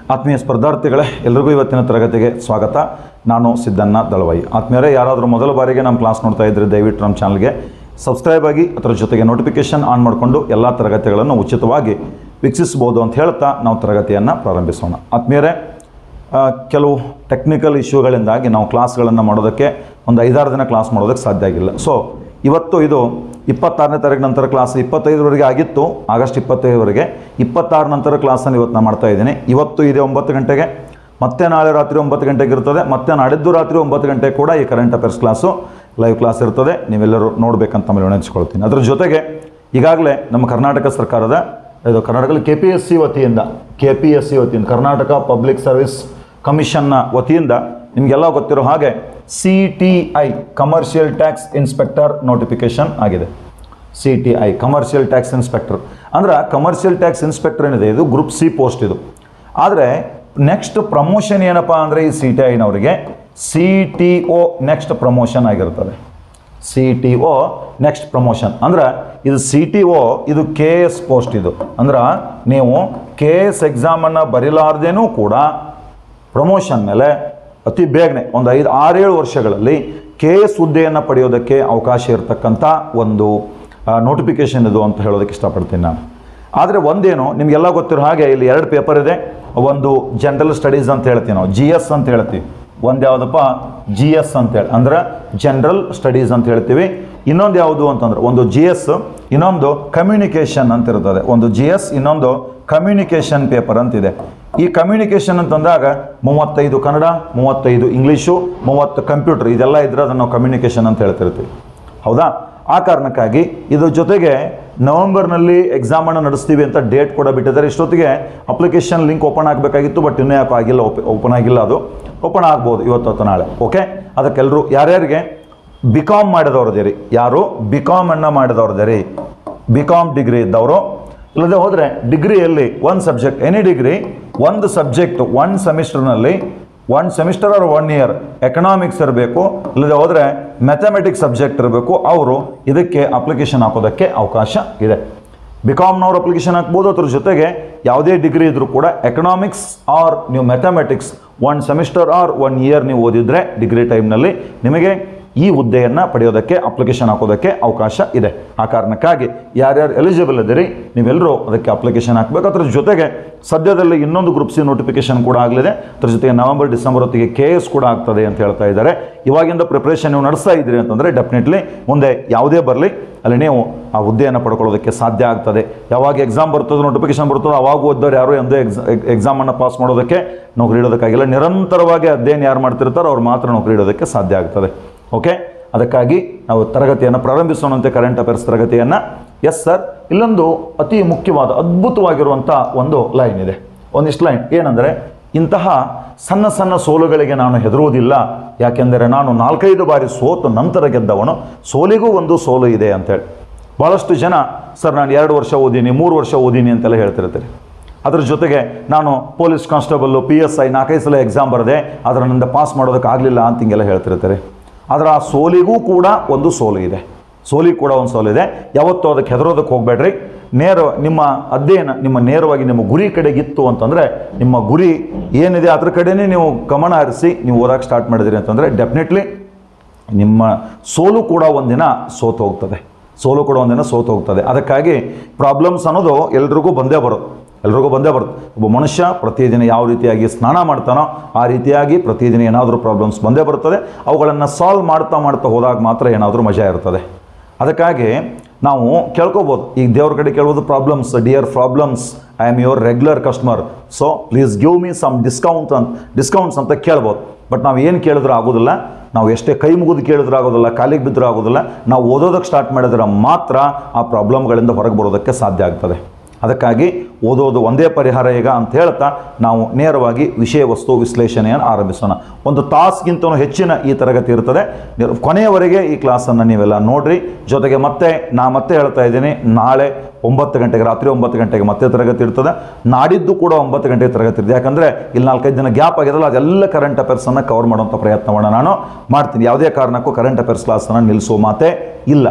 ಆತ್ಮೀಯ ಸ್ಪರ್ಧಾರ್ಥಿಗಳೇ ಎಲ್ರಿಗೂ ಇವತ್ತಿನ ತರಗತಿಗೆ ಸ್ವಾಗತ ನಾನು ಸಿದ್ದಣ್ಣ ದಳವಾಯಿ ಆತ್ಮೀಯರೇ ಯಾರಾದರೂ ಮೊದಲ ಬಾರಿಗೆ ನಮ್ಮ ಕ್ಲಾಸ್ ನೋಡ್ತಾ ಇದ್ದರೆ ದಯವಿಟ್ಟು ನಮ್ಮ ಚಾನಲ್ಗೆ ಸಬ್ಸ್ಕ್ರೈಬ್ ಆಗಿ ಅದರ ಜೊತೆಗೆ ನೋಟಿಫಿಕೇಷನ್ ಆನ್ ಮಾಡಿಕೊಂಡು ಎಲ್ಲ ತರಗತಿಗಳನ್ನು ಉಚಿತವಾಗಿ ವೀಕ್ಷಿಸ್ಬೋದು ಅಂತ ಹೇಳ್ತಾ ನಾವು ತರಗತಿಯನ್ನು ಪ್ರಾರಂಭಿಸೋಣ ಆತ್ಮೀಯರೇ ಆ, ಕೆಲವು ಟೆಕ್ನಿಕಲ್ ಇಶ್ಯೂಗಳಿಂದಾಗಿ ನಾವು ಕ್ಲಾಸ್ಗಳನ್ನು ಮಾಡೋದಕ್ಕೆ ಒಂದು ಐದಾರು ದಿನ ಕ್ಲಾಸ್ ಮಾಡೋದಕ್ಕೆ ಸಾಧ್ಯ ಆಗಿಲ್ಲ ಸೊ ಇವತ್ತು ಇದು ಇಪ್ಪತ್ತಾರನೇ ತಾರೀಕು ನಂತರ ಕ್ಲಾಸ್ ಇಪ್ಪತ್ತೈದರವರೆಗೆ ಆಗಿತ್ತು ಆಗಸ್ಟ್ ಇಪ್ಪತ್ತೈದರವರೆಗೆ ಇಪ್ಪತ್ತಾರು ನಂತರ ಕ್ಲಾಸನ್ನು ಇವತ್ತು ನಾನು ಮಾಡ್ತಾ ಇದ್ದೀನಿ ಇವತ್ತು ಇದೆ ಒಂಬತ್ತು ಗಂಟೆಗೆ ಮತ್ತೆ ನಾಳೆ ರಾತ್ರಿ ಒಂಬತ್ತು ಗಂಟೆಗೆ ಇರ್ತದೆ ಮತ್ತೆ ನಾಡಿದ್ದು ರಾತ್ರಿ ಒಂಬತ್ತು ಗಂಟೆಗೆ ಕೂಡ ಈ current affairs class live class ಇರ್ತದೆ ನೀವೆಲ್ಲರೂ ನೋಡಬೇಕಂತ ಮೇಲೆ ವಿನಂತಿಸ್ಕೊಳ್ತೀನಿ ಅದರ ಜೊತೆಗೆ ಈಗಾಗಲೇ ನಮ್ಮ ಕರ್ನಾಟಕ ಸರ್ಕಾರದ ಇದು ಕರ್ನಾಟಕದಲ್ಲಿ ಕೆ ಪಿ ಎಸ್ ಸಿ ವತಿಯಿಂದ ಕೆ ಪಿ ಎಸ್ ಸಿ ವತಿಯಿಂದ ಕರ್ನಾಟಕ ಪಬ್ಲಿಕ್ ಸರ್ವಿಸ್ ಕಮಿಷನ್ನ ವತಿಯಿಂದ ನಿಮಗೆಲ್ಲ ಗೊತ್ತಿರೋ ಹಾಗೆ C T I commercial tax inspector notification ಆಗಿದೆ C T I commercial tax inspector ಅಂದ್ರೆ ಕಮರ್ಷಿಯಲ್ ಟ್ಯಾಕ್ಸ್ ಇನ್ಸ್ಪೆಕ್ಟರ್ ಏನಿದೆ ಇದು ಗ್ರೂಪ್ ಸಿ ಪೋಸ್ಟ್ ಇದು ಆದರೆ ನೆಕ್ಸ್ಟ್ ಪ್ರಮೋಷನ್ ಏನಪ್ಪ ಅಂದರೆ ಈ ಸಿ ಟಿ ಐನವರಿಗೆ C T O next promotion ಆಗಿರ್ತದೆ C T O next promotion ಅಂದ್ರೆ ಇದು ಸಿ ಟಿ ಒ ಇದು ಕೆ ಎಸ್ ಪೋಸ್ಟ್ ಇದು ಅಂದ್ರೆ ನೀವು ಕೆ ಎಸ್ ಎಕ್ಸಾಮನ್ನು ಬರೀಲಾರ್ದೇನೂ ಕೂಡ ಪ್ರಮೋಷನ್ ಮೇಲೆ ಅತಿ ಬೇಗನೆ ಒಂದು ಐದು ಆರೇಳು ವರ್ಷಗಳಲ್ಲಿ ಕೆ ಎಸ್ ಹುದ್ದೆಯನ್ನು ಪಡೆಯೋದಕ್ಕೆ ಅವಕಾಶ ಇರತಕ್ಕಂಥ ಒಂದು ನೋಟಿಫಿಕೇಷನ್ ಇದು ಅಂತ ಹೇಳೋದಕ್ಕೆ ಇಷ್ಟಪಡ್ತೀನಿ ನಾನು ಆದರೆ ಒಂದೇನು ನಿಮಗೆಲ್ಲ ಗೊತ್ತಿರೋ ಹಾಗೆ ಇಲ್ಲಿ ಎರಡು ಪೇಪರ್ ಇದೆ ಒಂದು ಜನರಲ್ ಸ್ಟಡೀಸ್ ಅಂತ ಹೇಳ್ತೀವಿ ನಾವು ಜಿ ಎಸ್ ಅಂತ ಹೇಳ್ತೀವಿ ಒಂದು ಯಾವುದಪ್ಪ ಜಿ ಎಸ್ ಅಂತೇಳಿ ಅಂದ್ರೆ ಜನರಲ್ ಸ್ಟಡೀಸ್ ಅಂತ ಹೇಳ್ತೀವಿ ಇನ್ನೊಂದು ಯಾವುದು ಅಂತಂದ್ರೆ ಒಂದು ಜಿ ಎಸ್ ಇನ್ನೊಂದು ಕಮ್ಯುನಿಕೇಷನ್ ಅಂತ ಇರ್ತದೆ ಒಂದು ಜಿ ಎಸ್ ಇನ್ನೊಂದು ಕಮ್ಯುನಿಕೇಷನ್ ಪೇಪರ್ ಅಂತಿದೆ ಈ ಕಮ್ಯುನಿಕೇಷನ್ ಅಂತಂದಾಗ ಮೂವತ್ತೈದು ಕನ್ನಡ ಮೂವತ್ತೈದು ಇಂಗ್ಲೀಷು ಮೂವತ್ತು ಕಂಪ್ಯೂಟರ್ ಇದೆಲ್ಲ ಇದ್ರೆ ಅದನ್ನು ನಾವು ಕಮ್ಯುನಿಕೇಷನ್ ಅಂತ ಹೇಳ್ತಿರ್ತೀವಿ ಹೌದಾ ಆ ಕಾರಣಕ್ಕಾಗಿ ಇದ್ರ ಜೊತೆಗೆ ನವೆಂಬರ್ನಲ್ಲಿ ಎಕ್ಸಾಮನ್ನು ನಡೆಸ್ತೀವಿ ಅಂತ ಡೇಟ್ ಕೂಡ ಬಿಟ್ಟಿದ್ದಾರೆ ಇಷ್ಟೊತ್ತಿಗೆ ಅಪ್ಲಿಕೇಶನ್ ಲಿಂಕ್ ಓಪನ್ ಆಗಬೇಕಾಗಿತ್ತು ಬಟ್ ಇನ್ನೂ ಯಾಕೋ ಆಗಿಲ್ಲ ಓಪನ್ ಆಗಿಲ್ಲ ಅದು ಓಪನ್ ಆಗ್ಬೋದು ಇವತ್ತು ಅಥವಾ ನಾಳೆ ಓಕೆ ಅದಕ್ಕೆಲ್ಲರೂ ಯಾರ್ಯಾರಿಗೆ ಬಿ ಕಾಮ್ ಮಾಡಿದವ್ರದೇ ರೀ ಯಾರು ಬಿ ಕಾಮನ್ನು ಮಾಡಿದವ್ರದೇ ರೀ ಬಿ ಕಾಮ್ ಡಿಗ್ರಿ ಇದ್ದವರು ಇಲ್ಲದೆ ಹೋದರೆ ಡಿಗ್ರಿಯಲ್ಲಿ ಒಂದು ಸಬ್ಜೆಕ್ಟ್ ಎನಿ ಡಿಗ್ರಿ ಒಂದು ಸಬ್ಜೆಕ್ಟ್ ಒನ್ ಸೆಮಿಸ್ಟರ್ನಲ್ಲಿ one semester or one year economics ಇರಬೇಕು ಇಲ್ಲದೆ ಹೋದರೆ ಮ್ಯಾಥಮೆಟಿಕ್ಸ್ ಸಬ್ಜೆಕ್ಟ್ ಇರಬೇಕು ಅವರು ಇದಕ್ಕೆ ಅಪ್ಲಿಕೇಶನ್ ಹಾಕೋದಕ್ಕೆ ಅವಕಾಶ ಇದೆ ಬಿ ಕಾಮ್ನವ್ರು ಅಪ್ಲಿಕೇಶನ್ ಹಾಕ್ಬೋದು ಅದ್ರ ಜೊತೆಗೆ ಯಾವುದೇ ಡಿಗ್ರಿ ಇದ್ರೂ ಕೂಡ ಎಕನಾಮಿಕ್ಸ್ ಆರ್ ನೀವು mathematics one semester or one year ನೀವು ಓದಿದರೆ ಡಿಗ್ರಿ ಟೈಮ್ನಲ್ಲಿ ನಿಮಗೆ ಈ ಹುದ್ದೆಯನ್ನು ಪಡೆಯೋದಕ್ಕೆ ಅಪ್ಲಿಕೇಶನ್ ಹಾಕೋದಕ್ಕೆ ಅವಕಾಶ ಇದೆ ಆ ಕಾರಣಕ್ಕಾಗಿ ಯಾರ್ಯಾರು ಎಲಿಜಿಬಲ್ ಇದ್ದೀರಿ ನೀವೆಲ್ಲರೂ ಅದಕ್ಕೆ ಅಪ್ಲಿಕೇಶನ್ ಹಾಕಬೇಕು ಅದ್ರ ಜೊತೆಗೆ ಸದ್ಯದಲ್ಲಿ ಇನ್ನೊಂದು ಗ್ರೂಪ್ ಸಿ ನೋಟಿಫಿಕೇಶನ್ ಕೂಡ ಆಗಲಿದೆ ಅದ್ರ ಜೊತೆಗೆ ನವೆಂಬರ್ ಡಿಸೆಂಬರ್ ಹೊತ್ತಿಗೆ ಕೆ ಎಸ್ ಕೂಡ ಆಗ್ತದೆ ಅಂತ ಹೇಳ್ತಾ ಇದ್ದಾರೆ ಇವಾಗಿಂದ ಪ್ರಿಪ್ರೇಷನ್ ನೀವು ನಡೆಸ್ತಾ ಇದ್ದೀರಿ ಅಂತಂದರೆ ಡೆಫಿನೆಟ್ಲಿ ಮುಂದೆ ಯಾವುದೇ ಬರಲಿ ಅಲ್ಲಿ ನೀವು ಆ ಹುದ್ದೆಯನ್ನು ಪಡ್ಕೊಳ್ಳೋದಕ್ಕೆ ಸಾಧ್ಯ ಆಗ್ತದೆ ಯಾವಾಗ ಎಕ್ಸಾಮ್ ಬರ್ತದೋ ನೋಟಿಫಿಕೇಶನ್ ಬರ್ತದೋ ಅವಾಗ ಓದ್ದವ್ರು ಯಾರು ಎಂದೇ ಎಕ್ಸಾ ಎಕ್ಸಾಮನ್ನು ಪಾಸ್ ಮಾಡೋದಕ್ಕೆ ನೌಕರಿ ಇಡೋದಕ್ಕಾಗಿಲ್ಲ ನಿರಂತರವಾಗಿ ಅಧ್ಯಯನ ಯಾರು ಮಾಡ್ತಿರ್ತಾರೋ ಅವ್ರು ಮಾತ್ರ ನೌಕರಿ ಇಡೋದಕ್ಕೆ ಸಾಧ್ಯ ಆಗ್ತದೆ ಓಕೆ ಅದಕ್ಕಾಗಿ ನಾವು ತರಗತಿಯನ್ನು ಪ್ರಾರಂಭಿಸೋಣಂತೆ ಕರೆಂಟ್ ಅಫೇರ್ಸ್ ತರಗತಿಯನ್ನು ಎಸ್ ಸರ್ ಇಲ್ಲೊಂದು ಅತಿ ಮುಖ್ಯವಾದ ಅದ್ಭುತವಾಗಿರುವಂಥ ಒಂದು ಲೈನ್ ಇದೆ ಒಂದಿಷ್ಟು ಲೈನ್ ಏನಂದರೆ ಇಂತಹ ಸಣ್ಣ ಸಣ್ಣ ಸೋಲುಗಳಿಗೆ ನಾನು ಹೆದರುವುದಿಲ್ಲ ಯಾಕೆಂದರೆ ನಾನು ನಾಲ್ಕೈದು ಬಾರಿ ಸೋತು ನಂತರ ಗೆದ್ದವನು ಸೋಲಿಗೂ ಒಂದು ಸೋಲು ಇದೆ ಅಂತೇಳಿ ಭಾಳಷ್ಟು ಜನ ಸರ್ ನಾನು ಎರಡು ವರ್ಷ ಓದೀನಿ ಮೂರು ವರ್ಷ ಓದೀನಿ ಅಂತೆಲ್ಲ ಹೇಳ್ತಿರ್ತಾರೆ ಅದ್ರ ಜೊತೆಗೆ ನಾನು police constable P S I ನಾಲ್ಕೈದು ಸಲ ಎಕ್ಸಾಮ್ ಬರದೆ ಅದರಿಂದ ಪಾಸ್ ಮಾಡೋದಕ್ಕೆ ಆಗಲಿಲ್ಲ ಅಂತ ಹಿಂಗೆಲ್ಲ ಹೇಳ್ತಿರ್ತಾರೆ ಆದರೆ ಆ ಸೋಲಿಗೂ ಕೂಡ ಒಂದು ಸೋಲು ಇದೆ ಸೋಲಿಗೆ ಕೂಡ ಒಂದು ಸೋಲು ಇದೆ ಯಾವತ್ತೂ ಅದಕ್ಕೆ ಹೆದರೋದಕ್ಕೆ ಹೋಗಬೇಡ್ರಿ ನೇರ ನಿಮ್ಮ ಅಧ್ಯಯನ ನಿಮ್ಮ ನೇರವಾಗಿ ನಿಮ್ಮ ಗುರಿ ಕಡೆಗಿತ್ತು ಅಂತಂದರೆ ನಿಮ್ಮ ಗುರಿ ಏನಿದೆ ಅದ್ರ ಕಡೆನೇ ನೀವು ಗಮನ ಹರಿಸಿ ನೀವು ಓದಕ್ಕೆ ಸ್ಟಾರ್ಟ್ ಮಾಡಿದ್ರಿ ಅಂತಂದರೆ ಡೆಫಿನೆಟ್ಲಿ ನಿಮ್ಮ ಸೋಲು ಕೂಡ ಒಂದಿನ ಸೋತು ಹೋಗ್ತದೆ ಸೋಲು ಕೂಡ ಒಂದಿನ ಸೋತು ಹೋಗ್ತದೆ ಅದಕ್ಕಾಗಿ ಪ್ರಾಬ್ಲಮ್ಸ್ ಅನ್ನೋದು ಎಲ್ರಿಗೂ ಬಂದೇ ಬರುತ್ತೆ ಎಲ್ರಿಗೂ ಬಂದೇ ಬರುತ್ತೆ ಒಬ್ಬ ಮನುಷ್ಯ ಪ್ರತಿದಿನ ಯಾವ ರೀತಿಯಾಗಿ ಸ್ನಾನ ಮಾಡ್ತಾನೋ ಆ ರೀತಿಯಾಗಿ ಪ್ರತಿದಿನ ಏನಾದರೂ ಪ್ರಾಬ್ಲಮ್ಸ್ ಬಂದೇ ಬರ್ತದೆ ಅವುಗಳನ್ನು ಸಾಲ್ವ್ ಮಾಡ್ತಾ ಮಾಡ್ತಾ ಹೋದಾಗ ಮಾತ್ರ ಏನಾದರೂ ಮಜಾ ಇರ್ತದೆ ಅದಕ್ಕಾಗಿ ನಾವು ಕೇಳ್ಕೊಬೋದು ಈಗ ದೇವ್ರ ಕಡೆ ಕೇಳ್ಬೋದು problems dear problems I am your regular customer so please give me some discount ಅಂತ ಡಿಸ್ಕೌಂಟ್ಸ್ ಅಂತ ಕೇಳ್ಬೋದು ಬಟ್ ನಾವು ಏನು ಕೇಳಿದ್ರೂ ಆಗೋದಿಲ್ಲ ನಾವು ಎಷ್ಟೇ ಕೈ ಮುಗಿದು ಕೇಳಿದ್ರೂ ಆಗೋದಿಲ್ಲ ಕಾಲಿಗೆ ಬಿದ್ದರೂ ಆಗೋದಿಲ್ಲ ನಾವು ಓದೋದಕ್ಕೆ ಸ್ಟಾರ್ಟ್ ಮಾಡಿದ್ರೆ ಮಾತ್ರ ಆ ಪ್ರಾಬ್ಲಮ್ಗಳಿಂದ ಹೊರಗೆ ಬರೋದಕ್ಕೆ ಸಾಧ್ಯ ಆಗ್ತದೆ ಅದಕ್ಕಾಗಿ ಓದೋದು ಒಂದೇ ಪರಿಹಾರ ಈಗ ಅಂತ ಹೇಳ್ತಾ ನಾವು ನೇರವಾಗಿ ವಿಷಯ ವಸ್ತು ವಿಶ್ಲೇಷಣೆಯನ್ನು ಆರಂಭಿಸೋಣ ಒಂದು ತಾಸ್ಗಿಂತಲೂ ಹೆಚ್ಚಿನ ಈ ತರಗತಿ ಇರ್ತದೆ ನೀವು ಕೊನೆಯವರೆಗೆ ಈ ಕ್ಲಾಸನ್ನು ನೀವೆಲ್ಲ ನೋಡ್ರಿ ಜೊತೆಗೆ ಮತ್ತೆ ನಾ ಮತ್ತೆ ಹೇಳ್ತಾ ಇದ್ದೀನಿ ನಾಳೆ ಒಂಬತ್ತು ಗಂಟೆಗೆ ರಾತ್ರಿ ಒಂಬತ್ತು ಗಂಟೆಗೆ ಮತ್ತೆ ತರಗತಿ ಇರ್ತದೆ ನಾಡಿದ್ದು ಕೂಡ ಒಂಬತ್ತು ಗಂಟೆಗೆ ತರಗತಿ ಇರ್ತದೆ ಯಾಕಂದರೆ ಇಲ್ಲಿ ನಾಲ್ಕೈದು ದಿನ ಗ್ಯಾಪ್ ಆಗಿರಲ್ಲ ಅದೆಲ್ಲ ಕರೆಂಟ್ ಅಫೇರ್ಸನ್ನು ಕವರ್ ಮಾಡುವಂಥ ಪ್ರಯತ್ನವನ್ನು ನಾನು ಮಾಡ್ತೀನಿ ಯಾವುದೇ ಕಾರಣಕ್ಕೂ ಕರೆಂಟ್ ಅಫೇರ್ಸ್ ಕ್ಲಾಸನ್ನು ನಿಲ್ಲಿಸೋ ಮಾತೇ ಇಲ್ಲ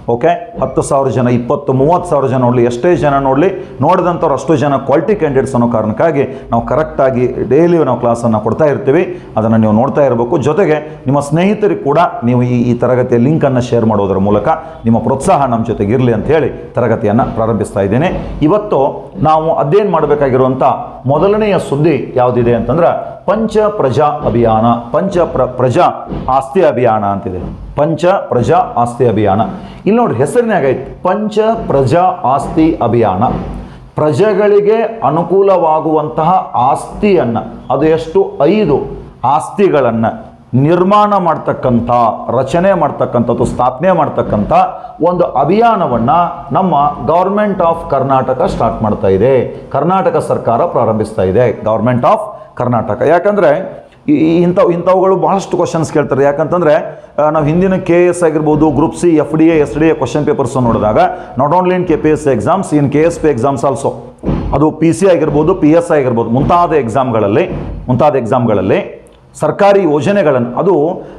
ಓಕೆ ಹತ್ತು ಸಾವಿರ ಜನ ಇಪ್ಪತ್ತು ಮೂವತ್ತು ಸಾವಿರ ಜನ ನೋಡಲಿ ಎಷ್ಟೇ ಜನ ನೋಡಲಿ ನೋಡಿದಂಥವ್ರು ಅಷ್ಟು ಜನ ಕ್ವಾಲಿಟಿ ಕ್ಯಾಂಡಿಡೇಟ್ಸ್ ಅನ್ನೋ ಕಾರಣಕ್ಕಾಗಿ ನಾವು ಕರೆಕ್ಟಾಗಿ ಡೈಲಿ ನಾವು ಕ್ಲಾಸನ್ನು ಕೊಡ್ತಾ ಇರ್ತೀವಿ ಅದನ್ನು ನೀವು ನೋಡ್ತಾ ಇರಬೇಕು ಜೊತೆಗೆ ನಿಮ್ಮ ಸ್ನೇಹಿತರಿಗೆ ಕೂಡ ನೀವು ಈ ಈ ತರಗತಿಯ ಲಿಂಕನ್ನು ಶೇರ್ ಮಾಡೋದರ ಮೂಲಕ ನಿಮ್ಮ ಪ್ರೋತ್ಸಾಹ ನಮ್ಮ ಜೊತೆಗೆ ಇರಲಿ ಅಂತ ಹೇಳಿ ತರಗತಿಯನ್ನು ಪ್ರಾರಂಭಿಸ್ತಾ ಇದ್ದೇನೆ ಇವತ್ತು ನಾವು ಅಧ್ಯಯನ ಮಾಡಬೇಕಾಗಿರುವಂಥ ಮೊದಲನೆಯ ಸುದ್ದಿ ಯಾವುದಿದೆ ಅಂತಂದ್ರೆ ಪಂಚ ಪ್ರಜಾ ಅಭಿಯಾನ ಪಂಚ ಪ್ರ ಪ್ರಜಾ ಆಸ್ತಿ ಅಭಿಯಾನ ಅಂತಿದೆ ಪಂಚ ಪ್ರಜಾ ಆಸ್ತಿ ಅಭಿಯಾನ ಇಲ್ಲಿ ನೋಡಿ ಹೆಸರಿನಾಗ ಐತಿ ಪಂಚ ಪ್ರಜಾ ಆಸ್ತಿ ಅಭಿಯಾನ ಪ್ರಜೆಗಳಿಗೆ ಅನುಕೂಲವಾಗುವಂತಹ ಆಸ್ತಿಯನ್ನು ಅದು ಎಷ್ಟು ಐದು ಆಸ್ತಿಗಳನ್ನು ನಿರ್ಮಾಣ ಮಾಡ್ತಕ್ಕಂಥ ರಚನೆ ಮಾಡ್ತಕ್ಕಂಥದ್ದು ಸ್ಥಾಪನೆ ಮಾಡ್ತಕ್ಕಂಥ ಒಂದು ಅಭಿಯಾನವನ್ನು ನಮ್ಮ ಗೌರ್ಮೆಂಟ್ ಆಫ್ ಕರ್ನಾಟಕ ಸ್ಟಾರ್ಟ್ ಮಾಡ್ತಾ ಇದೆ ಕರ್ನಾಟಕ ಸರ್ಕಾರ ಪ್ರಾರಂಭಿಸ್ತಾ ಇದೆ ಗೌರ್ಮೆಂಟ್ ಆಫ್ ಕರ್ನಾಟಕ ಯಾಕಂದರೆ ಇಂಥ ಇಂಥವುಗಳು ಭಾಳಷ್ಟು ಕ್ವಶನ್ಸ್ ಕೇಳ್ತಾರೆ ಯಾಕಂತಂದರೆ ನಾವು ಹಿಂದಿನ ಕೆ ಎಸ್ ಆಗಿರ್ಬೋದು group C F D A S D A question papers ನೋಡಿದಾಗ not only in K P S exams in K S P exams also ಅದು ಪಿ ಸಿ ಆಗಿರ್ಬೋದು ಪಿ ಎಸ್ ಆಗಿರ್ಬೋದು ಮುಂತಾದ ಎಕ್ಸಾಮ್ಗಳಲ್ಲಿ ಮುಂತಾದ ಎಕ್ಸಾಮ್ಗಳಲ್ಲಿ ಸರ್ಕಾರಿ ಯೋಜನೆಗಳನ್ನು ಅದು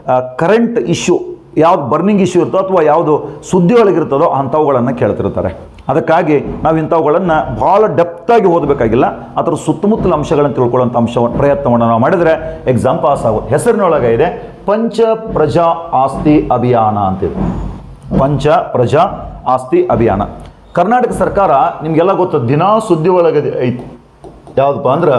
ಕರೆಂಟ್ ಇಶ್ಯೂ ಯಾವ್ದು ಬರ್ನಿಂಗ್ ಇಶ್ಯೂ ಇರ್ತೋ ಅಥವಾ ಯಾವುದು ಸುದ್ದಿ ಒಳಗಿರ್ತದೋ ಅಂಥವುಗಳನ್ನು ಕೇಳ್ತಿರ್ತಾರೆ ಅದಕ್ಕಾಗಿ ನಾವು ಇಂಥವುಗಳನ್ನು ಭಾಳ ಡೆಪ್ತಾಗಿ ಓದಬೇಕಾಗಿಲ್ಲ ಅದರ ಸುತ್ತಮುತ್ತಲ ಅಂಶಗಳನ್ನು ತಿಳ್ಕೊಳ್ಳೋಂಥ ಅಂಶವನ್ನು ಪ್ರಯತ್ನವನ್ನು ನಾವು ಮಾಡಿದರೆ ಎಕ್ಸಾಮ್ ಪಾಸ್ ಆಗುತ್ತೆ ಹೆಸರಿನೊಳಗೆ ಇದೆ ಪಂಚ ಪ್ರಜಾ ಆಸ್ತಿ ಅಭಿಯಾನ ಅಂತಿದೆ ಪಂಚ ಪ್ರಜಾ ಆಸ್ತಿ ಅಭಿಯಾನ ಕರ್ನಾಟಕ ಸರ್ಕಾರ ನಿಮಗೆಲ್ಲ ಗೊತ್ತು ದಿನಾ ಸುದ್ದಿ ಒಳಗೆ ಐತಿ ಯಾವುದಪ್ಪ ಅಂದ್ರೆ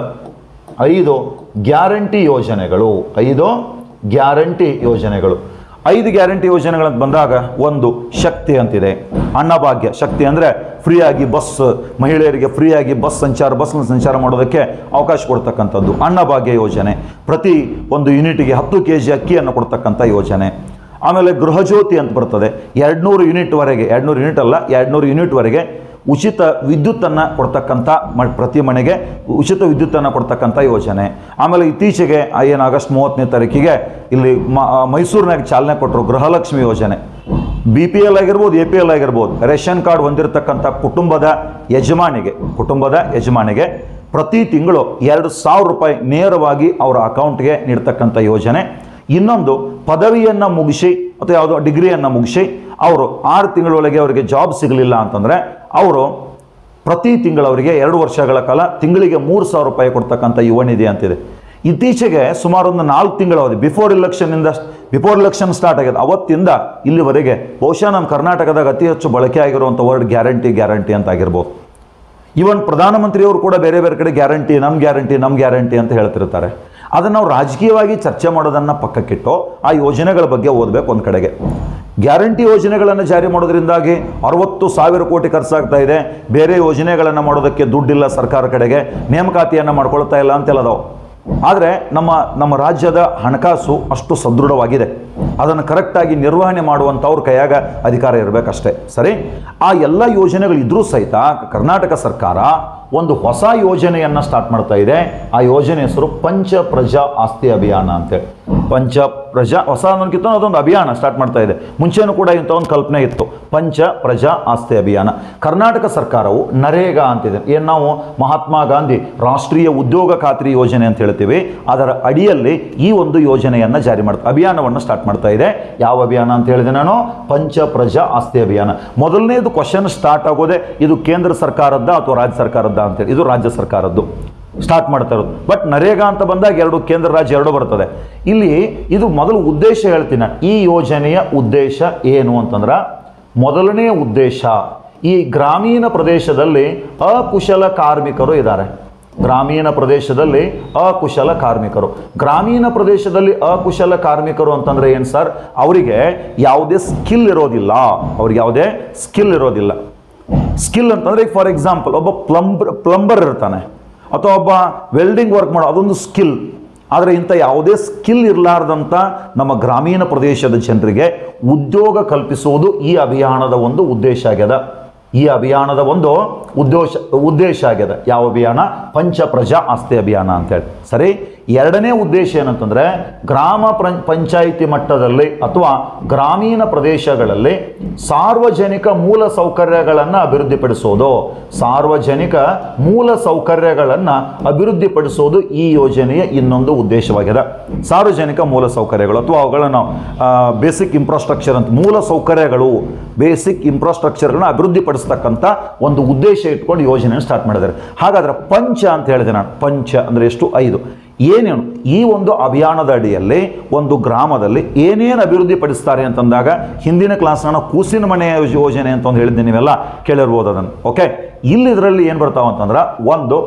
ಐದು ಗ್ಯಾರಂಟಿ ಯೋಜನೆಗಳು ಐದು ಗ್ಯಾರಂಟಿ ಯೋಜನೆಗಳು ಐದು ಗ್ಯಾರಂಟಿ ಯೋಜನೆಗಳಂತ ಬಂದಾಗ ಒಂದು ಶಕ್ತಿ ಅಂತಿದೆ ಅನ್ನಭಾಗ್ಯ ಶಕ್ತಿ ಅಂದರೆ ಫ್ರೀಯಾಗಿ ಬಸ್ ಮಹಿಳೆಯರಿಗೆ ಫ್ರೀಯಾಗಿ ಬಸ್ ಸಂಚಾರ ಬಸ್ ಸಂಚಾರ ಮಾಡೋದಕ್ಕೆ ಅವಕಾಶ ಕೊಡ್ತಕ್ಕಂಥದ್ದು ಅನ್ನಭಾಗ್ಯ ಯೋಜನೆ ಪ್ರತಿ ಒಂದು ಯೂನಿಟ್ಗೆ ಹತ್ತು ಕೆ ಜಿ ಅಕ್ಕಿಯನ್ನು ಕೊಡ್ತಕ್ಕಂಥ ಯೋಜನೆ ಆಮೇಲೆ ಗೃಹಜ್ಯೋತಿ ಅಂತ ಬರ್ತದೆ ಎರಡುನೂರು ಯೂನಿಟ್ವರೆಗೆ ಎರಡುನೂರು ಯೂನಿಟ್ ಅಲ್ಲ ಎರಡುನೂರು ಯೂನಿಟ್ವರೆಗೆ ಉಚಿತ ವಿದ್ಯುತ್ತನ್ನು ಕೊಡ್ತಕ್ಕಂಥ ಮ ಪ್ರತಿ ಮನೆಗೆ ಉಚಿತ ವಿದ್ಯುತ್ತನ್ನು ಕೊಡ್ತಕ್ಕಂಥ ಯೋಜನೆ ಆಮೇಲೆ ಇತ್ತೀಚೆಗೆ ಆ ಏನು ಆಗಸ್ಟ್ ಮೂವತ್ತನೇ ತಾರೀಕಿಗೆ ಇಲ್ಲಿ ಮ ಮೈಸೂರಿನಾಗ ಚಾಲನೆ ಕೊಟ್ಟರು ಗೃಹಲಕ್ಷ್ಮಿ ಯೋಜನೆ ಬಿ ಪಿ ಎಲ್ ಆಗಿರ್ಬೋದು ಎ ಪಿ ಎಲ್ ಆಗಿರ್ಬೋದು ರೇಷನ್ ಕಾರ್ಡ್ ಹೊಂದಿರತಕ್ಕಂಥ ಕುಟುಂಬದ ಯಜಮಾನಿಗೆ ಕುಟುಂಬದ ಯಜಮಾನಿಗೆ ಪ್ರತಿ ತಿಂಗಳು ಎರಡು ಸಾವಿರ ರೂಪಾಯಿ ನೇರವಾಗಿ ಅವರ ಅಕೌಂಟ್ಗೆ ನೀಡ್ತಕ್ಕಂಥ ಯೋಜನೆ ಇನ್ನೊಂದು ಪದವಿಯನ್ನು ಮುಗಿಸಿ ಅಥವಾ ಯಾವುದೋ ಡಿಗ್ರಿಯನ್ನು ಮುಗಿಸಿ ಅವರು ಆರು ತಿಂಗಳೊಳಗೆ ಅವರಿಗೆ ಜಾಬ್ ಸಿಗಲಿಲ್ಲ ಅಂತಂದರೆ ಅವರು ಪ್ರತಿ ತಿಂಗಳು ಅವರಿಗೆ ಎರಡು ವರ್ಷಗಳ ಕಾಲ ತಿಂಗಳಿಗೆ ಮೂರು ಸಾವಿರ ರೂಪಾಯಿ ಕೊಡ್ತಕ್ಕಂಥ ಯುವ ನಿಧಿ ಅಂತಿದೆ ಇತ್ತೀಚೆಗೆ ಸುಮಾರು ಒಂದು ನಾಲ್ಕು ತಿಂಗಳ ಅವಧಿ ಬಿಫೋರ್ ಇಲೆಕ್ಷನ್ನಿಂದ ಬಿಫೋರ್ ಇಲೆಕ್ಷನ್ ಸ್ಟಾರ್ಟ್ ಆಗಿದೆ ಅವತ್ತಿಂದ ಇಲ್ಲಿವರೆಗೆ ಬಹುಶಃ ನಮ್ಮ ಕರ್ನಾಟಕದಾಗ ಅತಿ ಹೆಚ್ಚು ಬಳಕೆ ಆಗಿರುವಂಥ ವರ್ಡ್ ಗ್ಯಾರಂಟಿ ಗ್ಯಾರಂಟಿ ಅಂತ ಆಗಿರ್ಬೋದು ಈವನ್ ಪ್ರಧಾನಮಂತ್ರಿಯವರು ಕೂಡ ಬೇರೆ ಬೇರೆ ಕಡೆ ಗ್ಯಾರಂಟಿ ನಮ್ಮ ಗ್ಯಾರಂಟಿ ನಮ್ಮ ಗ್ಯಾರಂಟಿ ಅಂತ ಹೇಳ್ತಿರ್ತಾರೆ ಅದನ್ನು ನಾವು ರಾಜಕೀಯವಾಗಿ ಚರ್ಚೆ ಮಾಡೋದನ್ನು ಪಕ್ಕಕ್ಕಿಟ್ಟು ಆ ಯೋಜನೆಗಳ ಬಗ್ಗೆ ಓದಬೇಕು ಒಂದು ಕಡೆಗೆ ಗ್ಯಾರಂಟಿ ಯೋಜನೆಗಳನ್ನು ಜಾರಿ ಮಾಡೋದ್ರಿಂದಾಗಿ ಅರವತ್ತು ಸಾವಿರ ಕೋಟಿ ಖರ್ಚಾಗ್ತಾ ಇದೆ ಬೇರೆ ಯೋಜನೆಗಳನ್ನು ಮಾಡೋದಕ್ಕೆ ದುಡ್ಡಿಲ್ಲ ಸರ್ಕಾರ ಕಡೆಗೆ ನೇಮಕಾತಿಯನ್ನು ಮಾಡ್ಕೊಳ್ತಾ ಇಲ್ಲ ಅಂತೆಲ್ಲದವು ಆದರೆ ನಮ್ಮ ನಮ್ಮ ರಾಜ್ಯದ ಹಣಕಾಸು ಅಷ್ಟು ಸದೃಢವಾಗಿದೆ ಅದನ್ನು ಕರೆಕ್ಟಾಗಿ ನಿರ್ವಹಣೆ ಮಾಡುವಂಥವ್ರ ಕೈಯಾಗ ಅಧಿಕಾರ ಇರಬೇಕಷ್ಟೇ ಸರಿ ಆ ಎಲ್ಲ ಯೋಜನೆಗಳು ಇದ್ರೂ ಸಹಿತ ಕರ್ನಾಟಕ ಸರ್ಕಾರ ಒಂದು ಹೊಸ ಯೋಜನೆಯನ್ನು ಸ್ಟಾರ್ಟ್ ಮಾಡ್ತಾ ಇದೆ ಆ ಯೋಜನೆ ಹೆಸರು ಪಂಚ ಪ್ರಜಾ ಆಸ್ತಿ ಅಭಿಯಾನ ಅಂತೇಳಿ ಪಂಚ ಪ್ರಜಾ ಹೊಸ ಅನ್ನೋದಕ್ಕಿಂತ ಅದೊಂದು ಅಭಿಯಾನ ಸ್ಟಾರ್ಟ್ ಮಾಡ್ತಾ ಇದೆ ಮುಂಚೆನೂ ಕೂಡ ಇಂಥ ಒಂದು ಕಲ್ಪನೆ ಇತ್ತು ಪಂಚ ಪ್ರಜಾ ಆಸ್ತಿ ಅಭಿಯಾನ ಕರ್ನಾಟಕ ಸರ್ಕಾರವು ನರೇಗಾ ಅಂತಿದೆ ಏನು ನಾವು ಮಹಾತ್ಮ ಗಾಂಧಿ ರಾಷ್ಟ್ರೀಯ ಉದ್ಯೋಗ ಖಾತ್ರಿ ಯೋಜನೆ ಅಂತ ಹೇಳ್ತೀವಿ ಅದರ ಅಡಿಯಲ್ಲಿ ಈ ಒಂದು ಯೋಜನೆಯನ್ನು ಜಾರಿ ಮಾಡ್ತಾ ಅಭಿಯಾನವನ್ನು ಸ್ಟಾರ್ಟ್ ಮಾಡ್ತಾ ಇದೆ ಯಾವ ಅಭಿಯಾನ ಅಂತ ಹೇಳಿದೆ ನಾನು ಪಂಚ ಪ್ರಜಾ ಆಸ್ತಿ ಅಭಿಯಾನ ಮೊದಲನೇದು ಕ್ವಶನ್ ಸ್ಟಾರ್ಟ್ ಆಗೋದೇ ಇದು ಕೇಂದ್ರ ಸರ್ಕಾರದ್ದ ಅಥವಾ ರಾಜ್ಯ ಸರ್ಕಾರದ್ದ ಅಂತೇಳಿ ಇದು ರಾಜ್ಯ ಸರ್ಕಾರದ್ದು ಸ್ಟಾರ್ಟ್ ಮಾಡ್ತಾ ಇರೋದು ಬಟ್ ನರೇಗಾ ಅಂತ ಬಂದಾಗ ಎರಡು ಕೇಂದ್ರ ರಾಜ್ಯ ಎರಡು ಬರ್ತದೆ ಇಲ್ಲಿ ಇದು ಮೊದಲು ಉದ್ದೇಶ ಹೇಳ್ತೀನಿ ನಾನು. ಈ ಯೋಜನೆಯ ಉದ್ದೇಶ ಏನು ಅಂತಂದ್ರೆ ಮೊದಲನೇ ಉದ್ದೇಶ ಈ ಗ್ರಾಮೀಣ ಪ್ರದೇಶದಲ್ಲಿ ಅಕುಶಲ ಕಾರ್ಮಿಕರು ಇದ್ದಾರೆ ಗ್ರಾಮೀಣ ಪ್ರದೇಶದಲ್ಲಿ ಅಕುಶಲ ಕಾರ್ಮಿಕರು ಗ್ರಾಮೀಣ ಪ್ರದೇಶದಲ್ಲಿ ಅಕುಶಲ ಕಾರ್ಮಿಕರು ಅಂತಂದ್ರೆ ಏನು ಸರ್ ಅವರಿಗೆ ಯಾವುದೇ ಸ್ಕಿಲ್ ಇರೋದಿಲ್ಲ ಅವ್ರಿಗೆ ಯಾವುದೇ ಸ್ಕಿಲ್ ಇರೋದಿಲ್ಲ ಸ್ಕಿಲ್ ಅಂತಂದ್ರೆ ಈಗ ಫಾರ್ ಎಕ್ಸಾಂಪಲ್ ಒಬ್ಬ ಪ್ಲಂಬರ್ ಪ್ಲಂಬರ್ ಇರ್ತಾನೆ ಅಥವಾ ಒಬ್ಬ ವೆಲ್ಡಿಂಗ್ ವರ್ಕ್ ಮಾಡೋ ಅದೊಂದು ಸ್ಕಿಲ್ ಆದರೆ ಇಂಥ ಯಾವುದೇ ಸ್ಕಿಲ್ ಇರಲಾರ್ದಂಥ ನಮ್ಮ ಗ್ರಾಮೀಣ ಪ್ರದೇಶದ ಜನರಿಗೆ ಉದ್ಯೋಗ ಕಲ್ಪಿಸುವುದು ಈ ಅಭಿಯಾನದ ಒಂದು ಉದ್ದೇಶ ಆಗ್ಯದ ಈ ಅಭಿಯಾನದ ಒಂದು ಉದ್ದೇಶ ಉದ್ದೇಶ ಆಗ್ಯದ ಯಾವ ಅಭಿಯಾನ ಪಂಚ ಪ್ರಜಾ ಆಸ್ತಿ ಅಭಿಯಾನ ಅಂತೇಳಿ ಸರಿ ಎರಡನೇ ಉದ್ದೇಶ ಏನಂತಂದ್ರೆ ಗ್ರಾಮ ಪ್ರ- ಪಂಚಾಯಿತಿ ಮಟ್ಟದಲ್ಲಿ ಅಥವಾ ಗ್ರಾಮೀಣ ಪ್ರದೇಶಗಳಲ್ಲಿ ಸಾರ್ವಜನಿಕ ಮೂಲ ಸೌಕರ್ಯಗಳನ್ನು ಅಭಿವೃದ್ಧಿಪಡಿಸೋದು ಸಾರ್ವಜನಿಕ ಮೂಲ ಸೌಕರ್ಯಗಳನ್ನು ಅಭಿವೃದ್ಧಿಪಡಿಸೋದು ಈ ಯೋಜನೆಯ ಇನ್ನೊಂದು ಉದ್ದೇಶವಾಗಿದೆ ಸಾರ್ವಜನಿಕ ಮೂಲ ಸೌಕರ್ಯಗಳು ಅಥವಾ ಅವುಗಳನ್ನು ಬೇಸಿಕ್ ಇನ್ಫ್ರಾಸ್ಟ್ರಕ್ಚರ್ ಅಂತ ಮೂಲ ಸೌಕರ್ಯಗಳು ಬೇಸಿಕ್ ಇನ್ಫ್ರಾಸ್ಟ್ರಕ್ಚರ್ಗಳನ್ನ ಅಭಿವೃದ್ಧಿಪಡಿಸ್ತಕ್ಕಂಥ ಒಂದು ಉದ್ದೇಶ ಇಟ್ಕೊಂಡು ಯೋಜನೆಯನ್ನು ಸ್ಟಾರ್ಟ್ ಮಾಡಿದ್ದಾರೆ ಹಾಗಾದ್ರೆ ಪಂಚ ಅಂತ ಹೇಳಿದೆ ನಾನು ಪಂಚ ಅಂದರೆ ಎಷ್ಟು ಐದು ಏನೇನು ಈ ಒಂದು ಅಭಿಯಾನದ ಅಡಿಯಲ್ಲಿ ಒಂದು ಗ್ರಾಮದಲ್ಲಿ ಏನೇನು ಅಭಿವೃದ್ಧಿಪಡಿಸ್ತಾರೆ ಅಂತಂದಾಗ ಹಿಂದಿನ ಕ್ಲಾಸ್ ನಾನು ಕೂಸಿನ ಮನೆಯ ಯೋಜನೆ ಅಂತ ಒಂದು ಹೇಳಿದ್ದೆ ನೀವೆಲ್ಲ ಕೇಳಿರ್ಬೋದು ಅದನ್ನು ಓಕೆ ಇಲ್ಲಿ ಇದರಲ್ಲಿ ಏನು ಬರ್ತಾವ ಅಂತಂದ್ರೆ ಒಂದು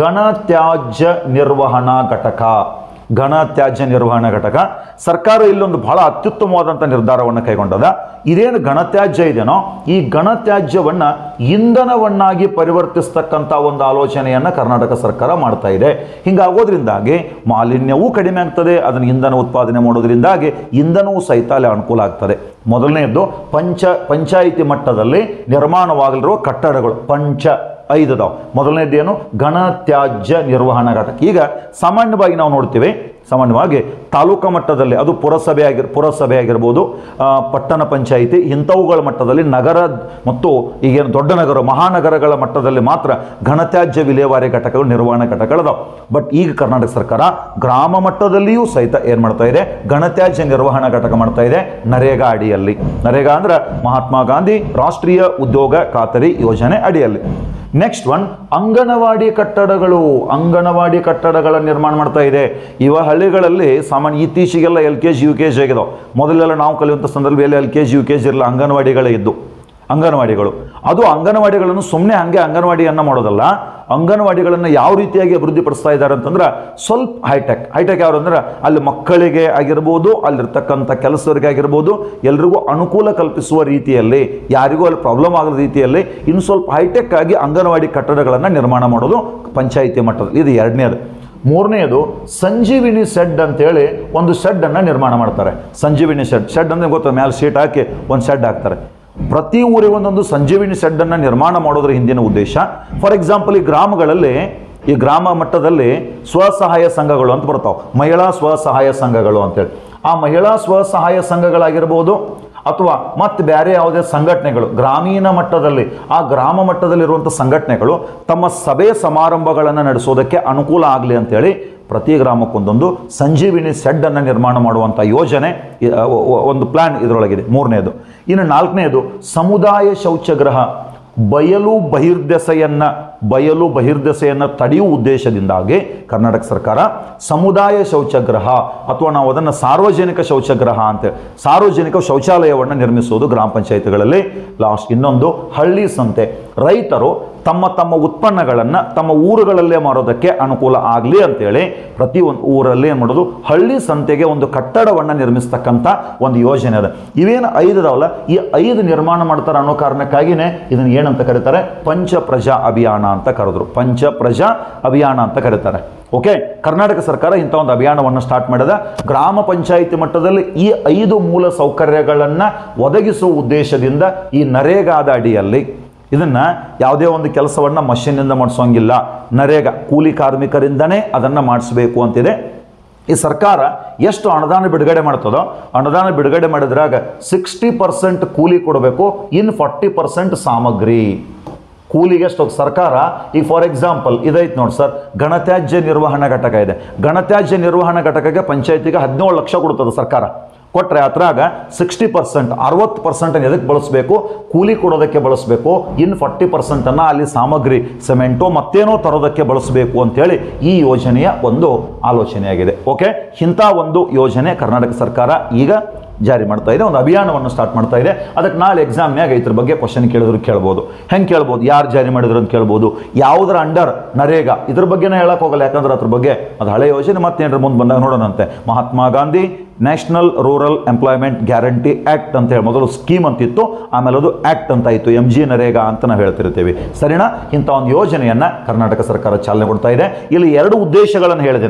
ಘನತ್ಯಾಜ್ಯ ನಿರ್ವಹಣಾ ಘಟಕ ಘನ ತ್ಯಾಜ್ಯ ನಿರ್ವಹಣಾ ಘಟಕ ಸರ್ಕಾರ ಇಲ್ಲೊಂದು ಬಹಳ ಅತ್ಯುತ್ತಮವಾದಂಥ ನಿರ್ಧಾರವನ್ನು ಕೈಗೊಂಡದ ಇದೇನು ಘನತ್ಯಾಜ್ಯ ಇದೆಯೋ ಈ ಘನತ್ಯಾಜ್ಯವನ್ನು ಇಂಧನವನ್ನಾಗಿ ಪರಿವರ್ತಿಸ್ತಕ್ಕಂಥ ಒಂದು ಆಲೋಚನೆಯನ್ನು ಕರ್ನಾಟಕ ಸರ್ಕಾರ ಮಾಡ್ತಾ ಇದೆ ಹಿಂಗಾಗೋದ್ರಿಂದಾಗಿ ಮಾಲಿನ್ಯವೂ ಕಡಿಮೆ ಆಗ್ತದೆ ಅದನ್ನು ಇಂಧನ ಉತ್ಪಾದನೆ ಮಾಡೋದ್ರಿಂದಾಗಿ ಇಂಧನವೂ ಸಹಿತ ಅಲ್ಲಿ ಅನುಕೂಲ ಆಗ್ತದೆ ಮೊದಲನೆಯದ್ದು ಪಂಚ ಪಂಚಾಯಿತಿ ಮಟ್ಟದಲ್ಲಿ ನಿರ್ಮಾಣವಾಗಲಿರುವ ಕಟ್ಟಡಗಳು ಪಂಚ ಐದು ಅದಾವ ಮೊದಲನೇದೇನು ಘನ ತ್ಯಾಜ್ಯ ನಿರ್ವಹಣಾ ಘಟಕ ಈಗ ಸಾಮಾನ್ಯವಾಗಿ ನಾವು ನೋಡ್ತೀವಿ ಸಾಮಾನ್ಯವಾಗಿ ತಾಲೂಕಾ ಮಟ್ಟದಲ್ಲಿ ಅದು ಪುರಸಭೆ ಆಗಿರ್ ಪುರಸಭೆ ಆಗಿರ್ಬೋದು ಆ, ಪಟ್ಟಣ ಪಂಚಾಯಿತಿ ಇಂಥವುಗಳ ಮಟ್ಟದಲ್ಲಿ ನಗರ ಮತ್ತು ಈಗೇನು ದೊಡ್ಡ ನಗರ ಮಹಾನಗರಗಳ ಮಟ್ಟದಲ್ಲಿ ಮಾತ್ರ ಘನತ್ಯಾಜ್ಯ ವಿಲೇವಾರಿ ಘಟಕಗಳು ನಿರ್ವಹಣಾ ಘಟಕಗಳದಾವ ಬಟ್ ಈಗ ಕರ್ನಾಟಕ ಸರ್ಕಾರ ಗ್ರಾಮ ಮಟ್ಟದಲ್ಲಿಯೂ ಸಹಿತ ಏನು ಮಾಡ್ತಾ ಇದೆ ಘನತ್ಯಾಜ್ಯ ನಿರ್ವಹಣಾ ಘಟಕ ಮಾಡ್ತಾ ಇದೆ ನರೇಗಾ ಅಡಿಯಲ್ಲಿ ನರೇಗಾ ಅಂದ್ರೆ ಮಹಾತ್ಮ ಗಾಂಧಿ ರಾಷ್ಟ್ರೀಯ ಉದ್ಯೋಗ ಖಾತರಿ ಯೋಜನೆ ಅಡಿಯಲ್ಲಿ ನೆಕ್ಸ್ಟ್ ಒನ್ ಅಂಗನವಾಡಿ ಕಟ್ಟಡಗಳು ಅಂಗನವಾಡಿ ಕಟ್ಟಡಗಳ ನಿರ್ಮಾಣ ಮಾಡ್ತಾ ಇದೆ ಇವ ಹಳ್ಳಿಗಳಲ್ಲಿ ಸಾಮಾನ್ಯ ಇತ್ತೀಚೆಗೆಲ್ಲ L K G U K G ಆಗಿದಾವೆ ಮೊದಲೆಲ್ಲ ನಾವು ಕಲಿಯುವಂಥ ಸಂದರ್ಭದಲ್ಲಿ L K G U K G ಇರಲ್ಲ ಅಂಗನವಾಡಿಗಳೇ ಇದ್ದು ಅಂಗನವಾಡಿಗಳು ಅದು ಅಂಗನವಾಡಿಗಳನ್ನು ಸುಮ್ಮನೆ ಹಂಗೆ ಅಂಗನವಾಡಿಯನ್ನು ಮಾಡೋದಲ್ಲ ಅಂಗನವಾಡಿಗಳನ್ನು ಯಾವ ರೀತಿಯಾಗಿ ಅಭಿವೃದ್ಧಿಪಡಿಸ್ತಾ ಇದ್ದಾರೆ ಅಂತಂದ್ರೆ ಸ್ವಲ್ಪ ಹೈಟೆಕ್ ಹೈಟೆಕ್ ಯಾರು ಅಂದ್ರೆ ಅಲ್ಲಿ ಮಕ್ಕಳಿಗೆ ಆಗಿರ್ಬೋದು ಅಲ್ಲಿರ್ತಕ್ಕಂಥ ಕೆಲಸದವರಿಗೆ ಆಗಿರ್ಬೋದು ಎಲ್ರಿಗೂ ಅನುಕೂಲ ಕಲ್ಪಿಸುವ ರೀತಿಯಲ್ಲಿ ಯಾರಿಗೂ ಅಲ್ಲಿ ಪ್ರಾಬ್ಲಮ್ ಆಗದ ರೀತಿಯಲ್ಲಿ ಇನ್ನು ಸ್ವಲ್ಪ ಹೈಟೆಕ್ ಆಗಿ ಅಂಗನವಾಡಿ ಕಟ್ಟಡಗಳನ್ನು ನಿರ್ಮಾಣ ಮಾಡೋದು ಪಂಚಾಯಿತಿ ಮಟ್ಟದಲ್ಲಿ ಇದು ಎರಡನೇದು ಮೂರನೆಯದು ಸಂಜೀವಿನಿ ಶೆಡ್ ಅಂತೇಳಿ ಒಂದು ಶೆಡ್ಡನ್ನು ನಿರ್ಮಾಣ ಮಾಡ್ತಾರೆ ಸಂಜೀವಿನಿ ಶೆಡ್ ಶೆಡ್ ಅಂದರೆ ಗೊತ್ತಾ ಮೇಲೆ ಸೀಟ್ ಹಾಕಿ ಒಂದು ಶೆಡ್ ಹಾಕ್ತಾರೆ ಪ್ರತಿ ಊರಿಗೆ ಒಂದೊಂದು ಸಂಜೀವಿನಿ ಶೆಡ್ಡನ್ನು ನಿರ್ಮಾಣ ಮಾಡೋದ್ರ ಹಿಂದಿನ ಉದ್ದೇಶ ಫಾರ್ ಎಕ್ಸಾಂಪಲ್ ಈ ಗ್ರಾಮಗಳಲ್ಲಿ ಈ ಗ್ರಾಮ ಮಟ್ಟದಲ್ಲಿ ಸ್ವಸಹಾಯ ಸಂಘಗಳು ಅಂತ ಬರ್ತಾವೆ ಮಹಿಳಾ ಸ್ವಸಹಾಯ ಸಂಘಗಳು ಅಂತೇಳಿ ಆ ಮಹಿಳಾ ಸ್ವಸಹಾಯ ಸಂಘಗಳಾಗಿರ್ಬೋದು ಅಥವಾ ಮತ್ತೆ ಬೇರೆ ಯಾವುದೇ ಸಂಘಟನೆಗಳು ಗ್ರಾಮೀಣ ಮಟ್ಟದಲ್ಲಿ ಆ ಗ್ರಾಮ ಮಟ್ಟದಲ್ಲಿರುವಂಥ ಸಂಘಟನೆಗಳು ತಮ್ಮ ಸಭೆ ಸಮಾರಂಭಗಳನ್ನು ನಡೆಸೋದಕ್ಕೆ ಅನುಕೂಲ ಆಗಲಿ ಅಂತೇಳಿ ಪ್ರತಿ ಗ್ರಾಮಕ್ಕೊಂದೊಂದು ಸಂಜೀವಿನಿ ಶೆಡ್ಡನ್ನು ನಿರ್ಮಾಣ ಮಾಡುವಂಥ ಯೋಜನೆ ಇ- ಒ- ಒ- ಒಂದು ಪ್ಲಾನ್ ಇದರೊಳಗಿದೆ ಮೂರನೇದು ಇನ್ನು ನಾಲ್ಕನೇದು ಸಮುದಾಯ ಶೌಚಗೃಹ ಬಯಲು ಬಹಿರ್ದೆಸೆಯನ್ನ ಬಯಲು ಬಹಿರ್ದೆಸೆಯನ್ನು ತಡೆಯುವ ಉದ್ದೇಶದಿಂದಾಗಿ ಕರ್ನಾಟಕ ಸರ್ಕಾರ ಸಮುದಾಯ ಶೌಚಗೃಹ ಅಥವಾ ನಾವು ಅದನ್ನು ಸಾರ್ವಜನಿಕ ಶೌಚಗೃಹ ಅಂತೇಳಿ ಸಾರ್ವಜನಿಕ ಶೌಚಾಲಯವನ್ನು ನಿರ್ಮಿಸುವುದು ಗ್ರಾಮ ಪಂಚಾಯಿತಿಗಳಲ್ಲಿ ಲಾಸ್ಟ್ ಇನ್ನೊಂದು ಹಳ್ಳಿ ಸಂತೆ ರೈತರು ತಮ್ಮ ತಮ್ಮ ಉತ್ಪನ್ನಗಳನ್ನು ತಮ್ಮ ಊರುಗಳಲ್ಲೇ ಮಾರೋದಕ್ಕೆ ಅನುಕೂಲ ಆಗಲಿ ಅಂತೇಳಿ ಪ್ರತಿ ಒಂದು ಊರಲ್ಲಿ ಏನು ಮಾಡೋದು ಹಳ್ಳಿ ಸಂತೆಗೆ ಒಂದು ಕಟ್ಟಡವನ್ನು ನಿರ್ಮಿಸ್ತಕ್ಕಂಥ ಒಂದು ಯೋಜನೆ ಅದ ಇವೇನು ಐದು ಅದಾವಲ್ಲ ಈ ಐದು ನಿರ್ಮಾಣ ಮಾಡ್ತಾರೆ ಅನ್ನೋ ಕಾರಣಕ್ಕಾಗಿಯೇ ಇದನ್ನು ಏನಂತ ಕರೀತಾರೆ ಪಂಚ ಪ್ರಜಾ ಅಭಿಯಾನ ಅಂತ ಕರೆದ್ರು ಪಂಚ ಪ್ರಜಾ ಅಭಿಯಾನ ಅಂತ ಕರೀತಾರೆ ಓಕೆ ಕರ್ನಾಟಕ ಸರ್ಕಾರ ಇಂಥ ಒಂದು ಅಭಿಯಾನವನ್ನು ಸ್ಟಾರ್ಟ್ ಮಾಡಿದ ಗ್ರಾಮ ಪಂಚಾಯಿತಿ ಮಟ್ಟದಲ್ಲಿ ಈ ಐದು ಮೂಲ ಸೌಕರ್ಯಗಳನ್ನು ಒದಗಿಸುವ ಉದ್ದೇಶದಿಂದ ಈ ನರೇಗಾದ ಅಡಿಯಲ್ಲಿ ಇದನ್ನ ಯಾವುದೇ ಒಂದು ಕೆಲಸವನ್ನು ಮಷೀನಿಂದ ಮಾಡಿಸೋಂಗಿಲ್ಲ ನರೇಗಾ ಕೂಲಿ ಕಾರ್ಮಿಕರಿಂದನೇ ಅದನ್ನು ಮಾಡಿಸಬೇಕು ಅಂತಿದೆ ಈ ಸರ್ಕಾರ ಎಷ್ಟು ಅನುದಾನ ಬಿಡುಗಡೆ ಮಾಡ್ತದೋ ಅನುದಾನ ಬಿಡುಗಡೆ ಮಾಡಿದ್ರಾಗ ಸಿಕ್ಸ್ಟಿ ಪರ್ಸೆಂಟ್ ಕೂಲಿ ಕೊಡಬೇಕು ಇನ್ ಫಾರ್ಟಿ ಪರ್ಸೆಂಟ್ ಸಾಮಗ್ರಿ ಕೂಲಿಗೆ ಎಷ್ಟು ಸರ್ಕಾರ ಈಗ ಫಾರ್ ಎಕ್ಸಾಂಪಲ್ ಇದೈತೆ ನೋಡಿ ಸರ್ ಘನತ್ಯಾಜ್ಯ ನಿರ್ವಹಣಾ ಘಟಕ ಇದೆ ಘನತ್ಯಾಜ್ಯ ನಿರ್ವಹಣಾ ಘಟಕಕ್ಕೆ ಪಂಚಾಯತಿಗೆ ಹದಿನೇಳು ಲಕ್ಷ ಕೊಡ್ತದೆ ಸರ್ಕಾರ ಕೊಟ್ಟರೆ ಅದ್ರಾಗ ಸಿಕ್ಸ್ಟಿ ಪರ್ಸೆಂಟ್ ಅರವತ್ತು ಪರ್ಸೆಂಟ್ ಎದಕ್ಕೆ ಬಳಸಬೇಕು ಕೂಲಿ ಕೊಡೋದಕ್ಕೆ ಬಳಸಬೇಕು ಇನ್ ಫಾರ್ಟಿ ಪರ್ಸೆಂಟನ್ನು ಅಲ್ಲಿ ಸಾಮಗ್ರಿ ಸಿಮೆಂಟು ಮತ್ತೇನೋ ತರೋದಕ್ಕೆ ಬಳಸಬೇಕು ಅಂತೇಳಿ ಈ ಯೋಜನೆಯ ಒಂದು ಆಲೋಚನೆಯಾಗಿದೆ ಓಕೆ ಇಂಥ ಒಂದು ಯೋಜನೆ ಕರ್ನಾಟಕ ಸರ್ಕಾರ ಈಗ ಜಾರಿ ಮಾಡ್ತಾ ಇದೆ ಒಂದು ಅಭಿಯಾನವನ್ನು ಸ್ಟಾರ್ಟ್ ಮಾಡ್ತಾ ಇದೆ ಅದಕ್ಕೆ ನಾಳೆ ಎಕ್ಸಾಮ್ನಾಗ ಇದ್ರ ಬಗ್ಗೆ ಕ್ವಶನ್ ಕೇಳಿದ್ರು ಕೇಳ್ಬೋದು ಹೆಂಗೆ ಕೇಳ್ಬೋದು ಯಾರು ಜಾರಿ ಮಾಡಿದ್ರು ಅಂತ ಕೇಳ್ಬೋದು ಯಾವುದರ ಅಂಡರ್ ನರೇಗಾ ಇದ್ರ ಬಗ್ಗೆನೇ ಹೇಳಕ್ ಹೋಗಲ್ಲ ಯಾಕಂದ್ರೆ ಅದ್ರ ಬಗ್ಗೆ ಅದು ಹಳೆ ಯೋಜನೆ ಮತ್ತೇನ್ರ ಮುಂದೆ ಬಂದಾಗ ನೋಡೋಣಂತೆ Mahatma Gandhi national rural employment guarantee act ಅಂತ ಹೇಳಿ ಮೊದಲು ಸ್ಕೀಮ್ ಅಂತಿತ್ತು ಆಮೇಲೆ ಅದು ಆ್ಯಕ್ಟ್ ಅಂತ ಆಯಿತು ಎಮ್ ಜಿ ನರೇಗಾ ಅಂತ ನಾವು ಹೇಳ್ತಿರ್ತೀವಿ ಸರಿನಾ ಇಂಥ ಒಂದು ಯೋಜನೆಯನ್ನು ಕರ್ನಾಟಕ ಸರ್ಕಾರ ಚಾಲನೆ ಕೊಡ್ತಾ ಇದೆ ಇಲ್ಲಿ ಎರಡು ಉದ್ದೇಶಗಳನ್ನು ಹೇಳಿದೆ ನಾನು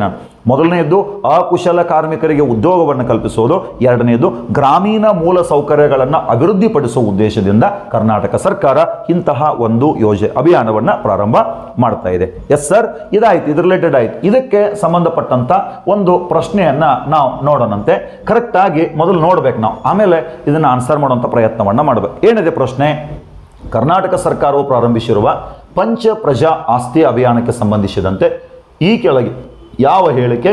ಮೊದಲನೆಯದ್ದು ಅಕುಶಲ ಕಾರ್ಮಿಕರಿಗೆ ಉದ್ಯೋಗವನ್ನು ಕಲ್ಪಿಸುವುದು ಎರಡನೆಯದು ಗ್ರಾಮೀಣ ಮೂಲ ಸೌಕರ್ಯಗಳನ್ನು ಅಭಿವೃದ್ಧಿಪಡಿಸುವ ಉದ್ದೇಶದಿಂದ ಕರ್ನಾಟಕ ಸರ್ಕಾರ ಇಂತಹ ಒಂದು ಯೋಜನೆ ಅಭಿಯಾನವನ್ನು ಪ್ರಾರಂಭ ಮಾಡ್ತಾ ಇದೆ ಎಸ್ ಸರ್ ಇದಾಯ್ತು ಇದು ರಿಲೇಟೆಡ್ ಆಯ್ತು ಇದಕ್ಕೆ ಸಂಬಂಧಪಟ್ಟಂತ ಒಂದು ಪ್ರಶ್ನೆಯನ್ನ ನಾವು ನೋಡೋಣಂತೆ ಕರೆಕ್ಟ್ ಆಗಿ ಮೊದಲು ನೋಡ್ಬೇಕು ನಾವು ಆಮೇಲೆ ಇದನ್ನ ಆನ್ಸರ್ ಮಾಡುವಂಥ ಪ್ರಯತ್ನವನ್ನ ಮಾಡಬೇಕು ಏನಿದೆ ಪ್ರಶ್ನೆ ಕರ್ನಾಟಕ ಸರ್ಕಾರವು ಪ್ರಾರಂಭಿಸಿರುವ ಪಂಚ ಪ್ರಜಾ ಆಸ್ತಿ ಅಭಿಯಾನಕ್ಕೆ ಸಂಬಂಧಿಸಿದಂತೆ ಈ ಕೆಳಗೆ ಯಾವ ಹೇಳಿಕೆ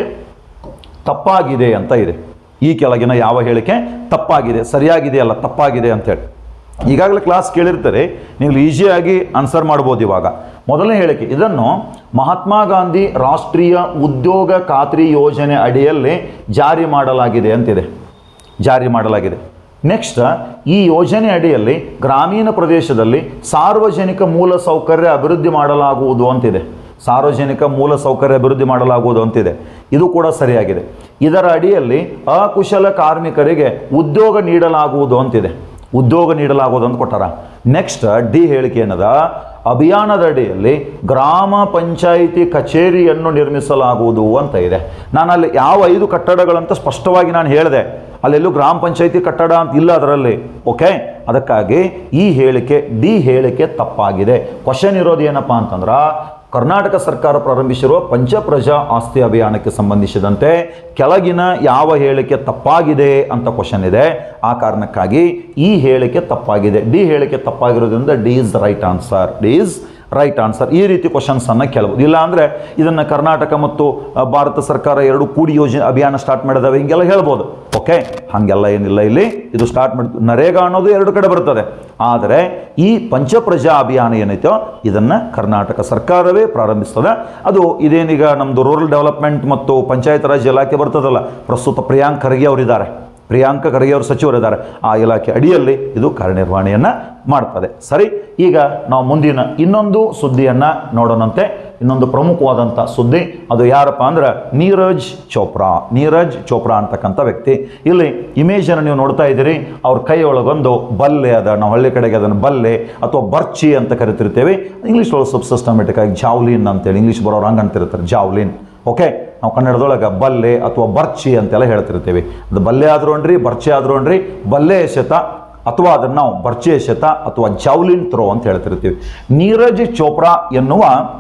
ತಪ್ಪಾಗಿದೆ ಅಂತ ಇದೆ ಈ ಕೆಳಗಿನ ಯಾವ ಹೇಳಿಕೆ ತಪ್ಪಾಗಿದೆ ಸರಿಯಾಗಿದೆ ಅಲ್ಲ ತಪ್ಪಾಗಿದೆ ಅಂತೇಳಿ ಈಗಾಗಲೇ ಕ್ಲಾಸ್ ಕೇಳಿರ್ತಾರೆ ನೀವು ಈಸಿಯಾಗಿ ಆನ್ಸರ್ ಮಾಡ್ಬೋದು ಇವಾಗ ಮೊದಲನೇ ಹೇಳಿಕೆ ಇದನ್ನು ಮಹಾತ್ಮ ಗಾಂಧಿ ರಾಷ್ಟ್ರೀಯ ಉದ್ಯೋಗ ಖಾತ್ರಿ ಯೋಜನೆ ಅಡಿಯಲ್ಲಿ ಜಾರಿ ಮಾಡಲಾಗಿದೆ ಅಂತಿದೆ ಜಾರಿ ಮಾಡಲಾಗಿದೆ ನೆಕ್ಸ್ಟ್ ಈ ಯೋಜನೆ ಅಡಿಯಲ್ಲಿ ಗ್ರಾಮೀಣ ಪ್ರದೇಶದಲ್ಲಿ ಸಾರ್ವಜನಿಕ ಮೂಲ ಸೌಕರ್ಯ ಅಭಿವೃದ್ಧಿ ಮಾಡಲಾಗುವುದು ಅಂತಿದೆ ಸಾರ್ವಜನಿಕ ಮೂಲ ಸೌಕರ್ಯ ಅಭಿವೃದ್ಧಿ ಮಾಡಲಾಗುವುದು ಅಂತಿದೆ ಇದು ಕೂಡ ಸರಿಯಾಗಿದೆ ಇದರ ಅಡಿಯಲ್ಲಿ ಅಕುಶಲ ಕಾರ್ಮಿಕರಿಗೆ ಉದ್ಯೋಗ ನೀಡಲಾಗುವುದು ಅಂತಿದೆ ಉದ್ಯೋಗ ನೀಡಲಾಗುವುದು ಅಂತ ಕೊಟ್ಟಾರ ನೆಕ್ಸ್ಟ್ ಡಿ ಹೇಳಿಕೆ ಏನದ ಅಭಿಯಾನದ ಅಡಿಯಲ್ಲಿ ಗ್ರಾಮ ಪಂಚಾಯಿತಿ ಕಚೇರಿಯನ್ನು ನಿರ್ಮಿಸಲಾಗುವುದು ಅಂತ ಇದೆ ನಾನು ಅಲ್ಲಿ ಯಾವ ಐದು ಕಟ್ಟಡಗಳಂತ ಸ್ಪಷ್ಟವಾಗಿ ನಾನು ಹೇಳಿದೆ ಅಲ್ಲೆಲ್ಲೂ ಗ್ರಾಮ ಪಂಚಾಯಿತಿ ಕಟ್ಟಡ ಅಂತ ಇಲ್ಲ ಅದರಲ್ಲಿ ಓಕೆ ಅದಕ್ಕಾಗಿ ಈ ಹೇಳಿಕೆ ಡಿ ಹೇಳಿಕೆ ತಪ್ಪಾಗಿದೆ ಕ್ವಶನ್ ಇರೋದು ಏನಪ್ಪ ಅಂತಂದ್ರೆ ಕರ್ನಾಟಕ ಸರ್ಕಾರ ಪ್ರಾರಂಭಿಸಿರುವ ಪಂಚಪ್ರಜಾ ಆಸ್ತಿ ಅಭಿಯಾನಕ್ಕೆ ಸಂಬಂಧಿಸಿದಂತೆ ಕೆಳಗಿನ ಯಾವ ಹೇಳಿಕೆ ತಪ್ಪಾಗಿದೆ ಅಂತ ಕ್ವಶನ್ ಇದೆ ಆ ಕಾರಣಕ್ಕಾಗಿ ಈ ಹೇಳಿಕೆ ತಪ್ಪಾಗಿದೆ ಡಿ ಹೇಳಿಕೆ ತಪ್ಪಾಗಿರೋದ್ರಿಂದ D is right answer D is right answer ಈ ರೀತಿ ಕ್ವಶನ್ಸ್ ಅನ್ನ ಕೇಳಬಹುದು ಇಲ್ಲ ಅಂದ್ರೆ ಇದನ್ನ ಕರ್ನಾಟಕ ಮತ್ತು ಆ, ಭಾರತ ಸರ್ಕಾರ ಎರಡು ಕೂಡಿ ಯೋಜನೆ ಅಭಿಯಾನ ಸ್ಟಾರ್ಟ್ ಮಾಡಿದಾವೆ ಹಿಂಗೆಲ್ಲ ಹೇಳ್ಬೋದು ಓಕೆ ಹಾಗೆಲ್ಲ ಏನಿಲ್ಲ ಇಲ್ಲಿ ಇದು ಸ್ಟಾರ್ಟ್ ಮಾಡಿ ನರೇಗಾ ಅನ್ನೋದು ಎರಡು ಕಡೆ ಬರ್ತದೆ ಆದರೆ ಈ ಪಂಚಪ್ರಜಾ ಅಭಿಯಾನ ಏನೈತೋ ಇದನ್ನ ಕರ್ನಾಟಕ ಸರ್ಕಾರವೇ ಪ್ರಾರಂಭಿಸ್ತದೆ ಅದು ಇದೇನೀಗ ನಮ್ಮದು ರೂರಲ್ ಡೆವಲಪ್ಮೆಂಟ್ ಮತ್ತು ಪಂಚಾಯತ್ ರಾಜ್ ಇಲಾಖೆ ಬರ್ತದಲ್ಲ ಪ್ರಸ್ತುತ ಪ್ರಿಯಾಂಕ್ ಖರ್ಗೆ ಅವರಿದ್ದಾರೆ ಪ್ರಿಯಾಂಕ ಖರ್ಗೆ ಅವರು ಸಚಿವರಿದ್ದಾರೆ ಆ ಇಲಾಖೆ ಅಡಿಯಲ್ಲಿ ಇದು ಕಾರ್ಯನಿರ್ವಹಣೆಯನ್ನು ಮಾಡ್ತದೆ ಸರಿ ಈಗ ನಾವು ಮುಂದಿನ ಇನ್ನೊಂದು ಸುದ್ದಿಯನ್ನು ನೋಡೋಣಂತೆ ಇನ್ನೊಂದು ಪ್ರಮುಖವಾದಂಥ ಸುದ್ದಿ ಅದು ಯಾರಪ್ಪ ಅಂದ್ರೆ ನೀರಜ್ ಚೋಪ್ರಾ ನೀರಜ್ ಚೋಪ್ರಾ ಅಂತಕ್ಕಂಥ ವ್ಯಕ್ತಿ ಇಲ್ಲಿ ಇಮೇಜನ್ನು ನೀವು ನೋಡ್ತಾ ಇದ್ದೀರಿ ಅವ್ರ ಕೈ ಒಳಗೊಂದು ಬಲ್ಲೆ ಅದ ನಾವು ಹಳ್ಳಿ ಕಡೆಗೆ ಅದನ್ನು ಬಲ್ಲೆ ಅಥವಾ ಬರ್ಚಿ ಅಂತ ಕರಿತಿರ್ತೇವೆ ಇಂಗ್ಲೀಷ್ ಒಳಗೆ ಸಬ್ ಸಿಸ್ಟಮೆಟಿಕ್ ಆಗಿ ಜಾವ್ಲಿನ್ ಅಂತೇಳಿ ಇಂಗ್ಲೀಷ್ ಬರೋರು ಹಂಗೆ ಅಂತಿರ್ತಾರೆ ಜಾವ್ಲಿನ್ ಓಕೆ ನಾವು ಕನ್ನಡದೊಳಗೆ ಬಲ್ಲೆ ಅಥವಾ ಬರ್ಚಿ ಅಂತೆಲ್ಲ ಹೇಳ್ತಿರ್ತೀವಿ ಅದು ಬಲ್ಲೆ ಆದ್ರೂ ಅನ್ರಿ ಬರ್ಚಿ ಆದ್ರೂ ಅನ್ರಿ ಬಲ್ಲೆ ಎಸೆತ ಅಥವಾ ಅದನ್ನು ನಾವು ಬರ್ಚಿ ಎಸೆತ ಅಥವಾ ಜಾವ್ಲಿನ್ ಥ್ರೋ ಅಂತ ಹೇಳ್ತಿರ್ತೀವಿ ನೀರಜ್ ಚೋಪ್ರಾ ಎನ್ನುವ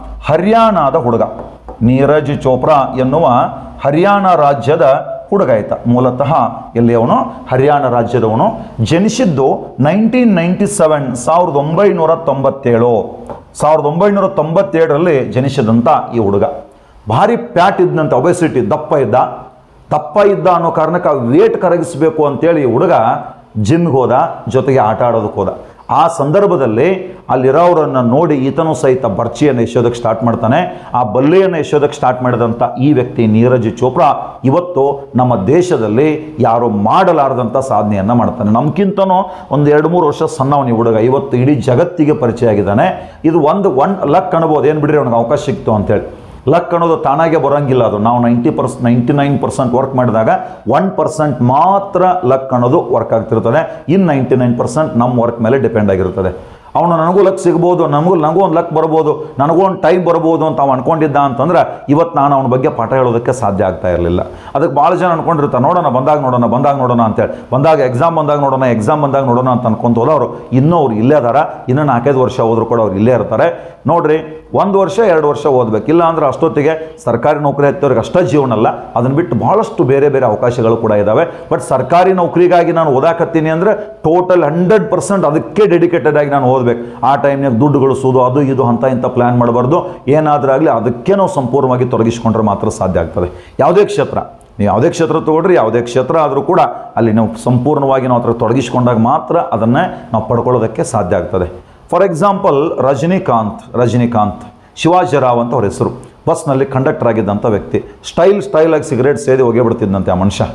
ಹರಿಯಾಣದ ಹುಡುಗ ನೀರಜ್ ಚೋಪ್ರಾ ಎನ್ನುವ ಹರಿಯಾಣ ರಾಜ್ಯದ ಹುಡುಗ ಆಯ್ತ ಮೂಲತಃ ಎಲ್ಲಿ ಅವನು ಹರಿಯಾಣ ರಾಜ್ಯದವನು ಜನಿಸಿದ್ದು ನೈನ್ಟೀನ್ ನೈಂಟಿ ಸೆವೆನ್ ಸಾವಿರದ ಒಂಬೈನೂರ ತೊಂಬತ್ತೇಳು ಸಾವಿರದ ಒಂಬೈನೂರ ತೊಂಬತ್ತೇಳರಲ್ಲಿ ಜನಿಸಿದಂಥ ಈ ಹುಡುಗ ಭಾರಿ ಪ್ಯಾಟ್ ಇದ್ದಂತ ಒಬೆಸಿಟಿ ದಪ್ಪ ಇದ್ದ ದಪ್ಪ ಇದ್ದ ಅನ್ನೋ ಕಾರಣಕ್ಕೆ ವೇಟ್ ಕರಗಿಸಬೇಕು ಅಂತೇಳಿ ಈ ಹುಡುಗ ಜಿಮ್ಗೆ ಹೋದ ಜೊತೆಗೆ ಆಟ ಆಡೋದಕ್ಕೆ ಹೋದ ಆ ಸಂದರ್ಭದಲ್ಲಿ ಅಲ್ಲಿರೋರನ್ನು ನೋಡಿ ಈತನು ಸಹಿತ ಬರ್ಚಿಯನ್ನು ಎಸೆಯೋದಕ್ಕೆ ಸ್ಟಾರ್ಟ್ ಮಾಡ್ತಾನೆ ಆ ಬಲ್ಲೆಯನ್ನು ಎಸೆಯೋದಕ್ಕೆ ಸ್ಟಾರ್ಟ್ ಮಾಡಿದಂಥ ಈ ವ್ಯಕ್ತಿ ನೀರಜ್ ಚೋಪ್ರಾ ಇವತ್ತು ನಮ್ಮ ದೇಶದಲ್ಲಿ ಯಾರು ಮಾಡಲಾರದಂಥ ಸಾಧನೆಯನ್ನು ಮಾಡ್ತಾನೆ ನಮ್ಗಿಂತನೂ ಒಂದು ಎರಡು ಮೂರು ವರ್ಷ ಸಣ್ಣವನಿ ಹುಡುಗ ಇವತ್ತು ಇಡೀ ಜಗತ್ತಿಗೆ ಪರಿಚಯ ಆಗಿದ್ದಾನೆ ಇದು ಒಂದು ಒನ್ ಲಕ್ ಅನ್ಬೋದು ಏನು ಬಿಡ್ರಿ ಅವ್ನಿಗೆ ಅವಕಾಶ ಸಿಕ್ತು ಅಂತೇಳಿ ಲಕ್ ಅನ್ನೋದು ತಾನಾಗೆ ಬರೋಂಗಿಲ್ಲ ಅದು ನಾವು ninety per ninety nine percent work ಮಾಡಿದಾಗ ಒನ್ ಪರ್ಸೆಂಟ್ ಮಾತ್ರ ಲಕ್ ಅನ್ನೋದು ವರ್ಕ್ ಆಗ್ತಿರ್ತದೆ ಇನ್ ನೈಂಟಿ ನೈನ್ ಪರ್ಸೆಂಟ್ ನಮ್ಮ ವರ್ಕ್ ಮೇಲೆ ಡಿಪೆಂಡ್ ಆಗಿರ್ತದೆ ಅವನು ನನಗೂ ಲಕ್ ಸಿಗ್ಬೋದು ನಮಗೂ ನನಗೂ ಒಂದು ಲಕ್ ಬರ್ಬೋದು ನನಗೂ ಒಂದು ಟೈಮ್ ಬರ್ಬೋದು ಅಂತ ಅವ್ನು ಅನ್ಕೊಂಡಿದ್ದ ಅಂತಂದ್ರೆ ಇವತ್ತು ನಾನು ಅವನ ಬಗ್ಗೆ ಪಾಠ ಹೇಳೋದಕ್ಕೆ ಸಾಧ್ಯ ಆಗ್ತಾ ಇರಲಿಲ್ಲ ಅದಕ್ಕೆ ಭಾಳ ಜನ ಅನ್ಕೊಂಡಿರ್ತಾರೆ ನೋಡೋಣ ಬಂದಾಗ ನೋಡೋಣ ಬಂದಾಗ ನೋಡೋಣ ಅಂತೇಳಿ ಬಂದಾಗ ಎಕ್ಸಾಮ್ ಬಂದಾಗ ನೋಡೋಣ ಎಕ್ಸಾಮ್ ಬಂದಾಗ ನೋಡೋಣ ಅಂತ ಅನ್ಕೊಂತ ಹೋದವರು ಇನ್ನೂ ಅವ್ರು ಇಲ್ಲೇ ಅದಾರ ಇನ್ನೂ ನಾಲ್ಕೈದು ವರ್ಷ ಹೋದ್ರು ಕೂಡ ಅವ್ರು ಇಲ್ಲೇ ಇರ್ತಾರೆ ನೋಡ್ರಿ ಒಂದು ವರ್ಷ ಎರಡು ವರ್ಷ ಓದ್ಬೇಕು ಇಲ್ಲ ಅಂದ್ರೆ ಅಷ್ಟೊತ್ತಿಗೆ ಸರ್ಕಾರಿ ನೌಕರಿ ಹತ್ತೋರಿಗೆ ಅಷ್ಟೇ ಜೀವನ ಅಲ್ಲ ಅದನ್ನು ಬಿಟ್ಟು ಬಹಳಷ್ಟು ಬೇರೆ ಬೇರೆ ಅವಕಾಶಗಳು ಕೂಡ ಇದ್ದಾವೆ ಬಟ್ ಸರ್ಕಾರಿ ನೌಕರಿಗಾಗಿ ನಾನು ಓದಾಕತ್ತೀನಿ ಅಂದರೆ ಟೋಟಲ್ ಹಂಡ್ರೆಡ್ ಪರ್ಸೆಂಟ್ ಅದಕ್ಕೆ ಡೆಡಿಕೇಟೆಡ್ ಆಗಿ ನಾನು ಓದ್ಬೇಕು ಆ ಟೈಮ್ನಾಗ ದುಡ್ಡು ಗಳಿಸೋದು ಅದು ಇದು ಅಂತ ಇಂಥ ಪ್ಲ್ಯಾನ್ ಮಾಡಬಾರ್ದು ಏನಾದರೂ ಆಗಲಿ ಅದಕ್ಕೆ ನಾವು ಸಂಪೂರ್ಣವಾಗಿ ತೊಡಗಿಸ್ಕೊಂಡ್ರೆ ಮಾತ್ರ ಸಾಧ್ಯ ಆಗ್ತದೆ ಯಾವುದೇ ಕ್ಷೇತ್ರ ನೀವು ಯಾವುದೇ ಕ್ಷೇತ್ರ ತಗೊಳ್ರಿ ಯಾವುದೇ ಕ್ಷೇತ್ರ ಆದರೂ ಕೂಡ ಅಲ್ಲಿ ನಾವು ಸಂಪೂರ್ಣವಾಗಿ ನಾವು ಅದರ ತೊಡಗಿಸ್ಕೊಂಡಾಗ ಮಾತ್ರ ಅದನ್ನೇ ನಾವು ಪಡ್ಕೊಳ್ಳೋದಕ್ಕೆ ಸಾಧ್ಯ ಆಗ್ತದೆ ಫಾರ್ ಎಕ್ಸಾಂಪಲ್ ರಜನಿಕಾಂತ್ ರಜನಿಕಾಂತ್ ಶಿವಾಜಿರಾವ್ ಅಂತ ಅವ್ರ ಹೆಸರು ಬಸ್ನಲ್ಲಿ ಕಂಡಕ್ಟರ್ ಆಗಿದ್ದಂಥ ವ್ಯಕ್ತಿ ಸ್ಟೈಲ್ ಸ್ಟೈಲಾಗಿ ಸಿಗರೇಟ್ ಸೇದಿ ಹೋಗಿಬಿಡ್ತಿದ್ದಂತೆ ಆ ಮನುಷ್ಯ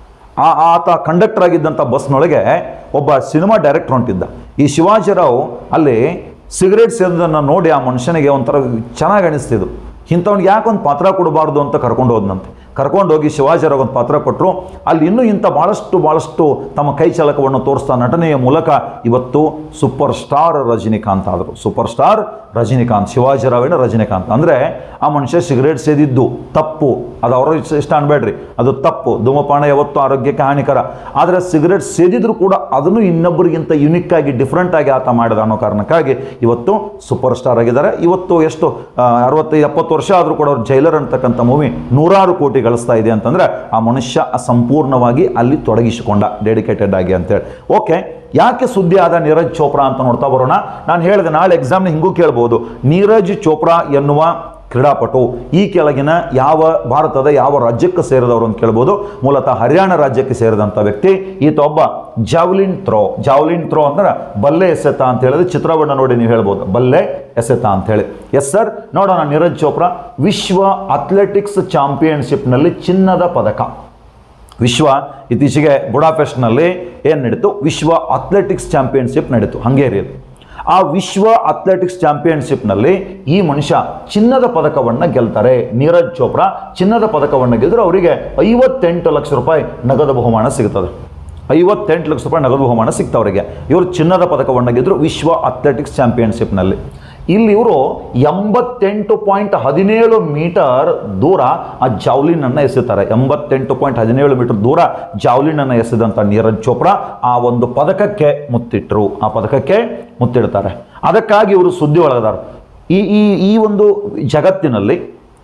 ಆ ಆತ ಕಂಡಕ್ಟರ್ ಆಗಿದ್ದಂಥ ಬಸ್ನೊಳಗೆ ಒಬ್ಬ ಸಿನಿಮಾ ಡೈರೆಕ್ಟರ್ ಹೊಂಟಿದ್ದ ಈ ಶಿವಾಜಿರಾವ್ ಅಲ್ಲಿ ಸಿಗರೇಟ್ ಸೇದೋದನ್ನು ನೋಡಿ ಆ ಮನುಷ್ಯನಿಗೆ ಒಂಥರ ಚೆನ್ನಾಗಿ ಅನಿಸ್ತಿದ್ದು ಇಂಥವ್ನಿಗೆ ಯಾಕೊಂದು ಪಾತ್ರ ಕೊಡಬಾರ್ದು ಅಂತ ಕರ್ಕೊಂಡು ಹೋದ್ನಂತೆ ಕರ್ಕೊಂಡೋಗಿ ಶಿವಾಜಿಯವ್ರಿಗೆ ಒಂದು ಪತ್ರ ಕೊಟ್ಟರು ಅಲ್ಲಿ ಇನ್ನೂ ಇಂಥ ಭಾಳಷ್ಟು ಭಾಳಷ್ಟು ತಮ್ಮ ಕೈ ಚಳಕವನ್ನು ತೋರಿಸ್ತಾ ನಟನೆಯ ಮೂಲಕ ಇವತ್ತು ಸೂಪರ್ ಸ್ಟಾರ್ ರಜನಿಕಾಂತ್ ಆದರು ಸೂಪರ್ ಸ್ಟಾರ್ ರಜನಿಕಾಂತ್ ಶಿವಾಜಿರಾವಿನ ರಜನಿಕಾಂತ್ ಅಂದರೆ ಆ ಮನುಷ್ಯ ಸಿಗರೇಟ್ ಸೇದಿದ್ದು ತಪ್ಪು ಅದು ಅವರ ಇಷ್ಟ ಇಷ್ಟ ಅನ್ಬೇಡ್ರಿ ಅದು ತಪ್ಪು ಧೂಮಪಾನ ಯಾವತ್ತು ಆರೋಗ್ಯಕ್ಕೆ ಹಾನಿಕರ ಆದರೆ ಸಿಗರೇಟ್ ಸೇದಿದ್ರು ಕೂಡ ಅದನ್ನು ಇನ್ನೊಬ್ಬರಿಗಿಂತ ಯುನಿಕ್ ಆಗಿ ಡಿಫ್ರೆಂಟ್ ಆಗಿ ಆತ ಮಾಡಿದ ಅನ್ನೋ ಕಾರಣಕ್ಕಾಗಿ ಇವತ್ತು ಸೂಪರ್ ಸ್ಟಾರ್ ಆಗಿದ್ದಾರೆ ಇವತ್ತು ಎಷ್ಟು ಆ, ಅರವತ್ತೈದು ಎಪ್ಪತ್ತು ವರ್ಷ ಆದರೂ ಕೂಡ ಅವ್ರು ಜೈಲರ್ ಅಂತಕ್ಕಂಥ ಮೂವಿ ನೂರಾರು ಕೋಟಿ ಗಳಿಸ್ತಾ ಇದೆ ಅಂತಂದ್ರೆ ಆ ಮನುಷ್ಯ ಸಂಪೂರ್ಣವಾಗಿ ಅಲ್ಲಿ ತೊಡಗಿಸಿಕೊಂಡ ಡೆಡಿಕೇಟೆಡ್ ಆಗಿ ಅಂತೇಳಿ ಓಕೆ ಯಾಕೆ ಸುದ್ದಿ ಆದ ನೀರಜ್ ಚೋಪ್ರಾ ಅಂತ ನೋಡ್ತಾ ಬರೋಣ ನಾನು ಹೇಳಿದೆ ನಾಳೆ ಎಕ್ಸಾಮ್ನ ಹಿಂಗೂ ಕೇಳ್ಬೋದು ನೀರಜ್ ಚೋಪ್ರಾ ಎನ್ನುವ ಕ್ರೀಡಾಪಟು ಈ ಕೆಳಗಿನ ಯಾವ ಭಾರತದ ಯಾವ ರಾಜ್ಯಕ್ಕೆ ಸೇರಿದವರು ಅಂತ ಕೇಳ್ಬೋದು ಮೂಲತಃ ಹರಿಯಾಣ ರಾಜ್ಯಕ್ಕೆ ಸೇರಿದಂಥ ವ್ಯಕ್ತಿ ಈತ ಒಬ್ಬ ಜಾವ್ಲಿನ್ ಥ್ರೋ ಜಾವ್ಲಿನ್ ಥ್ರೋ ಅಂದ್ರೆ ಬಲ್ಲೆ ಎಸೆತ ಅಂತ ಹೇಳಿದ್ರೆ ಚಿತ್ರವನ್ನ ನೋಡಿ ನೀವು ಹೇಳ್ಬೋದು ಬಲ್ಲೆ ಎಸೆತ ಅಂತ ಹೇಳಿ ಎಸ್ ಸರ್ ನೋಡೋಣ ನೀರಜ್ ಚೋಪ್ರಾ ವಿಶ್ವ ಅಥ್ಲೆಟಿಕ್ಸ್ ಚಾಂಪಿಯನ್ಶಿಪ್ನಲ್ಲಿ ಚಿನ್ನದ ಪದಕ ವಿಶ್ವ ಇತ್ತೀಚೆಗೆ ಬುಡಾಪೆಸ್ಟ್ನಲ್ಲಿ ಏನು ನಡೀತು ವಿಶ್ವ ಅಥ್ಲೆಟಿಕ್ಸ್ ಚಾಂಪಿಯನ್ಶಿಪ್ ನಡೀತು ಹಂಗೇರಿಯಲ್ಲಿ ಆ ವಿಶ್ವ ಅಥ್ಲೆಟಿಕ್ಸ್ ಚಾಂಪಿಯನ್ಶಿಪ್ನಲ್ಲಿ ಈ ಮನುಷ್ಯ ಚಿನ್ನದ ಪದಕವನ್ನು ಗೆಲ್ತಾರೆ ನೀರಜ್ ಚೋಪ್ರಾ ಚಿನ್ನದ ಪದಕವನ್ನು ಗೆದ್ದರೆ ಅವರಿಗೆ ಐವತ್ತೆಂಟು ಲಕ್ಷ ರೂಪಾಯಿ ನಗದು ಬಹುಮಾನ ಸಿಗ್ತದೆ ಐವತ್ತೆಂಟು ಲಕ್ಷ ರೂಪಾಯಿ ನಗದು ಬಹುಮಾನ ಸಿಗ್ತವರಿಗೆ ಇವರು ಚಿನ್ನದ ಪದಕವನ್ನು ಗೆದ್ದರು ವಿಶ್ವ ಅಥ್ಲೆಟಿಕ್ಸ್ ಚಾಂಪಿಯನ್ಶಿಪ್ನಲ್ಲಿ ಇಲ್ಲಿ ಇವರು ಎಂಬತ್ತೆಂಟು ಪಾಯಿಂಟ್ ಹದಿನೇಳು ಮೀಟರ್ ದೂರ ಆ ಜಾವ್ಲಿನ್ ಅನ್ನು ಎಸೆತಾರೆ ಎಂಬತ್ತೆಂಟು ಪಾಯಿಂಟ್ ಹದಿನೇಳು ಮೀಟರ್ ದೂರ ಜಾವ್ಲಿನ್ ಅನ್ನು ಎಸೆದಂಥ ನೀರಜ್ ಚೋಪ್ರಾ ಆ ಒಂದು ಪದಕಕ್ಕೆ ಮುತ್ತಿಟ್ಟರು ಆ ಪದಕಕ್ಕೆ ಮುತ್ತಿಡ್ತಾರೆ ಅದಕ್ಕಾಗಿ ಇವರು ಸುದ್ದಿ ಒಳಗದಾರ ಈ ಈ ಈ ಒಂದು ಜಗತ್ತಿನಲ್ಲಿ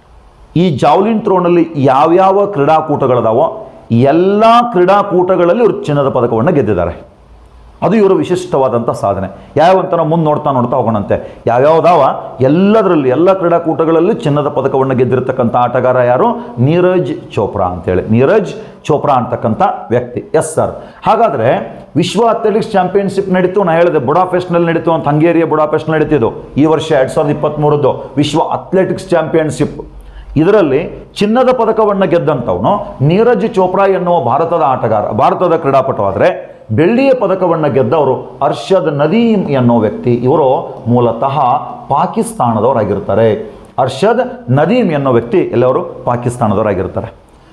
ಈ ಜಾವ್ಲಿನ್ ಥ್ರೋನಲ್ಲಿ ಯಾವ್ಯಾವ ಕ್ರೀಡಾಕೂಟಗಳದಾವೋ ಎಲ್ಲ ಕ್ರೀಡಾಕೂಟಗಳಲ್ಲಿ ಇವರು ಚಿನ್ನದ ಪದಕವನ್ನು ಗೆದ್ದಿದ್ದಾರೆ ಅದು ಇವರ ವಿಶಿಷ್ಟವಾದಂಥ ಸಾಧನೆ ಯಾವಂತ ನಾವು ಮುಂದೆ ನೋಡ್ತಾ ನೋಡ್ತಾ ಹೋಗೋಣಂತೆ ಯಾವ್ಯಾವ್ದಾವ ಎಲ್ಲದರಲ್ಲಿ ಎಲ್ಲ ಕ್ರೀಡಾಕೂಟಗಳಲ್ಲಿ ಚಿನ್ನದ ಪದಕವನ್ನು ಗೆದ್ದಿರತಕ್ಕಂಥ ಆಟಗಾರ ಯಾರು ನೀರಜ್ ಚೋಪ್ರಾ ಅಂತೇಳಿ ನೀರಜ್ ಚೋಪ್ರಾ ಅಂತಕ್ಕಂಥ ವ್ಯಕ್ತಿ ಎಸ್ ಸರ್ ಹಾಗಾದರೆ ವಿಶ್ವ ಅಥ್ಲೆಟಿಕ್ಸ್ ಚಾಂಪಿಯನ್ಶಿಪ್ ನಡೀತು ನಾ ಹೇಳಿದೆ ಬುಡಾಪೆಸ್ಟ್ನಲ್ಲಿ ನಡೀತು ಅಂತ ಹಂಗೇರಿಯ ಬುಡಾಪೆಸ್ಟ್ ನಡೀತಿದ್ದು ಈ ವರ್ಷ ಎರಡು ಸಾವಿರದ ಇಪ್ಪತ್ತ್ಮೂರದ್ದು ವಿಶ್ವ ಅಥ್ಲೆಟಿಕ್ಸ್ ಚಾಂಪಿಯನ್ಶಿಪ್ ಇದರಲ್ಲಿ ಚಿನ್ನದ ಪದಕವನ್ನು ಗೆದ್ದಂಥವನು ನೀರಜ್ ಚೋಪ್ರಾ ಎನ್ನುವ ಭಾರತದ ಆಟಗಾರ ಭಾರತದ ಕ್ರೀಡಾಪಟು ಆದರೆ ಬೆಳ್ಳಿಯ ಪದಕವನ್ನು ಗೆದ್ದವರು ಅರ್ಷದ್ ನದೀಮ್ ಎನ್ನೋ ವ್ಯಕ್ತಿ ಇವರು ಮೂಲತಃ ಪಾಕಿಸ್ತಾನದವರಾಗಿರ್ತಾರೆ ಅರ್ಷದ್ ನದೀಮ್ ಎನ್ನೋ ವ್ಯಕ್ತಿ ಎಲ್ಲವರು ಪಾಕಿಸ್ತಾನದವರಾಗಿರ್ತಾರೆ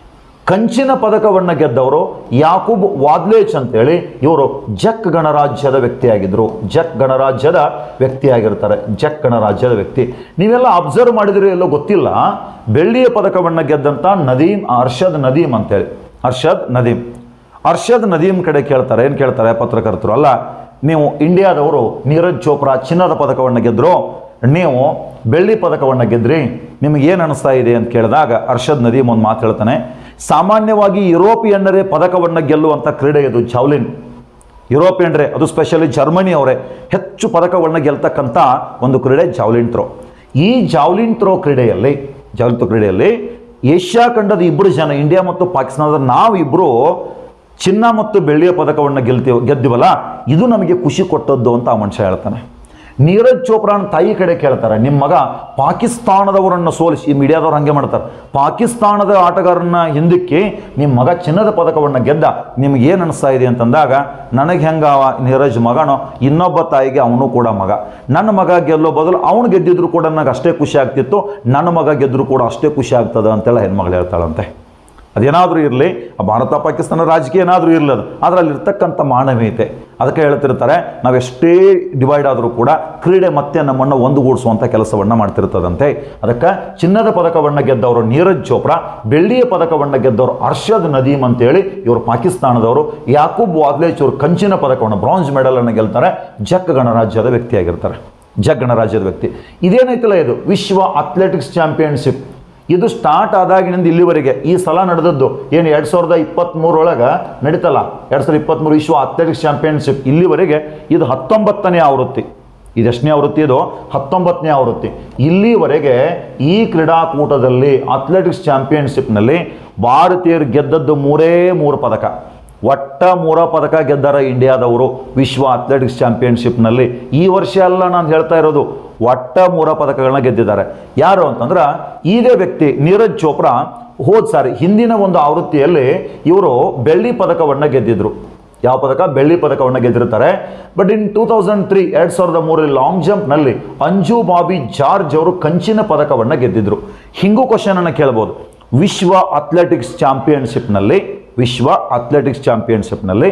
ಕಂಚಿನ ಪದಕವನ್ನು ಗೆದ್ದವರು ಯಾಕೂಬ್ ವಾದ್ಲೇಚ್ ಅಂತೇಳಿ ಇವರು ಜಕ್ ಗಣರಾಜ್ಯದ ವ್ಯಕ್ತಿಯಾಗಿದ್ದರು ಜಕ್ ಗಣರಾಜ್ಯದ ವ್ಯಕ್ತಿಯಾಗಿರ್ತಾರೆ ಜಕ್ ಗಣರಾಜ್ಯದ ವ್ಯಕ್ತಿ ನೀವೆಲ್ಲ ಅಬ್ಸರ್ವ್ ಮಾಡಿದ್ರೆ ಎಲ್ಲೋ ಗೊತ್ತಿಲ್ಲ ಬೆಳ್ಳಿಯ ಪದಕವನ್ನು ಗೆದ್ದಂಥ ನದೀಮ್ ಅರ್ಷದ್ ನದೀಮ್ ಅಂತೇಳಿ ಅರ್ಷದ್ ನದೀಮ್ ಅರ್ಷದ್ ನದೀಮ್ ಕಡೆ ಕೇಳ್ತಾರೆ ಏನು ಕೇಳ್ತಾರೆ ಪತ್ರಕರ್ತರು ಅಲ್ಲ ನೀವು ಇಂಡಿಯಾದವರು ನೀರಜ್ ಚೋಪ್ರಾ ಚಿನ್ನದ ಪದಕವನ್ನು ಗೆದ್ದರು ನೀವು ಬೆಳ್ಳಿ ಪದಕವನ್ನು ಗೆದ್ರಿ ನಿಮಗೆ ಏನು ಅನಿಸ್ತಾ ಇದೆ ಅಂತ ಕೇಳಿದಾಗ ಅರ್ಷದ್ ನದೀಮ್ ಒಂದು ಮಾತು ಹೇಳ್ತಾನೆ ಸಾಮಾನ್ಯವಾಗಿ ಯುರೋಪಿಯನ್ನರೇ ಪದಕವನ್ನು ಗೆಲ್ಲುವಂಥ ಕ್ರೀಡೆ ಇದು ಜಾವ್ಲಿನ್ ಯುರೋಪಿಯನ್ರೇ ಅದು ಸ್ಪೆಷಲಿ ಜರ್ಮನಿ ಅವರೇ ಹೆಚ್ಚು ಪದಕವನ್ನು ಗೆಲ್ತಕ್ಕಂಥ ಒಂದು ಕ್ರೀಡೆ ಜಾವ್ಲಿನ್ ಥ್ರೋ ಈ ಜಾವ್ಲಿನ್ ಥ್ರೋ ಕ್ರೀಡೆಯಲ್ಲಿ ಜಾವ್ಲಿನ್ ಥ್ರೋ ಕ್ರೀಡೆಯಲ್ಲಿ ಏಷ್ಯಾ ಖಂಡದ ಇಬ್ಬರು ಜನ ಇಂಡಿಯಾ ಮತ್ತು ಪಾಕಿಸ್ತಾನದ ನಾವಿಬ್ಬರು ಚಿನ್ನ ಮತ್ತು ಬೆಳ್ಳಿಯ ಪದಕವನ್ನು ಗೆಲ್ತೀವಿ ಗೆದ್ದಿವಲ್ಲ ಇದು ನಮಗೆ ಖುಷಿ ಕೊಟ್ಟದ್ದು ಅಂತ ಆ ಮನುಷ್ಯ ಹೇಳ್ತಾನೆ ನೀರಜ್ ಚೋಪ್ರಾನ್ ತಾಯಿ ಕಡೆ ಕೇಳ್ತಾರೆ ನಿಮ್ಮ ಮಗ ಪಾಕಿಸ್ತಾನದವರನ್ನು ಸೋಲಿಸಿ ಈ ಮೀಡಿಯಾದವ್ರು ಹಾಗೆ ಮಾಡ್ತಾರೆ ಪಾಕಿಸ್ತಾನದ ಆಟಗಾರನ್ನ ಹಿಂದಕ್ಕೆ ನಿಮ್ಮ ಮಗ ಚಿನ್ನದ ಪದಕವನ್ನು ಗೆದ್ದ ನಿಮ್ಗೆ ಏನು ಅನಿಸ್ತಾ ಇದೆ ಅಂತಂದಾಗ ನನಗೆ ಹೆಂಗಾವ ನೀರಜ್ ಮಗನೋ ಇನ್ನೊಬ್ಬ ತಾಯಿಗೆ ಅವನು ಕೂಡ ಮಗ ನನ್ನ ಮಗ ಗೆಲ್ಲೋ ಬದಲು ಅವನು ಗೆದ್ದಿದ್ರು ಕೂಡ ನನಗೆ ಅಷ್ಟೇ ಖುಷಿ ಆಗ್ತಿತ್ತು ನನ್ನ ಮಗ ಗೆದ್ದರೂ ಕೂಡ ಅಷ್ಟೇ ಖುಷಿ ಆಗ್ತದೆ ಅಂತೆಲ್ಲ ಹೆಣ್ಮಗಳು ಹೇಳ್ತಾಳಂತೆ ಅದೇನಾದರೂ ಇರಲಿ ಭಾರತ ಪಾಕಿಸ್ತಾನ ರಾಜಕೀಯ ಏನಾದರೂ ಇರಲಿ ಅದು ಆದರೆ ಅಲ್ಲಿರ್ತಕ್ಕಂಥ ಮಾನವೀಯತೆ ಅದಕ್ಕೆ ಹೇಳ್ತಿರ್ತಾರೆ ನಾವು ಎಷ್ಟೇ ಡಿವೈಡ್ ಆದರೂ ಕೂಡ ಕ್ರೀಡೆ ಮತ್ತೆ ನಮ್ಮನ್ನು ಒಂದುಗೂಡಿಸುವಂಥ ಕೆಲಸವನ್ನು ಮಾಡ್ತಿರ್ತದಂತೆ ಅದಕ್ಕೆ ಚಿನ್ನದ ಪದಕವನ್ನು ಗೆದ್ದವರು ನೀರಜ್ ಚೋಪ್ರಾ ಬೆಳ್ಳಿಯ ಪದಕವನ್ನು ಗೆದ್ದವರು ಅರ್ಷದ್ ನದೀಮ್ ಅಂತೇಳಿ ಇವರು ಪಾಕಿಸ್ತಾನದವರು ಯಾಕೂಬ್ ವಾದ್ಲೇಚ್ ಅವರು ಕಂಚಿನ ಪದಕವನ್ನು ಬ್ರಾಂಜ್ ಮೆಡಲನ್ನು ಗೆಲ್ತಾರೆ ಜಕ್ ಗಣರಾಜ್ಯದ ವ್ಯಕ್ತಿಯಾಗಿರ್ತಾರೆ ಜಗ್ ಗಣರಾಜ್ಯದ ವ್ಯಕ್ತಿ ಇದೇನೈತಲ್ಲ ಇದು ವಿಶ್ವ ಅಥ್ಲೆಟಿಕ್ಸ್ ಚಾಂಪಿಯನ್ಶಿಪ್ ಇದು ಸ್ಟಾರ್ಟ್ ಆದಾಗಿನಿಂದ ಇಲ್ಲಿವರೆಗೆ ಈ ಸಲ ನಡೆದದ್ದು ಏನು ಎರಡು ಸಾವಿರದ ಇಪ್ಪತ್ತ್ಮೂರೊಳಗೆ ನಡೀತಲ್ಲ ಎರಡು ಸಾವಿರದ ಇಪ್ಪತ್ತ್ಮೂರು ವಿಶ್ವ ಅಥ್ಲೆಟಿಕ್ಸ್ ಚಾಂಪಿಯನ್ಶಿಪ್ ಇಲ್ಲಿವರೆಗೆ ಇದು ಹತ್ತೊಂಬತ್ತನೇ ಆವೃತ್ತಿ ಇದೆಷ್ಟನೇ ಆವೃತ್ತಿ ಇದು ಹತ್ತೊಂಬತ್ತನೇ ಆವೃತ್ತಿ ಇಲ್ಲಿವರೆಗೆ ಈ ಕ್ರೀಡಾಕೂಟದಲ್ಲಿ ಅಥ್ಲೆಟಿಕ್ಸ್ ಚಾಂಪಿಯನ್ಶಿಪ್ನಲ್ಲಿ ಭಾರತೀಯರು ಗೆದ್ದದ್ದು ಮೂರೇ ಮೂರು ಪದಕ ಒಟ್ಟ ಮೂರ ಪದಕ ಗೆದ್ದಾರ ಇಂಡಿಯಾದವರು ವಿಶ್ವ ಅಥ್ಲೆಟಿಕ್ಸ್ ಚಾಂಪಿಯನ್ಶಿಪ್ನಲ್ಲಿ ಈ ವರ್ಷ ಎಲ್ಲ ನಾನು ಹೇಳ್ತಾ ಇರೋದು ಒಟ್ಟ ಮೂರ ಪದಕಗಳನ್ನ ಗೆದ್ದಿದ್ದಾರೆ ಯಾರು ಅಂತಂದ್ರೆ ಇದೇ ವ್ಯಕ್ತಿ ನೀರಜ್ ಚೋಪ್ರಾ ಹೋದ್ ಸಾರಿ ಹಿಂದಿನ ಒಂದು ಆವೃತ್ತಿಯಲ್ಲಿ ಇವರು ಬೆಳ್ಳಿ ಪದಕವನ್ನು ಗೆದ್ದಿದ್ರು ಯಾವ ಪದಕ ಬೆಳ್ಳಿ ಪದಕವನ್ನು ಗೆದ್ದಿರ್ತಾರೆ but in two thousand three ಎರಡು ಸಾವಿರದ ಮೂರರಲ್ಲಿ ಲಾಂಗ್ ಜಂಪ್ನಲ್ಲಿ ಅಂಜು ಬಾಬಿ ಜಾರ್ಜ್ ಅವರು ಕಂಚಿನ ಪದಕವನ್ನು ಗೆದ್ದಿದ್ರು ಹಿಂಗೂ ಕ್ವಶನ್ ಅನ್ನು ಕೇಳ್ಬೋದು ವಿಶ್ವ ಅಥ್ಲೆಟಿಕ್ಸ್ ಚಾಂಪಿಯನ್ಶಿಪ್ನಲ್ಲಿ ವಿಶ್ವ ಅಥ್ಲೆಟಿಕ್ಸ್ ಚಾಂಪಿಯನ್ಶಿಪ್ನಲ್ಲಿ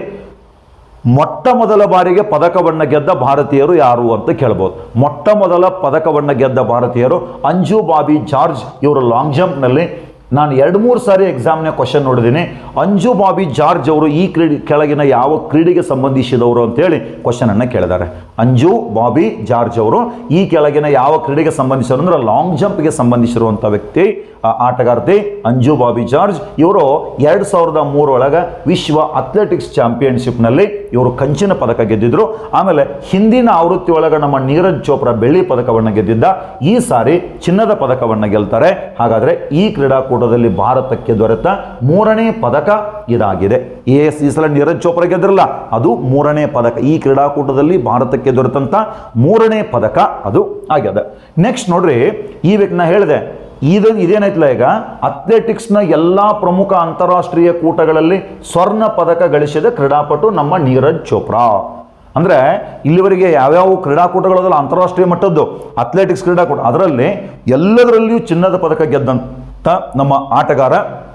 ಮೊಟ್ಟ ಮೊದಲ ಬಾರಿಗೆ ಪದಕವನ್ನು ಗೆದ್ದ ಭಾರತೀಯರು ಯಾರು ಅಂತ ಕೇಳ್ಬೋದು ಮೊಟ್ಟ ಮೊದಲ ಪದಕವನ್ನು ಗೆದ್ದ ಭಾರತೀಯರು ಅಂಜು ಬಾಬಿ ಜಾರ್ಜ್ ಇವರು ಲಾಂಗ್ ಜಂಪ್ನಲ್ಲಿ ನಾನು ಎರಡು ಮೂರು ಸಾರಿ ಎಕ್ಸಾಮ್ನ ಕ್ವಶನ್ ನೋಡಿದ್ದೀನಿ ಅಂಜು ಬಾಬಿ ಜಾರ್ಜ್ ಅವರು ಈ ಕ್ರೀಡೆ ಕೆಳಗಿನ ಯಾವ ಕ್ರೀಡೆಗೆ ಸಂಬಂಧಿಸಿದವರು ಅಂತೇಳಿ ಕ್ವಶನ್ ಅನ್ನು ಕೇಳಿದ್ದಾರೆ ಅಂಜು ಬಾಬಿ ಜಾರ್ಜ್ ಅವರು ಈ ಕೆಳಗಿನ ಯಾವ ಕ್ರೀಡೆಗೆ ಸಂಬಂಧಿಸಿದ್ರು ಅಂದ್ರೆ ಲಾಂಗ್ ಜಂಪ್ಗೆ ಸಂಬಂಧಿಸಿರುವಂಥ ವ್ಯಕ್ತಿ ಆ, ಆಟಗಾರ್ತಿ ಅಂಜು ಬಾಬಿ ಜಾರ್ಜ್ ಇವರು ಎರಡು ಸಾವಿರದ ಮೂರೊಳಗೆ ವಿಶ್ವ ಅಥ್ಲೆಟಿಕ್ಸ್ ಚಾಂಪಿಯನ್ಶಿಪ್ನಲ್ಲಿ ಇವರು ಕಂಚಿನ ಪದಕ ಗೆದ್ದಿದ್ರು ಆಮೇಲೆ ಹಿಂದಿನ ಆವೃತ್ತಿ ಒಳಗೆ ನಮ್ಮ ನೀರಜ್ ಚೋಪ್ರಾ ಬೆಳ್ಳಿ ಪದಕವನ್ನು ಗೆದ್ದಿದ್ದ ಈ ಸಾರಿ ಚಿನ್ನದ ಪದಕವನ್ನು ಗೆಲ್ತಾರೆ ಹಾಗಾದ್ರೆ ಈ ಕ್ರೀಡಾಕೂಟದಲ್ಲಿ ಭಾರತಕ್ಕೆ ದೊರೆತ ಮೂರನೇ ಪದಕ ಇದಾಗಿದೆ ಈ ಈ ಸಲ ನೀರಜ್ ಚೋಪ್ರಾ ಗೆದ್ದಿರಲ್ಲ ಅದು ಮೂರನೇ ಪದಕ ಈ ಕ್ರೀಡಾಕೂಟದಲ್ಲಿ ಭಾರತಕ್ಕೆ ದೊರೆತಂತ ಮೂರನೇ ಪದಕ ಅದು ಆಗ್ಯದ ನೆಕ್ಸ್ಟ್ ನೋಡ್ರಿ ಈ ವ್ಯಕ್ತಿ ನಾ ಹೇಳಿದೆ ಇದು ಇದೇನಾಯ್ತಲ್ಲ ಈಗ ಅಥ್ಲೆಟಿಕ್ಸ್ನ ಎಲ್ಲ ಪ್ರಮುಖ ಅಂತಾರಾಷ್ಟ್ರೀಯ ಕೂಟಗಳಲ್ಲಿ ಸ್ವರ್ಣ ಪದಕ ಗಳಿಸಿದ ಕ್ರೀಡಾಪಟು ನಮ್ಮ ನೀರಜ್ ಚೋಪ್ರಾ ಅಂದ್ರೆ ಇಲ್ಲಿವರೆಗೆ ಯಾವ್ಯಾವ ಕ್ರೀಡಾಕೂಟಗಳದಲ್ಲ ಅಂತಾರಾಷ್ಟ್ರೀಯ ಮಟ್ಟದ್ದು ಅಥ್ಲೆಟಿಕ್ಸ್ ಕ್ರೀಡಾಕೂಟ ಅದರಲ್ಲಿ ಎಲ್ಲದರಲ್ಲಿಯೂ ಚಿನ್ನದ ಪದಕ ಗೆದ್ದಂಥ ನಮ್ಮ ಆಟಗಾರ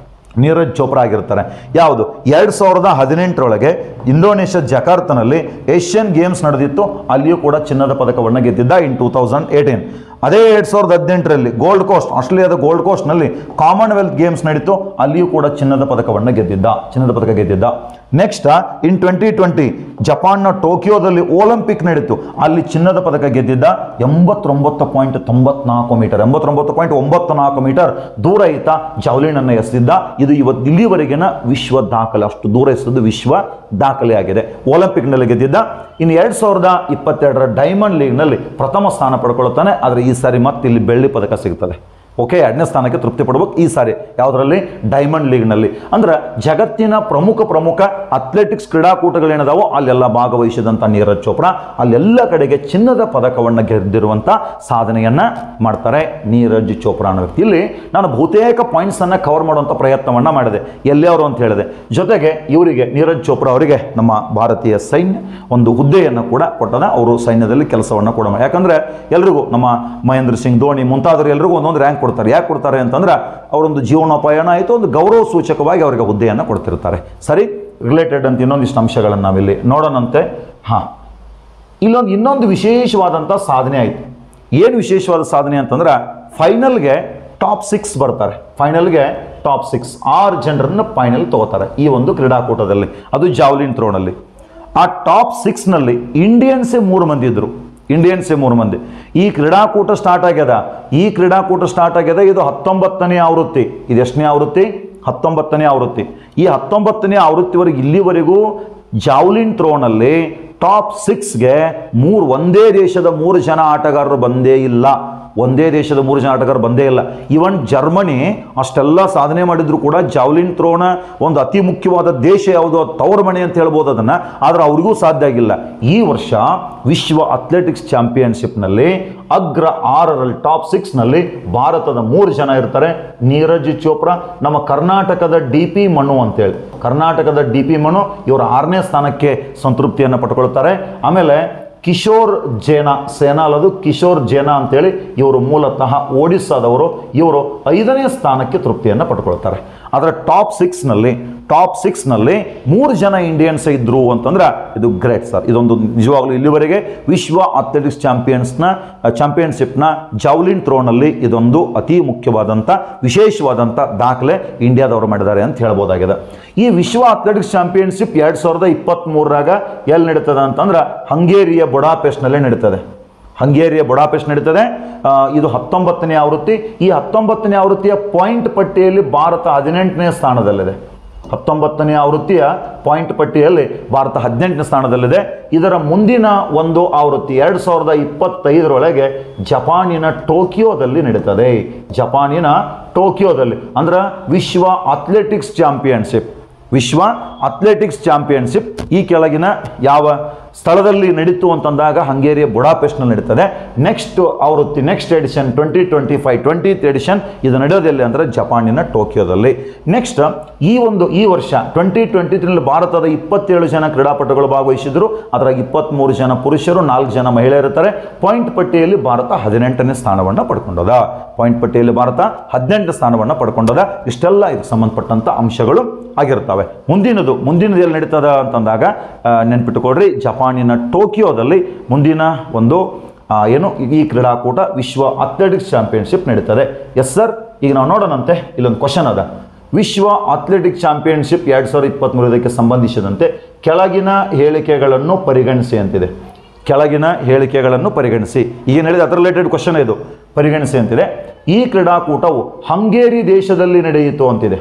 ನೀರಜ್ ಚೋಪ್ರಾ ಆಗಿರ್ತಾರೆ ಯಾವುದು ಎರಡು ಸಾವಿರದ ಹದಿನೆಂಟರೊಳಗೆ ಇಂಡೋನೇಷ್ಯಾ ಜಕಾರ್ತನಲ್ಲಿ ಏಷ್ಯನ್ ಗೇಮ್ಸ್ ನಡೆದಿತ್ತು ಅಲ್ಲಿಯೂ ಕೂಡ ಚಿನ್ನದ ಪದಕವನ್ನು ಗೆದ್ದಿದ್ದ ಇನ್ ಟೂ ತೌಸಂಡ್ ಏಯ್ಟೀನ್ ಅದೇ ಎರಡು ಸಾವಿರದ ಹದಿನೆಂಟರಲ್ಲಿ ಗೋಲ್ಡ್ ಕೋಸ್ಟ್ ಆಸ್ಟ್ರೇಲಿಯಾದ ಗೋಲ್ಡ್ ಕೋಸ್ಟ್ನಲ್ಲಿ ಕಾಮನ್ವೆಲ್ತ್ ಗೇಮ್ಸ್ ನಡೀತು ಅಲ್ಲಿಯೂ ಕೂಡ ಚಿನ್ನದ ಪದಕವನ್ನು ಗೆದ್ದಿದ್ದ ಚಿನ್ನದ ಪದಕ ಗೆದ್ದಿದ್ದ ನೆಕ್ಸ್ಟ್ ಇನ್ ಟ್ವೆಂಟಿ ಟ್ವೆಂಟಿ ಜಪಾನ್ನ ಟೋಕಿಯೋದಲ್ಲಿ ಒಲಿಂಪಿಕ್ ನಡೀತು ಅಲ್ಲಿ ಚಿನ್ನದ ಪದಕ ಗೆದ್ದಿದ್ದ ಎಂಬತ್ತೊಂಬತ್ತು ಪಾಯಿಂಟ್ ತೊಂಬತ್ನಾಲ್ಕು ಮೀಟರ್ ಎಂಬತ್ತೊಂಬತ್ತು ಪಾಯಿಂಟ್ ಒಂಬತ್ತು ನಾಲ್ಕು ಮೀಟರ್ ದೂರ ಈತ ಜಾವ್ಲಿನ್ ಅನ್ನು ಎಸೆದಿದ್ದ ಇದು ಇವತ್ತು ಇಲ್ಲಿವರೆಗಿನ ವಿಶ್ವ ದಾಖಲೆ ಅಷ್ಟು ದೂರ ಎಸೆದು ವಿಶ್ವ ದಾಖಲೆ ಆಗಿದೆ ಒಲಿಂಪಿಕ್ನಲ್ಲಿ ಗೆದ್ದಿದ್ದ ಇನ್ನು ಎರಡು ಸಾವಿರದ ಇಪ್ಪತ್ತೆರಡರ ಡೈಮಂಡ್ ಲೀಗ್ನಲ್ಲಿ ಪ್ರಥಮ ಸ್ಥಾನ ಪಡ್ಕೊಳ್ತಾನೆ ಆದರೆ ಈ ಸಾರಿ ಮತ್ತೆ ಇಲ್ಲಿ ಬೆಳ್ಳಿ ಪದಕ ಸಿಗ್ತದೆ ಓಕೆ ಎರಡನೇ ಸ್ಥಾನಕ್ಕೆ ತೃಪ್ತಿ ಪಡ್ಬೇಕು ಈ ಸಾರಿ ಯಾವುದರಲ್ಲಿ ಡೈಮಂಡ್ ಲೀಗ್ನಲ್ಲಿ ಅಂದ್ರೆ ಜಗತ್ತಿನ ಪ್ರಮುಖ ಪ್ರಮುಖ ಅಥ್ಲೆಟಿಕ್ಸ್ ಕ್ರೀಡಾಕೂಟಗಳೇನದಾವೋ ಅಲ್ಲೆಲ್ಲ ಭಾಗವಹಿಸಿದಂಥ ನೀರಜ್ ಚೋಪ್ರಾ ಅಲ್ಲೆಲ್ಲ ಕಡೆಗೆ ಚಿನ್ನದ ಪದಕವನ್ನು ಗೆದ್ದಿರುವಂಥ ಸಾಧನೆಯನ್ನ ಮಾಡ್ತಾರೆ ನೀರಜ್ ಚೋಪ್ರಾ ಅನ್ನೋ ವ್ಯಕ್ತಿ ಇಲ್ಲಿ ನಾನು ಬಹುತೇಕ ಪಾಯಿಂಟ್ಸ್ ಅನ್ನ ಕವರ್ ಮಾಡುವಂಥ ಪ್ರಯತ್ನವನ್ನ ಮಾಡಿದೆ ಎಲ್ಲೇ ಅವರು ಅಂತ ಹೇಳಿದೆ ಜೊತೆಗೆ ಇವರಿಗೆ ನೀರಜ್ ಚೋಪ್ರಾ ಅವರಿಗೆ ನಮ್ಮ ಭಾರತೀಯ ಸೈನ್ಯ ಒಂದು ಹುದ್ದೆಯನ್ನು ಕೂಡ ಕೊಟ್ಟದ ಅವರು ಸೈನ್ಯದಲ್ಲಿ ಕೆಲಸವನ್ನು ಕೂಡ ಮಾಡಿ ಯಾಕಂದ್ರೆ ಎಲ್ರಿಗೂ ನಮ್ಮ ಮಹೇಂದ್ರ ಸಿಂಗ್ ಧೋನಿ ಮುಂತಾದವರು ಎಲ್ರಿಗೂ ಒಂದೊಂದು ರ್ಯಾಂಕ್ ಕೊಡ್ತಾರೆ ಯಾಕೆ ಕೊಡ್ತಾರೆ ಅಂತಂದ್ರೆ ಅವರೊಂದು ಜೀವನೋಪಾಯನ ಆಯಿತು ಒಂದು ಗೌರವ ಸೂಚಕವಾಗಿ ಅವರಿಗೆ ಹುದ್ದೆಯನ್ನು ಕೊಡ್ತಿರ್ತಾರೆ ಸರಿ ರಿಲೇಟೆಡ್ ಅಂತ ಇನ್ನೊಂದಿಷ್ಟು ಅಂಶಗಳನ್ನು ನಾವಿಲ್ಲಿ ನೋಡೋಣಂತೆ ಹಾಂ ಇಲ್ಲೊಂದು ಇನ್ನೊಂದು ವಿಶೇಷವಾದಂಥ ಸಾಧನೆ ಆಯಿತು ಏನು ವಿಶೇಷವಾದ ಸಾಧನೆ ಅಂತಂದ್ರೆ ಫೈನಲ್ಗೆ ಟಾಪ್ ಸಿಕ್ಸ್ ಬರ್ತಾರೆ ಫೈನಲ್ಗೆ ಟಾಪ್ ಸಿಕ್ಸ್ ಆರು ಜನರನ್ನು ಫೈನಲ್ ತಗೋತಾರೆ ಈ ಒಂದು ಕ್ರೀಡಾಕೂಟದಲ್ಲಿ ಅದು ಜಾವ್ಲಿನ್ ಥ್ರೋನಲ್ಲಿ ಆ ಟಾಪ್ ಸಿಕ್ಸ್ನಲ್ಲಿ ಇಂಡಿಯನ್ಸೇ ಮೂರು ಮಂದಿ ಇದ್ರು ಇಂಡಿಯನ್ಸೇ ಮೂರು ಮಂದಿ ಈ ಕ್ರೀಡಾಕೂಟ ಸ್ಟಾರ್ಟ್ ಆಗ್ಯದ ಈ ಕ್ರೀಡಾಕೂಟ ಸ್ಟಾರ್ಟ್ ಆಗ್ಯದ ಇದು ಹತ್ತೊಂಬತ್ತನೇ ಆವೃತ್ತಿ ಇದು ಎಷ್ಟನೇ ಆವೃತ್ತಿ ಹತ್ತೊಂಬತ್ತನೇ ಆವೃತ್ತಿ ಈ ಹತ್ತೊಂಬತ್ತನೇ ಆವೃತ್ತಿವರೆಗೆ ಇಲ್ಲಿವರೆಗೂ ಜಾವ್ಲಿನ್ ಥ್ರೋನಲ್ಲಿ ಟಾಪ್ ಸಿಕ್ಸ್ಗೆ ಮೂರು ಒಂದೇ ದೇಶದ ಮೂರು ಜನ ಆಟಗಾರರು ಬಂದೇ ಇಲ್ಲ ಒಂದೇ ದೇಶದ ಮೂರು ಜನ ಆಟಗಾರರು ಬಂದೇ ಇಲ್ಲ ಇವನ್ ಜರ್ಮನಿ ಅಷ್ಟೆಲ್ಲ ಸಾಧನೆ ಮಾಡಿದ್ರು ಕೂಡ ಜಾವ್ಲಿನ್ ಥ್ರೋನ ಒಂದು ಅತಿ ಮುಖ್ಯವಾದ ದೇಶ ಯಾವುದು ಅದು ತವರ ಮನೆ ಅಂತ ಹೇಳ್ಬೋದು ಅದನ್ನು ಆದರೆ ಅವ್ರಿಗೂ ಸಾಧ್ಯ ಆಗಿಲ್ಲ ಈ ವರ್ಷ ವಿಶ್ವ ಅಥ್ಲೆಟಿಕ್ಸ್ ಚಾಂಪಿಯನ್ಶಿಪ್ನಲ್ಲಿ ಅಗ್ರ ಆರರಲ್ಲಿ ಟಾಪ್ ಸಿಕ್ಸ್ನಲ್ಲಿ ಭಾರತದ ಮೂರು ಜನ ಇರ್ತಾರೆ ನೀರಜ್ ಚೋಪ್ರಾ ನಮ್ಮ ಕರ್ನಾಟಕದ ಡಿ ಪಿ ಮನು ಅಂತೇಳಿ ಕರ್ನಾಟಕದ ಡಿ ಪಿ ಮನು ಇವರು ಆರನೇ ಸ್ಥಾನಕ್ಕೆ ಸಂತೃಪ್ತಿಯನ್ನು ಪಡ್ಕೊಳ್ತಾರೆ ಆಮೇಲೆ ಕಿಶೋರ್ ಜೇನಾ ಸೇನಾಲ್ ಅದು ಕಿಶೋರ್ ಜೇನಾ ಅಂತೇಳಿ ಇವರು ಮೂಲತಃ ಒಡಿಸ್ಸಾದವರು ಇವರು ಐದನೇ ಸ್ಥಾನಕ್ಕೆ ತೃಪ್ತಿಯನ್ನು ಪಡ್ಕೊಳ್ತಾರೆ ಆದರೆ ಟಾಪ್ ಸಿಕ್ಸ್ನಲ್ಲಿ ಟಾಪ್ ಸಿಕ್ಸ್ನಲ್ಲಿ ಮೂರು ಜನ ಇಂಡಿಯನ್ಸ್ ಇದ್ರು ಅಂತಂದ್ರೆ ಇದು ಗ್ರೇಟ್ ಸರ್ ಇದೊಂದು ನಿಜವಾಗ್ಲೂ ಇಲ್ಲಿವರೆಗೆ ವಿಶ್ವ ಅಥ್ಲೆಟಿಕ್ಸ್ ಚಾಂಪಿಯನ್ಸ್ನ ಚಾಂಪಿಯನ್ಶಿಪ್ನ ಜಾವ್ಲಿನ್ ಥ್ರೋನಲ್ಲಿ ಇದೊಂದು ಅತಿ ಮುಖ್ಯವಾದಂಥ ವಿಶೇಷವಾದಂಥ ದಾಖಲೆ ಇಂಡಿಯಾದವರು ಮಾಡಿದ್ದಾರೆ ಅಂತ ಹೇಳ್ಬೋದಾಗಿದೆ ಈ ವಿಶ್ವ ಅಥ್ಲೆಟಿಕ್ಸ್ ಚಾಂಪಿಯನ್ಶಿಪ್ ಎರಡು ಸಾವಿರದ ಇಪ್ಪತ್ತ್ಮೂರರಾಗ ಎಲ್ಲಿ ನಡೀತದೆ ಅಂತಂದ್ರೆ ಹಂಗೇರಿಯ ಬುಡಾಪೆಸ್ಟ್ನಲ್ಲೇ ನಡೀತದೆ ಹಂಗೇರಿಯ ಬುಡಾಪೆಸ್ಟ್ ನಡೀತದೆ ಆ, ಇದು ಹತ್ತೊಂಬತ್ತನೇ ಆವೃತ್ತಿ ಈ ಹತ್ತೊಂಬತ್ತನೇ ಆವೃತ್ತಿಯ ಪಾಯಿಂಟ್ ಪಟ್ಟಿಯಲ್ಲಿ ಭಾರತ ಹದಿನೆಂಟನೇ ಸ್ಥಾನದಲ್ಲಿದೆ ಹತ್ತೊಂಬತ್ತನೇ ಆವೃತ್ತಿಯ ಪಾಯಿಂಟ್ ಪಟ್ಟಿಯಲ್ಲಿ ಭಾರತ ಹದಿನೆಂಟನೇ ಸ್ಥಾನದಲ್ಲಿದೆ ಇದರ ಮುಂದಿನ ಒಂದು ಆವೃತ್ತಿ ಎರಡು ಸಾವಿರದ ಇಪ್ಪತ್ತೈದರೊಳಗೆ ಜಪಾನಿನ ಟೋಕಿಯೋದಲ್ಲಿ ನಡೀತದೆ ಜಪಾನಿನ ಟೋಕಿಯೋದಲ್ಲಿ ಅಂದ್ರೆ ವಿಶ್ವ ಅಥ್ಲೆಟಿಕ್ಸ್ ಚಾಂಪಿಯನ್ಶಿಪ್ ವಿಶ್ವ ಅಥ್ಲೆಟಿಕ್ಸ್ ಚಾಂಪಿಯನ್ಶಿಪ್ ಈ ಕೆಳಗಿನ ಯಾವ ಸ್ಥಳದಲ್ಲಿ ನಡೀತು ಅಂತಂದಾಗ ಹಂಗೇರಿಯ ಬುಡಾಪೆಸ್ಟ್ನಲ್ಲಿ ನಡೀತದೆ ನೆಕ್ಸ್ಟ್ ಆವೃತ್ತಿ next edition twenty twenty five twentieth edition ಇದು ನಡೆಯೋದೆಲ್ಲಿ ಅಂದರೆ ಜಪಾನಿನ ಟೋಕಿಯೋದಲ್ಲಿ ನೆಕ್ಸ್ಟ್ ಈ ಒಂದು ಈ ವರ್ಷ ಟ್ವೆಂಟಿ ಟ್ವೆಂಟಿ ತ್ರೀಲಿ ಭಾರತದ ಇಪ್ಪತ್ತೇಳು ಜನ ಕ್ರೀಡಾಪಟುಗಳು ಭಾಗವಹಿಸಿದ್ರು ಅದರಾಗ ಇಪ್ಪತ್ತ್ಮೂರು ಜನ ಪುರುಷರು ನಾಲ್ಕು ಜನ ಮಹಿಳೆಯರಿರ್ತಾರೆ ಪಾಯಿಂಟ್ ಪಟ್ಟಿಯಲ್ಲಿ ಭಾರತ ಹದಿನೆಂಟನೇ ಸ್ಥಾನವನ್ನು ಪಡ್ಕೊಂಡದ ಪಾಯಿಂಟ್ ಪಟ್ಟಿಯಲ್ಲಿ ಭಾರತ ಹದಿನೆಂಟು ಸ್ಥಾನವನ್ನು ಪಡ್ಕೊಂಡದ ಇಷ್ಟೆಲ್ಲ ಇದಕ್ಕೆ ಸಂಬಂಧಪಟ್ಟಂಥ ಅಂಶಗಳು ಆಗಿರ್ತವೆ ಮುಂದಿನದು ಮುಂದಿನದು ಎಲ್ಲಿ ನಡೀತದ ಅಂತಂದಾಗ ಆ, ನೆನ್ಪಿಟ್ಟುಕೊಡ್ರಿ ಜಪಾನಿನ ಟೋಕಿಯೋದಲ್ಲಿ ಮುಂದಿನ ಒಂದು ಆ, ಏನು ಈ ಕ್ರೀಡಾಕೂಟ ವಿಶ್ವ ಅಥ್ಲೆಟಿಕ್ಸ್ ಚಾಂಪಿಯನ್ಶಿಪ್ ನಡೀತದೆ ಎಸ್ ಸರ್ ಈಗ ನಾವು ನೋಡೋಣಂತೆ ಇಲ್ಲೊಂದು ಕ್ವಶನ್ ಅದ ವಿಶ್ವ ಅಥ್ಲೆಟಿಕ್ ಚಾಂಪಿಯನ್ಶಿಪ್ ಎರಡು ಸಾವಿರದ ಇಪ್ಪತ್ತ್ಮೂರು ಇದಕ್ಕೆ ಸಂಬಂಧಿಸಿದಂತೆ ಕೆಳಗಿನ ಹೇಳಿಕೆಗಳನ್ನು ಪರಿಗಣಿಸಿ ಅಂತಿದೆ ಕೆಳಗಿನ ಹೇಳಿಕೆಗಳನ್ನು ಪರಿಗಣಿಸಿ ಈಗ ಹೇಳಿದ ಅದರ ರಿಲೇಟೆಡ್ ಕ್ವಶನ್ ಇದು ಪರಿಗಣಿಸಿ ಅಂತಿದೆ ಈ ಕ್ರೀಡಾಕೂಟವು ಹಂಗೇರಿ ದೇಶದಲ್ಲಿ ನಡೆಯಿತು ಅಂತಿದೆ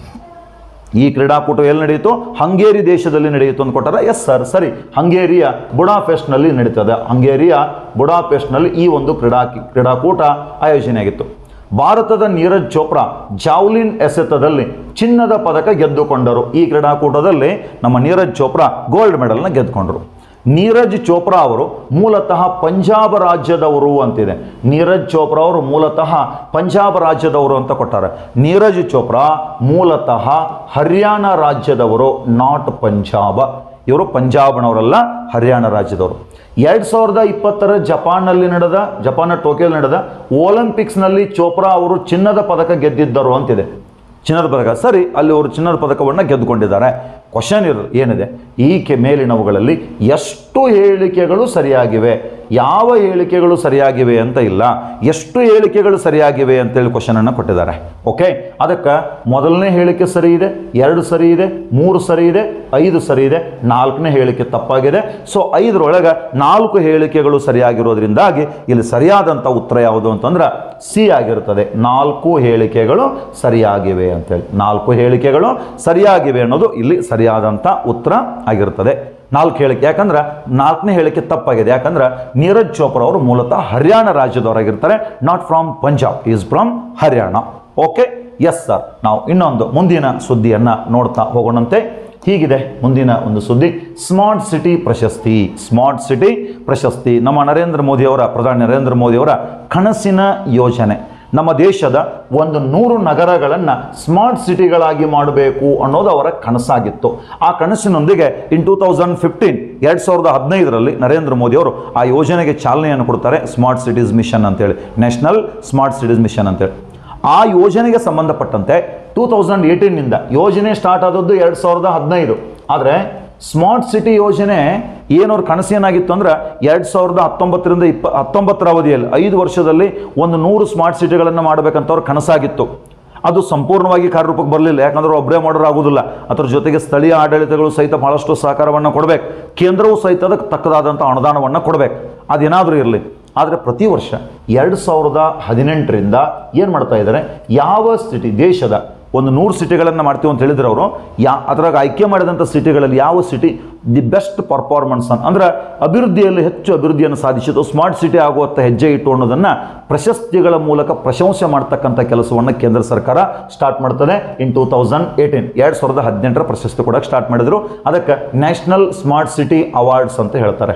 ಈ ಕ್ರೀಡಾಕೂಟ ಎಲ್ಲಿ ನಡೆಯಿತು ಹಂಗೇರಿ ದೇಶದಲ್ಲಿ ನಡೆಯಿತು ಅಂತ ಕೊಟ್ಟಾರ ಎಸ್ ಸರ್ ಸರಿ ಹಂಗೇರಿಯ ಬುಡಾಪೆಸ್ಟ್ನಲ್ಲಿ ನಡೀತದೆ ಹಂಗೇರಿಯ ಬುಡಾಪೆಸ್ಟ್ನಲ್ಲಿ ಈ ಒಂದು ಕ್ರೀಡಾ ಕ್ರೀಡಾಕೂಟ ಆಯೋಜನೆಯಾಗಿತ್ತು ಭಾರತದ ನೀರಜ್ ಚೋಪ್ರಾ ಜಾವ್ಲಿನ್ ಎಸೆತದಲ್ಲಿ ಚಿನ್ನದ ಪದಕ ಗೆದ್ದುಕೊಂಡರು ಈ ಕ್ರೀಡಾಕೂಟದಲ್ಲಿ ನಮ್ಮ ನೀರಜ್ ಚೋಪ್ರಾ ಗೋಲ್ಡ್ ಮೆಡಲ್ನ ಗೆದ್ದುಕೊಂಡರು ನೀರಜ್ ಚೋಪ್ರಾ ಅವರು ಮೂಲತಃ ಪಂಜಾಬ್ ರಾಜ್ಯದವರು ಅಂತಿದೆ ನೀರಜ್ ಚೋಪ್ರಾ ಅವರು ಮೂಲತಃ ಪಂಜಾಬ್ ರಾಜ್ಯದವರು ಅಂತ ಕೊಟ್ಟಾರೆ ನೀರಜ್ ಚೋಪ್ರಾ ಮೂಲತಃ ಹರಿಯಾಣ ರಾಜ್ಯದವರು ನಾಟ್ ಪಂಜಾಬ ಇವರು ಪಂಜಾಬ್ನವರಲ್ಲ ಹರಿಯಾಣ ರಾಜ್ಯದವರು ಎರಡು ಸಾವಿರದ ಇಪ್ಪತ್ತರ ಜಪಾನ್ನಲ್ಲಿ ನಡೆದ ಜಪಾನ್ನ ಟೋಕಿಯೋದಲ್ಲಿ ನಡೆದ ಒಲಿಂಪಿಕ್ಸ್ನಲ್ಲಿ ಚೋಪ್ರಾ ಅವರು ಚಿನ್ನದ ಪದಕ ಗೆದ್ದಿದ್ದರು ಅಂತಿದೆ ಚಿನ್ನದ ಪದಕ ಸರಿ ಅಲ್ಲಿ ಅವರು ಚಿನ್ನದ ಪದಕವನ್ನು ಗೆದ್ದುಕೊಂಡಿದ್ದಾರೆ ಕ್ವಶನ್ ಇರು ಏನಿದೆ ಈ ಕೆ ಮೇಲಿನವುಗಳಲ್ಲಿ ಎಷ್ಟು ಹೇಳಿಕೆಗಳು ಸರಿಯಾಗಿವೆ ಯಾವ ಹೇಳಿಕೆಗಳು ಸರಿಯಾಗಿವೆ ಅಂತ ಇಲ್ಲ ಎಷ್ಟು ಹೇಳಿಕೆಗಳು ಸರಿಯಾಗಿವೆ ಅಂತೇಳಿ ಕ್ವಶನನ್ನು ಕೊಟ್ಟಿದ್ದಾರೆ ಓಕೆ ಅದಕ್ಕೆ ಮೊದಲನೇ ಹೇಳಿಕೆ ಸರಿ ಇದೆ ಎರಡು ಸರಿ ಇದೆ ಮೂರು ಸರಿ ಇದೆ ಐದು ಸರಿ ಇದೆ ನಾಲ್ಕನೇ ಹೇಳಿಕೆ ತಪ್ಪಾಗಿದೆ ಸೊ ಐದರೊಳಗೆ ನಾಲ್ಕು ಹೇಳಿಕೆಗಳು ಸರಿಯಾಗಿರೋದ್ರಿಂದಾಗಿ ಇಲ್ಲಿ ಸರಿಯಾದಂಥ ಉತ್ತರ ಯಾವುದು ಅಂತಂದ್ರೆ ಸಿ ಆಗಿರುತ್ತದೆ ನಾಲ್ಕು ಹೇಳಿಕೆಗಳು ಸರಿಯಾಗಿವೆ ಅಂತೇಳಿ ನಾಲ್ಕು ಹೇಳಿಕೆಗಳು ಸರಿಯಾಗಿವೆ ಅನ್ನೋದು ಇಲ್ಲಿ ಸರಿಯಾದಂಥ ಉತ್ತರ ಆಗಿರುತ್ತದೆ ನಾಲ್ಕು ಹೇಳಿಕೆ ಯಾಕಂದ್ರೆ ನಾಲ್ಕನೇ ಹೇಳಿಕೆ ತಪ್ಪಾಗಿದೆ ಯಾಕಂದ್ರೆ ನೀರಜ್ ಚೋಪ್ರಾ ಅವರು ಮೂಲತಃ ಹರಿಯಾಣ ರಾಜ್ಯದವರಾಗಿರ್ತಾರೆ not from Punjab is from Haryana okay yes sir ನಾವು ಇನ್ನೊಂದು ಮುಂದಿನ ಸುದ್ದಿಯನ್ನು ನೋಡ್ತಾ ಹೋಗೋಣಂತೆ ಹೀಗಿದೆ ಮುಂದಿನ ಒಂದು ಸುದ್ದಿ ಸ್ಮಾರ್ಟ್ ಸಿಟಿ ಪ್ರಶಸ್ತಿ ಸ್ಮಾರ್ಟ್ ಸಿಟಿ ಪ್ರಶಸ್ತಿ ನಮ್ಮ ನರೇಂದ್ರ ಮೋದಿಯವರ ಪ್ರಧಾನಿ ನರೇಂದ್ರ ಮೋದಿಯವರ ಕನಸಿನ ಯೋಜನೆ ನಮ್ಮ ದೇಶದ ಒಂದು ನೂರು ನಗರಗಳನ್ನು ಸ್ಮಾರ್ಟ್ ಸಿಟಿಗಳಾಗಿ ಮಾಡಬೇಕು ಅನ್ನೋದು ಅವರ ಕನಸಾಗಿತ್ತು ಆ ಕನಸಿನೊಂದಿಗೆ ಇನ್ ಟೂ ತೌಸಂಡ್ ಫಿಫ್ಟೀನ್ ಎರಡು ಸಾವಿರದ ಹದಿನೈದರಲ್ಲಿ ನರೇಂದ್ರ ಮೋದಿ ಅವರು ಆ ಯೋಜನೆಗೆ ಚಾಲನೆಯನ್ನು ಕೊಡ್ತಾರೆ ಸ್ಮಾರ್ಟ್ ಸಿಟೀಸ್ ಮಿಷನ್ ಅಂತೇಳಿ ನ್ಯಾಷನಲ್ ಸ್ಮಾರ್ಟ್ ಸಿಟೀಸ್ ಮಿಷನ್ ಅಂತೇಳಿ ಆ ಯೋಜನೆಗೆ ಸಂಬಂಧಪಟ್ಟಂತೆ ಟೂ ತೌಸಂಡ್ ಏಯ್ಟೀನಿಂದ ಯೋಜನೆ ಸ್ಟಾರ್ಟ್ ಆದದ್ದು ಎರಡು ಸಾವಿರದ ಹದಿನೈದು ಆದರೆ ಸ್ಮಾರ್ಟ್ ಸಿಟಿ ಯೋಜನೆ ಏನವ್ರ ಕನಸು ಏನಾಗಿತ್ತು ಅಂದ್ರೆ ಎರಡು ಸಾವಿರದ ಹತ್ತೊಂಬತ್ತರಿಂದ ಇಪ್ಪ ಹತ್ತೊಂಬತ್ತರ ಅವಧಿಯಲ್ಲಿ ಐದು ವರ್ಷದಲ್ಲಿ ಒಂದು ನೂರು ಸ್ಮಾರ್ಟ್ ಸಿಟಿಗಳನ್ನು ಮಾಡಬೇಕಂತ ಅವ್ರ ಕನಸಾಗಿತ್ತು ಅದು ಸಂಪೂರ್ಣವಾಗಿ ಕಾರ್ಯರೂಪಕ್ಕೆ ಬರಲಿಲ್ಲ ಯಾಕಂದ್ರೆ ಒಬ್ಬರೇ ಮಾಡೋರು ಆಗೋದಿಲ್ಲ ಅದ್ರ ಜೊತೆಗೆ ಸ್ಥಳೀಯ ಆಡಳಿತಗಳು ಸಹಿತ ಬಹಳಷ್ಟು ಸಹಕಾರವನ್ನು ಕೊಡಬೇಕು ಕೇಂದ್ರವು ಸಹಿತ ಅದಕ್ಕೆ ತಕ್ಕದಾದಂಥ ಅನುದಾನವನ್ನು ಕೊಡಬೇಕು ಅದೇನಾದರೂ ಇರಲಿ ಆದರೆ ಪ್ರತಿ ವರ್ಷ ಎರಡು ಸಾವಿರದ ಹದಿನೆಂಟರಿಂದ ಏನು ಮಾಡ್ತಾ ಇದ್ದಾರೆ ಯಾವ ಸಿಟಿ ದೇಶದ ಒಂದು ನೂರು ಸಿಟಿಗಳನ್ನು ಮಾಡ್ತೀವಿ ಅಂತ ಹೇಳಿದ್ರು ಅವರು ಯಾ ಅದ್ರಾಗ ಆಯ್ಕೆ ಮಾಡಿದಂಥ ಸಿಟಿಗಳಲ್ಲಿ ಯಾವ ಸಿಟಿ ದಿ ಬೆಸ್ಟ್ ಪರ್ಫಾರ್ಮೆನ್ಸ್ ಅಂತ ಅಂದ್ರೆ ಅಭಿವೃದ್ಧಿಯಲ್ಲಿ ಹೆಚ್ಚು ಅಭಿವೃದ್ಧಿಯನ್ನು ಸಾಧಿಸಿತು ಸ್ಮಾರ್ಟ್ ಸಿಟಿ ಆಗುವತ್ತ ಹೆಜ್ಜೆ ಇಟ್ಟು ಅನ್ನೋದನ್ನು ಪ್ರಶಸ್ತಿಗಳ ಮೂಲಕ ಪ್ರಶಂಸೆ ಮಾಡ್ತಕ್ಕಂಥ ಕೆಲಸವನ್ನು ಕೇಂದ್ರ ಸರ್ಕಾರ ಸ್ಟಾರ್ಟ್ ಮಾಡ್ತದೆ ಇನ್ ಟೂ ತೌಸಂಡ್ ಏಯ್ಟೀನ್ ಎರಡು ಸಾವಿರದ ಹದಿನೆಂಟರ ಪ್ರಶಸ್ತಿ ಕೊಡೋಕೆ ಸ್ಟಾರ್ಟ್ ಮಾಡಿದ್ರು ಅದಕ್ಕೆ ನ್ಯಾಷನಲ್ ಸ್ಮಾರ್ಟ್ ಸಿಟಿ ಅವಾರ್ಡ್ಸ್ ಅಂತ ಹೇಳ್ತಾರೆ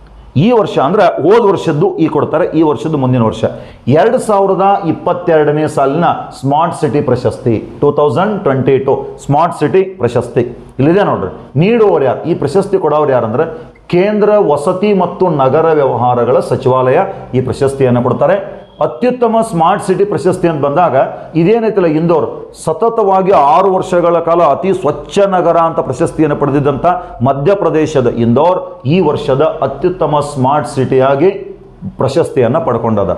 ಈ ವರ್ಷ ಅಂದ್ರೆ ಹೋದ ವರ್ಷದ್ದು ಈ ಕೊಡ್ತಾರೆ ಈ ವರ್ಷದ್ದು ಮುಂದಿನ ವರ್ಷ ಎರಡು ಸಾವಿರದ ಇಪ್ಪತ್ತೆರಡನೇ ಸಾಲಿನ ಸ್ಮಾರ್ಟ್ ಸಿಟಿ ಪ್ರಶಸ್ತಿ two thousand twenty two smart city ಪ್ರಶಸ್ತಿ ಇಲ್ಲಿದೆ ನೋಡ್ರಿ ನೀಡುವವರು ಯಾರು ಈ ಪ್ರಶಸ್ತಿ ಕೊಡೋರು ಯಾರಂದ್ರೆ ಕೇಂದ್ರ ವಸತಿ ಮತ್ತು ನಗರ ವ್ಯವಹಾರಗಳ ಸಚಿವಾಲಯ ಈ ಪ್ರಶಸ್ತಿಯನ್ನು ಕೊಡ್ತಾರೆ ಅತ್ಯುತ್ತಮ ಸ್ಮಾರ್ಟ್ ಸಿಟಿ ಪ್ರಶಸ್ತಿ ಅಂತ ಬಂದಾಗ ಇದೇನೈತಲ್ಲ ಇಂದೋರ್ ಸತತವಾಗಿ ಆರು ವರ್ಷಗಳ ಕಾಲ ಅತಿ ಸ್ವಚ್ಛ ನಗರ ಅಂತ ಪ್ರಶಸ್ತಿಯನ್ನು ಪಡೆದಿದ್ದಂಥ ಮಧ್ಯಪ್ರದೇಶದ ಇಂದೋರ್ ಈ ವರ್ಷದ ಅತ್ಯುತ್ತಮ ಸ್ಮಾರ್ಟ್ ಸಿಟಿಯಾಗಿ ಪ್ರಶಸ್ತಿಯನ್ನು ಪಡ್ಕೊಂಡದ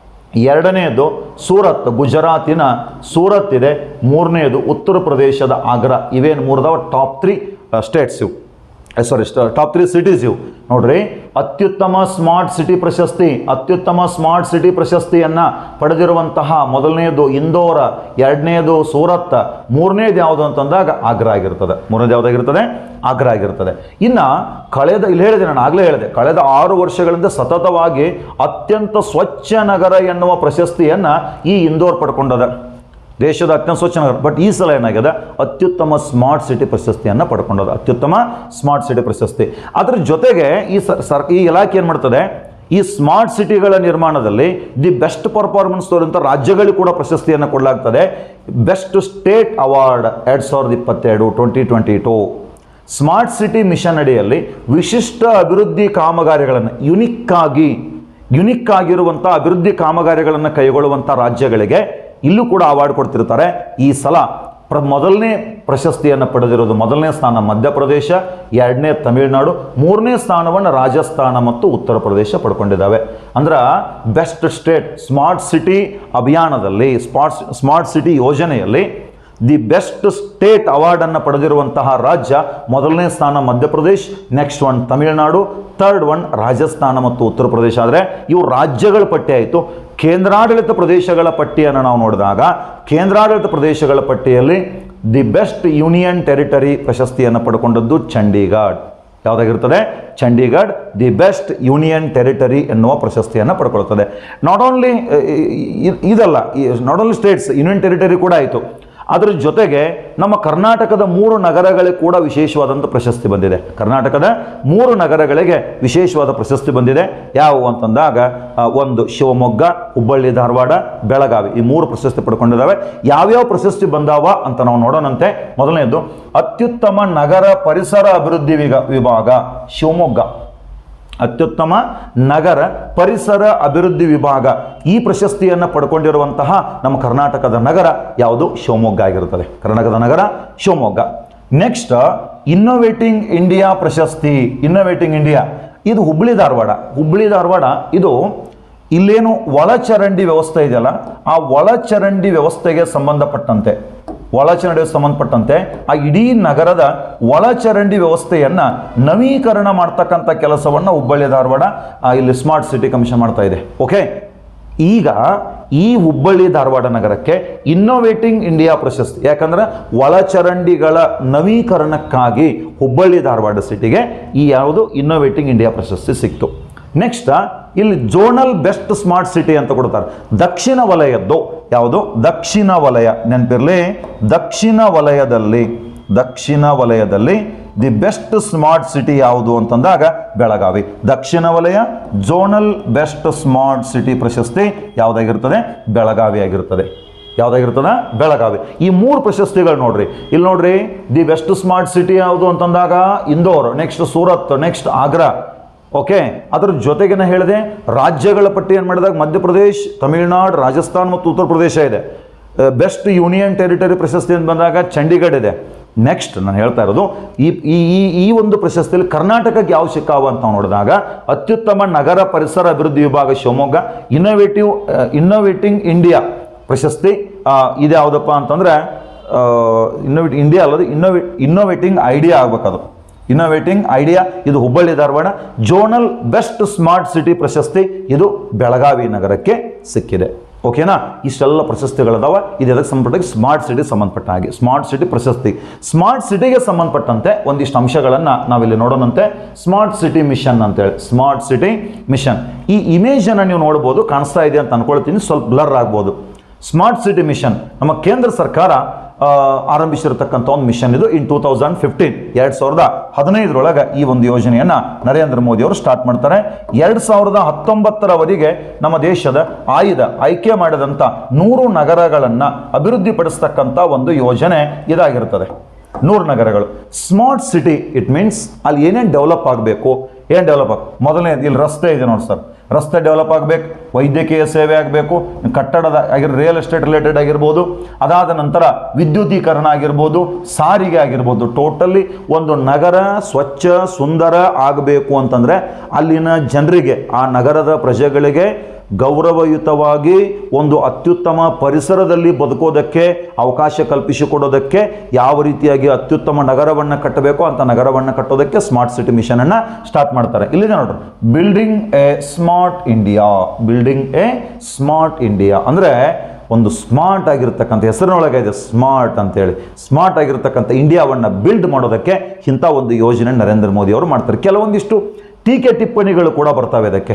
ಎರಡನೆಯದು ಸೂರತ್ ಗುಜರಾತಿನ ಸೂರತ್ ಇದೆ ಮೂರನೆಯದು ಉತ್ತರ ಪ್ರದೇಶದ ಆಗ್ರಾ ಇವೇನು ಮೂರದವ ಟಾಪ್ ತ್ರೀ ಸ್ಟೇಟ್ಸ್ ಇವು ಸಾರಿ ಟಾಪ್ ತ್ರೀ ಸಿಟೀಸ್ ಇವು ನೋಡ್ರಿ ಅತ್ಯುತ್ತಮ ಸ್ಮಾರ್ಟ್ ಸಿಟಿ ಪ್ರಶಸ್ತಿ ಅತ್ಯುತ್ತಮ ಸ್ಮಾರ್ಟ್ ಸಿಟಿ ಪ್ರಶಸ್ತಿಯನ್ನು ಪಡೆದಿರುವಂತಹ ಮೊದಲನೆಯದು ಇಂದೋರ ಎರಡನೆಯದು ಸೂರತ್ ಮೂರನೇದು ಯಾವುದು ಅಂತಂದಾಗ ಆಗ್ರಾ ಆಗಿರ್ತದೆ ಮೂರನೇದು ಯಾವುದಾಗಿರ್ತದೆ ಆಗ್ರಾ ಆಗಿರ್ತದೆ ಇನ್ನು ಕಳೆದ ಇಲ್ಲಿ ಹೇಳಿದೆ ನಾನು ಆಗಲೇ ಹೇಳಿದೆ ಕಳೆದ ಆರು ವರ್ಷಗಳಿಂದ ಸತತವಾಗಿ ಅತ್ಯಂತ ಸ್ವಚ್ಛ ನಗರ ಎನ್ನುವ ಪ್ರಶಸ್ತಿಯನ್ನು ಈ ಇಂದೋರ್ ಪಡ್ಕೊಂಡದ ದೇಶದ ಅತ್ಯಂತ ಸ್ವಚ್ಛ ನಗರ ಬಟ್ ಈ ಸಲ ಏನಾಗಿದೆ ಅತ್ಯುತ್ತಮ ಸ್ಮಾರ್ಟ್ ಸಿಟಿ ಪ್ರಶಸ್ತಿಯನ್ನು ಪಡ್ಕೊಂಡದು ಅತ್ಯುತ್ತಮ ಸ್ಮಾರ್ಟ್ ಸಿಟಿ ಪ್ರಶಸ್ತಿ ಅದ್ರ ಜೊತೆಗೆ ಈ ಸರ್ ಸರ್ ಈ ಇಲಾಖೆ ಏನು ಮಾಡ್ತದೆ ಈ ಸ್ಮಾರ್ಟ್ ಸಿಟಿಗಳ ನಿರ್ಮಾಣದಲ್ಲಿ ದಿ ಬೆಸ್ಟ್ ಪರ್ಫಾರ್ಮೆನ್ಸ್ ತೋರಿದಂಥ ರಾಜ್ಯಗಳಿಗೂ ಕೂಡ ಪ್ರಶಸ್ತಿಯನ್ನು ಕೊಡಲಾಗ್ತದೆ ಬೆಸ್ಟ್ ಸ್ಟೇಟ್ ಅವಾರ್ಡ್ ಎರಡು ಸಾವಿರದ ಇಪ್ಪತ್ತೆರಡು twenty twenty two smart city mission ಅಡಿಯಲ್ಲಿ ವಿಶಿಷ್ಟ ಅಭಿವೃದ್ಧಿ ಕಾಮಗಾರಿಗಳನ್ನು ಯುನಿಕ್ ಆಗಿ ಯುನಿಕ್ ಆಗಿರುವಂಥ ಅಭಿವೃದ್ಧಿ ಕಾಮಗಾರಿಗಳನ್ನು ಕೈಗೊಳ್ಳುವಂಥ ರಾಜ್ಯಗಳಿಗೆ ಇಲ್ಲೂ ಕೂಡ ಅವಾರ್ಡ್ ಕೊಡ್ತಿರ್ತಾರೆ ಈ ಸಲ ಪ್ರ ಮೊದಲನೇ ಪ್ರಶಸ್ತಿಯನ್ನು ಪಡೆದಿರೋದು ಮೊದಲನೇ ಸ್ಥಾನ ಮಧ್ಯಪ್ರದೇಶ ಎರಡನೇ ತಮಿಳುನಾಡು ಮೂರನೇ ಸ್ಥಾನವನ್ನು ರಾಜಸ್ಥಾನ ಮತ್ತು ಉತ್ತರ ಪ್ರದೇಶ ಪಡ್ಕೊಂಡಿದ್ದಾವೆ ಅಂದ್ರೆ ಬೆಸ್ಟ್ ಸ್ಟೇಟ್ ಸ್ಮಾರ್ಟ್ ಸಿಟಿ ಅಭಿಯಾನದಲ್ಲಿ ಸ್ಮಾರ್ಟ್ ಸ್ಮಾರ್ಟ್ ಸಿಟಿ ಯೋಜನೆಯಲ್ಲಿ ದಿ ಬೆಸ್ಟ್ ಸ್ಟೇಟ್ ಅವಾರ್ಡನ್ನು ಪಡೆದಿರುವಂತಹ ರಾಜ್ಯ ಮೊದಲನೇ ಸ್ಥಾನ Madhya Pradesh next one Tamil Nadu third one Rajasthan ಮತ್ತು ಉತ್ತರ ಪ್ರದೇಶ ಆದರೆ ಇವು ರಾಜ್ಯಗಳ ಪಟ್ಟಿ ಆಯಿತು ಕೇಂದ್ರಾಡಳಿತ ಪ್ರದೇಶಗಳ ಪಟ್ಟಿಯನ್ನು ನಾವು ನೋಡಿದಾಗ ಕೇಂದ್ರಾಡಳಿತ ಪ್ರದೇಶಗಳ ಪಟ್ಟಿಯಲ್ಲಿ ದಿ ಬೆಸ್ಟ್ ಯೂನಿಯನ್ ಟೆರಿಟರಿ ಪ್ರಶಸ್ತಿಯನ್ನು ಪಡ್ಕೊಂಡದ್ದು ಚಂಡೀಗಢ ಯಾವುದಾಗಿರ್ತದೆ Chandigarh the best union territory ಎನ್ನುವ ಪ್ರಶಸ್ತಿಯನ್ನು ಪಡ್ಕೊಳ್ತದೆ ನಾಟ್ ಓನ್ಲಿ ಇದಲ್ಲ not only states union territory ಕೂಡ ಆಯಿತು ಅದರ ಜೊತೆಗೆ ನಮ್ಮ ಕರ್ನಾಟಕದ ಮೂರು ನಗರಗಳಿಗೆ ಕೂಡ ವಿಶೇಷವಾದಂಥ ಪ್ರಶಸ್ತಿ ಬಂದಿದೆ ಕರ್ನಾಟಕದ ಮೂರು ನಗರಗಳಿಗೆ ವಿಶೇಷವಾದ ಪ್ರಶಸ್ತಿ ಬಂದಿದೆ ಯಾವುವು ಅಂತಂದಾಗ ಆ, ಒಂದು ಶಿವಮೊಗ್ಗ ಹುಬ್ಬಳ್ಳಿ ಧಾರವಾಡ ಬೆಳಗಾವಿ ಈ ಮೂರು ಪ್ರಶಸ್ತಿ ಪಡ್ಕೊಂಡಿದ್ದಾವೆ ಯಾವ್ಯಾವ ಪ್ರಶಸ್ತಿ ಬಂದಾವ ಅಂತ ನಾವು ನೋಡೋಣಂತೆ ಮೊದಲನೇದು ಅತ್ಯುತ್ತಮ ನಗರ ಪರಿಸರ ಅಭಿವೃದ್ಧಿ ವಿಗ- ವಿಭಾಗ ಶಿವಮೊಗ್ಗ ಅತ್ಯುತ್ತಮ ನಗರ ಪರಿಸರ ಅಭಿವೃದ್ಧಿ ವಿಭಾಗ ಈ ಪ್ರಶಸ್ತಿಯನ್ನು ಪಡ್ಕೊಂಡಿರುವಂತಹ ನಮ್ಮ ಕರ್ನಾಟಕದ ನಗರ ಯಾವುದು ಶಿವಮೊಗ್ಗ ಆಗಿರುತ್ತದೆ ಕರ್ನಾಟಕದ ನಗರ ಶಿವಮೊಗ್ಗ ನೆಕ್ಸ್ಟ್ ಇನ್ನೋವೇಟಿಂಗ್ ಇಂಡಿಯಾ ಪ್ರಶಸ್ತಿ ಇನ್ನೋವೇಟಿಂಗ್ ಇಂಡಿಯಾ ಇದು ಹುಬ್ಬಳ್ಳಿ ಧಾರವಾಡ ಹುಬ್ಬಳ್ಳಿ ಧಾರವಾಡ ಇದು ಇಲ್ಲೇನು ಒಳಚರಂಡಿ ವ್ಯವಸ್ಥೆ ಇದೆಯಲ್ಲ ಆ ಒಳಚರಂಡಿ ವ್ಯವಸ್ಥೆಗೆ ಸಂಬಂಧಪಟ್ಟಂತೆ ಒಳಚರಂಡಿಗೆ ಸಂಬಂಧಪಟ್ಟಂತೆ ಆ ಇಡೀ ನಗರದ ಒಳಚರಂಡಿ ವ್ಯವಸ್ಥೆಯನ್ನ ನವೀಕರಣ ಮಾಡ್ತಕ್ಕಂಥ ಕೆಲಸವನ್ನ ಹುಬ್ಬಳ್ಳಿ ಧಾರವಾಡ ಆ, ಇಲ್ಲಿ ಸ್ಮಾರ್ಟ್ ಸಿಟಿ ಕಮಿಷನ್ ಮಾಡ್ತಾ ಇದೆ ಓಕೆ ಈಗ ಈ ಹುಬ್ಬಳ್ಳಿ ಧಾರವಾಡ ನಗರಕ್ಕೆ ಇನ್ನೋವೇಟಿಂಗ್ ಇಂಡಿಯಾ ಪ್ರಶಸ್ತಿ ಯಾಕಂದ್ರೆ ಒಳಚರಂಡಿಗಳ ನವೀಕರಣಕ್ಕಾಗಿ ಹುಬ್ಬಳ್ಳಿ ಧಾರವಾಡ ಸಿಟಿಗೆ ಈ ಯಾವುದು ಇನ್ನೋವೇಟಿಂಗ್ ಇಂಡಿಯಾ ಪ್ರಶಸ್ತಿ ಸಿಕ್ತು ನೆಕ್ಸ್ಟ್ ಇಲ್ಲಿ ಜೋನಲ್ ಬೆಸ್ಟ್ ಸ್ಮಾರ್ಟ್ ಸಿಟಿ ಅಂತ ಕೊಡ್ತಾರೆ ದಕ್ಷಿಣ ವಲಯದ್ದು ಯಾವುದು ದಕ್ಷಿಣ ವಲಯ ನೆನಪಿರಲಿ ದಕ್ಷಿಣ ವಲಯದಲ್ಲಿ ದಕ್ಷಿಣ ವಲಯದಲ್ಲಿ ದಿ ಬೆಸ್ಟ್ ಸ್ಮಾರ್ಟ್ ಸಿಟಿ ಯಾವುದು ಅಂತಂದಾಗ ಬೆಳಗಾವಿ ದಕ್ಷಿಣ ವಲಯ ಜೋನಲ್ ಬೆಸ್ಟ್ ಸ್ಮಾರ್ಟ್ ಸಿಟಿ ಪ್ರಶಸ್ತಿ ಯಾವುದಾಗಿರ್ತದೆ ಬೆಳಗಾವಿ ಆಗಿರ್ತದೆ ಯಾವುದಾಗಿರ್ತದ ಬೆಳಗಾವಿ ಈ ಮೂರು ಪ್ರಶಸ್ತಿಗಳು ನೋಡ್ರಿ ಇಲ್ಲಿ ನೋಡ್ರಿ ದಿ ಬೆಸ್ಟ್ ಸ್ಮಾರ್ಟ್ ಸಿಟಿ ಯಾವುದು ಅಂತಂದಾಗ Indore next Surat next Agra okay ಅದ್ರ ಜೊತೆಗೆ ನಾ ಹೇಳಿದೆ ರಾಜ್ಯಗಳ ಪಟ್ಟಿ ಏನು ಮಾಡಿದಾಗ ಮಧ್ಯಪ್ರದೇಶ್ ತಮಿಳುನಾಡು ರಾಜಸ್ಥಾನ್ ಮತ್ತು ಉತ್ತರ ಪ್ರದೇಶ ಇದೆ ಬೆಸ್ಟ್ ಯೂನಿಯನ್ ಟೆರಿಟರಿ ಪ್ರಶಸ್ತಿ ಅಂತ ಬಂದಾಗ ಚಂಡೀಗಢ ಇದೆ ನೆಕ್ಸ್ಟ್ ನಾನು ಹೇಳ್ತಾ ಇರೋದು ಈ ಈ ಈ- ಈ ಒಂದು ಪ್ರಶಸ್ತಿಯಲ್ಲಿ ಕರ್ನಾಟಕಕ್ಕೆ ಯಾವ ಸಿಕ್ಕಾವ ಅಂತ ನಾವು ನೋಡಿದಾಗ ಅತ್ಯುತ್ತಮ ನಗರ ಪರಿಸರ ಅಭಿವೃದ್ಧಿ ವಿಭಾಗ ಶಿವಮೊಗ್ಗ ಇನ್ನೋವೇಟಿವ್ ಇನ್ನೋವೇಟಿಂಗ್ ಇಂಡಿಯಾ ಪ್ರಶಸ್ತಿ ಆ, ಇದು ಯಾವುದಪ್ಪ ಅಂತಂದ್ರೆ ಇನ್ನೋವೇಟ್ ಇಂಡಿಯಾ ಅಲ್ಲದು ಇನ್ನೋವೇಟ್ ಇನ್ನೋವೇಟಿಂಗ್ ಐಡಿಯಾ ಆಗ್ಬೇಕದು ಇನ್ನೋವೇಟಿಂಗ್ ಐಡಿಯಾ ಇದು Hubballi Dharwad zonal best smart city ಪ್ರಶಸ್ತಿ ಇದು ಬೆಳಗಾವಿ ನಗರಕ್ಕೆ ಸಿಕ್ಕಿದೆ ಓಕೆನಾ ಇಷ್ಟೆಲ್ಲ ಪ್ರಶಸ್ತಿಗಳದಾವ ಇದು ಎದಕ್ಕೆ ಸಂಬಂಧಪಟ್ಟ ಸ್ಮಾರ್ಟ್ ಸಿಟಿ ಸಂಬಂಧಪಟ್ಟ ಹಾಗೆ ಸ್ಮಾರ್ಟ್ ಸಿಟಿ ಪ್ರಶಸ್ತಿ ಸ್ಮಾರ್ಟ್ ಸಿಟಿಗೆ ಸಂಬಂಧಪಟ್ಟಂತೆ ಒಂದಿಷ್ಟು ಅಂಶಗಳನ್ನು ನಾವಿಲ್ಲಿ ನೋಡೋಣಂತೆ ಸ್ಮಾರ್ಟ್ ಸಿಟಿ ಮಿಷನ್ ಅಂತೇಳಿ ಸ್ಮಾರ್ಟ್ ಸಿಟಿ ಮಿಷನ್ ಈ ಇಮೇಜನ್ನು ನೀವು ನೋಡ್ಬೋದು ಕಾಣಿಸ್ತಾ ಇದೆ ಅಂತ ಅನ್ಕೊಳ್ತೀನಿ ಸ್ವಲ್ಪ ಬ್ಲರ್ ಆಗ್ಬೋದು ಸ್ಮಾರ್ಟ್ ಸಿಟಿ ಮಿಷನ್ ನಮ್ಮ ಕೇಂದ್ರ ಸರ್ಕಾರ ಆ, ಆರಂಭಿಸಿರತಕ್ಕಂಥ ಒಂದು ಮಿಷನ್ ಇದು ಇನ್ ಟೂ ತೌಸಂಡ್ ಫಿಫ್ಟೀನ್ ಎರಡು ಸಾವಿರದ ಹದಿನೈದರೊಳಗೆ ಈ ಒಂದು ಯೋಜನೆಯನ್ನು ನರೇಂದ್ರ ಮೋದಿ ಅವರು ಸ್ಟಾರ್ಟ್ ಮಾಡ್ತಾರೆ ಎರಡು ಸಾವಿರದ ಹತ್ತೊಂಬತ್ತರವರೆಗೆ ನಮ್ಮ ದೇಶದ ಆಯ್ದ ಆಯ್ಕೆ ಮಾಡಿದಂಥ ನೂರು ನಗರಗಳನ್ನು ಅಭಿವೃದ್ಧಿಪಡಿಸ್ತಕ್ಕಂಥ ಒಂದು ಯೋಜನೆ ಇದಾಗಿರ್ತದೆ ನೂರು ನಗರಗಳು ಸ್ಮಾರ್ಟ್ ಸಿಟಿ ಇಟ್ ಮೀನ್ಸ್ ಅಲ್ಲಿ ಏನೇನು ಡೆವಲಪ್ ಆಗಬೇಕು ಏನು ಡೆವಲಪ್ ಆಗ ಮೊದಲನೇ ಇಲ್ಲಿ ರಸ್ತೆ ಇದೆ ನೋಡಿ ಸರ್ ರಸ್ತೆ ಡೆವಲಪ್ ಆಗಬೇಕು ವೈದ್ಯಕೀಯ ಸೇವೆ ಆಗಬೇಕು ಕಟ್ಟಡದ ಆಗಿರ್ ರಿಯಲ್ ಎಸ್ಟೇಟ್ ರಿಲೇಟೆಡ್ ಆಗಿರ್ಬೋದು ಅದಾದ ನಂತರ ವಿದ್ಯುದೀಕರಣ ಆಗಿರ್ಬೋದು ಸಾರಿಗೆ ಆಗಿರ್ಬೋದು ಟೋಟಲಿ ಒಂದು ನಗರ ಸ್ವಚ್ಛ ಸುಂದರ ಆಗಬೇಕು ಅಂತಂದರೆ ಅಲ್ಲಿನ ಜನರಿಗೆ ಆ ನಗರದ ಪ್ರಜೆಗಳಿಗೆ ಗೌರವಯುತವಾಗಿ ಒಂದು ಅತ್ಯುತ್ತಮ ಪರಿಸರದಲ್ಲಿ ಬದುಕೋದಕ್ಕೆ ಅವಕಾಶ ಕಲ್ಪಿಸಿಕೊಡೋದಕ್ಕೆ ಯಾವ ರೀತಿಯಾಗಿ ಅತ್ಯುತ್ತಮ ನಗರವನ್ನು ಕಟ್ಟಬೇಕು ಅಂತ ನಗರವನ್ನು ಕಟ್ಟೋದಕ್ಕೆ ಸ್ಮಾರ್ಟ್ ಸಿಟಿ ಮಿಷನ್ ಅನ್ನ ಸ್ಟಾರ್ಟ್ ಮಾಡ್ತಾರೆ ಇಲ್ಲಿದೆ ನೋಡ್ರಿ building a smart India building a smart India ಅಂದ್ರೆ ಒಂದು ಸ್ಮಾರ್ಟ್ ಆಗಿರ್ತಕ್ಕಂಥ ಹೆಸರಿನೊಳಗೆ ಇದೆ ಸ್ಮಾರ್ಟ್ ಅಂತೇಳಿ ಸ್ಮಾರ್ಟ್ ಆಗಿರ್ತಕ್ಕಂಥ ಇಂಡಿಯಾವನ್ನು ಬಿಲ್ಡ್ ಮಾಡೋದಕ್ಕೆ ಇಂಥ ಒಂದು ಯೋಜನೆ ನರೇಂದ್ರ ಮೋದಿ ಅವರು ಮಾಡ್ತಾರೆ ಕೆಲವೊಂದಿಷ್ಟು ಟೀಕೆ ಟಿಪ್ಪಣಿಗಳು ಕೂಡ ಬರ್ತವೆ ಇದಕ್ಕೆ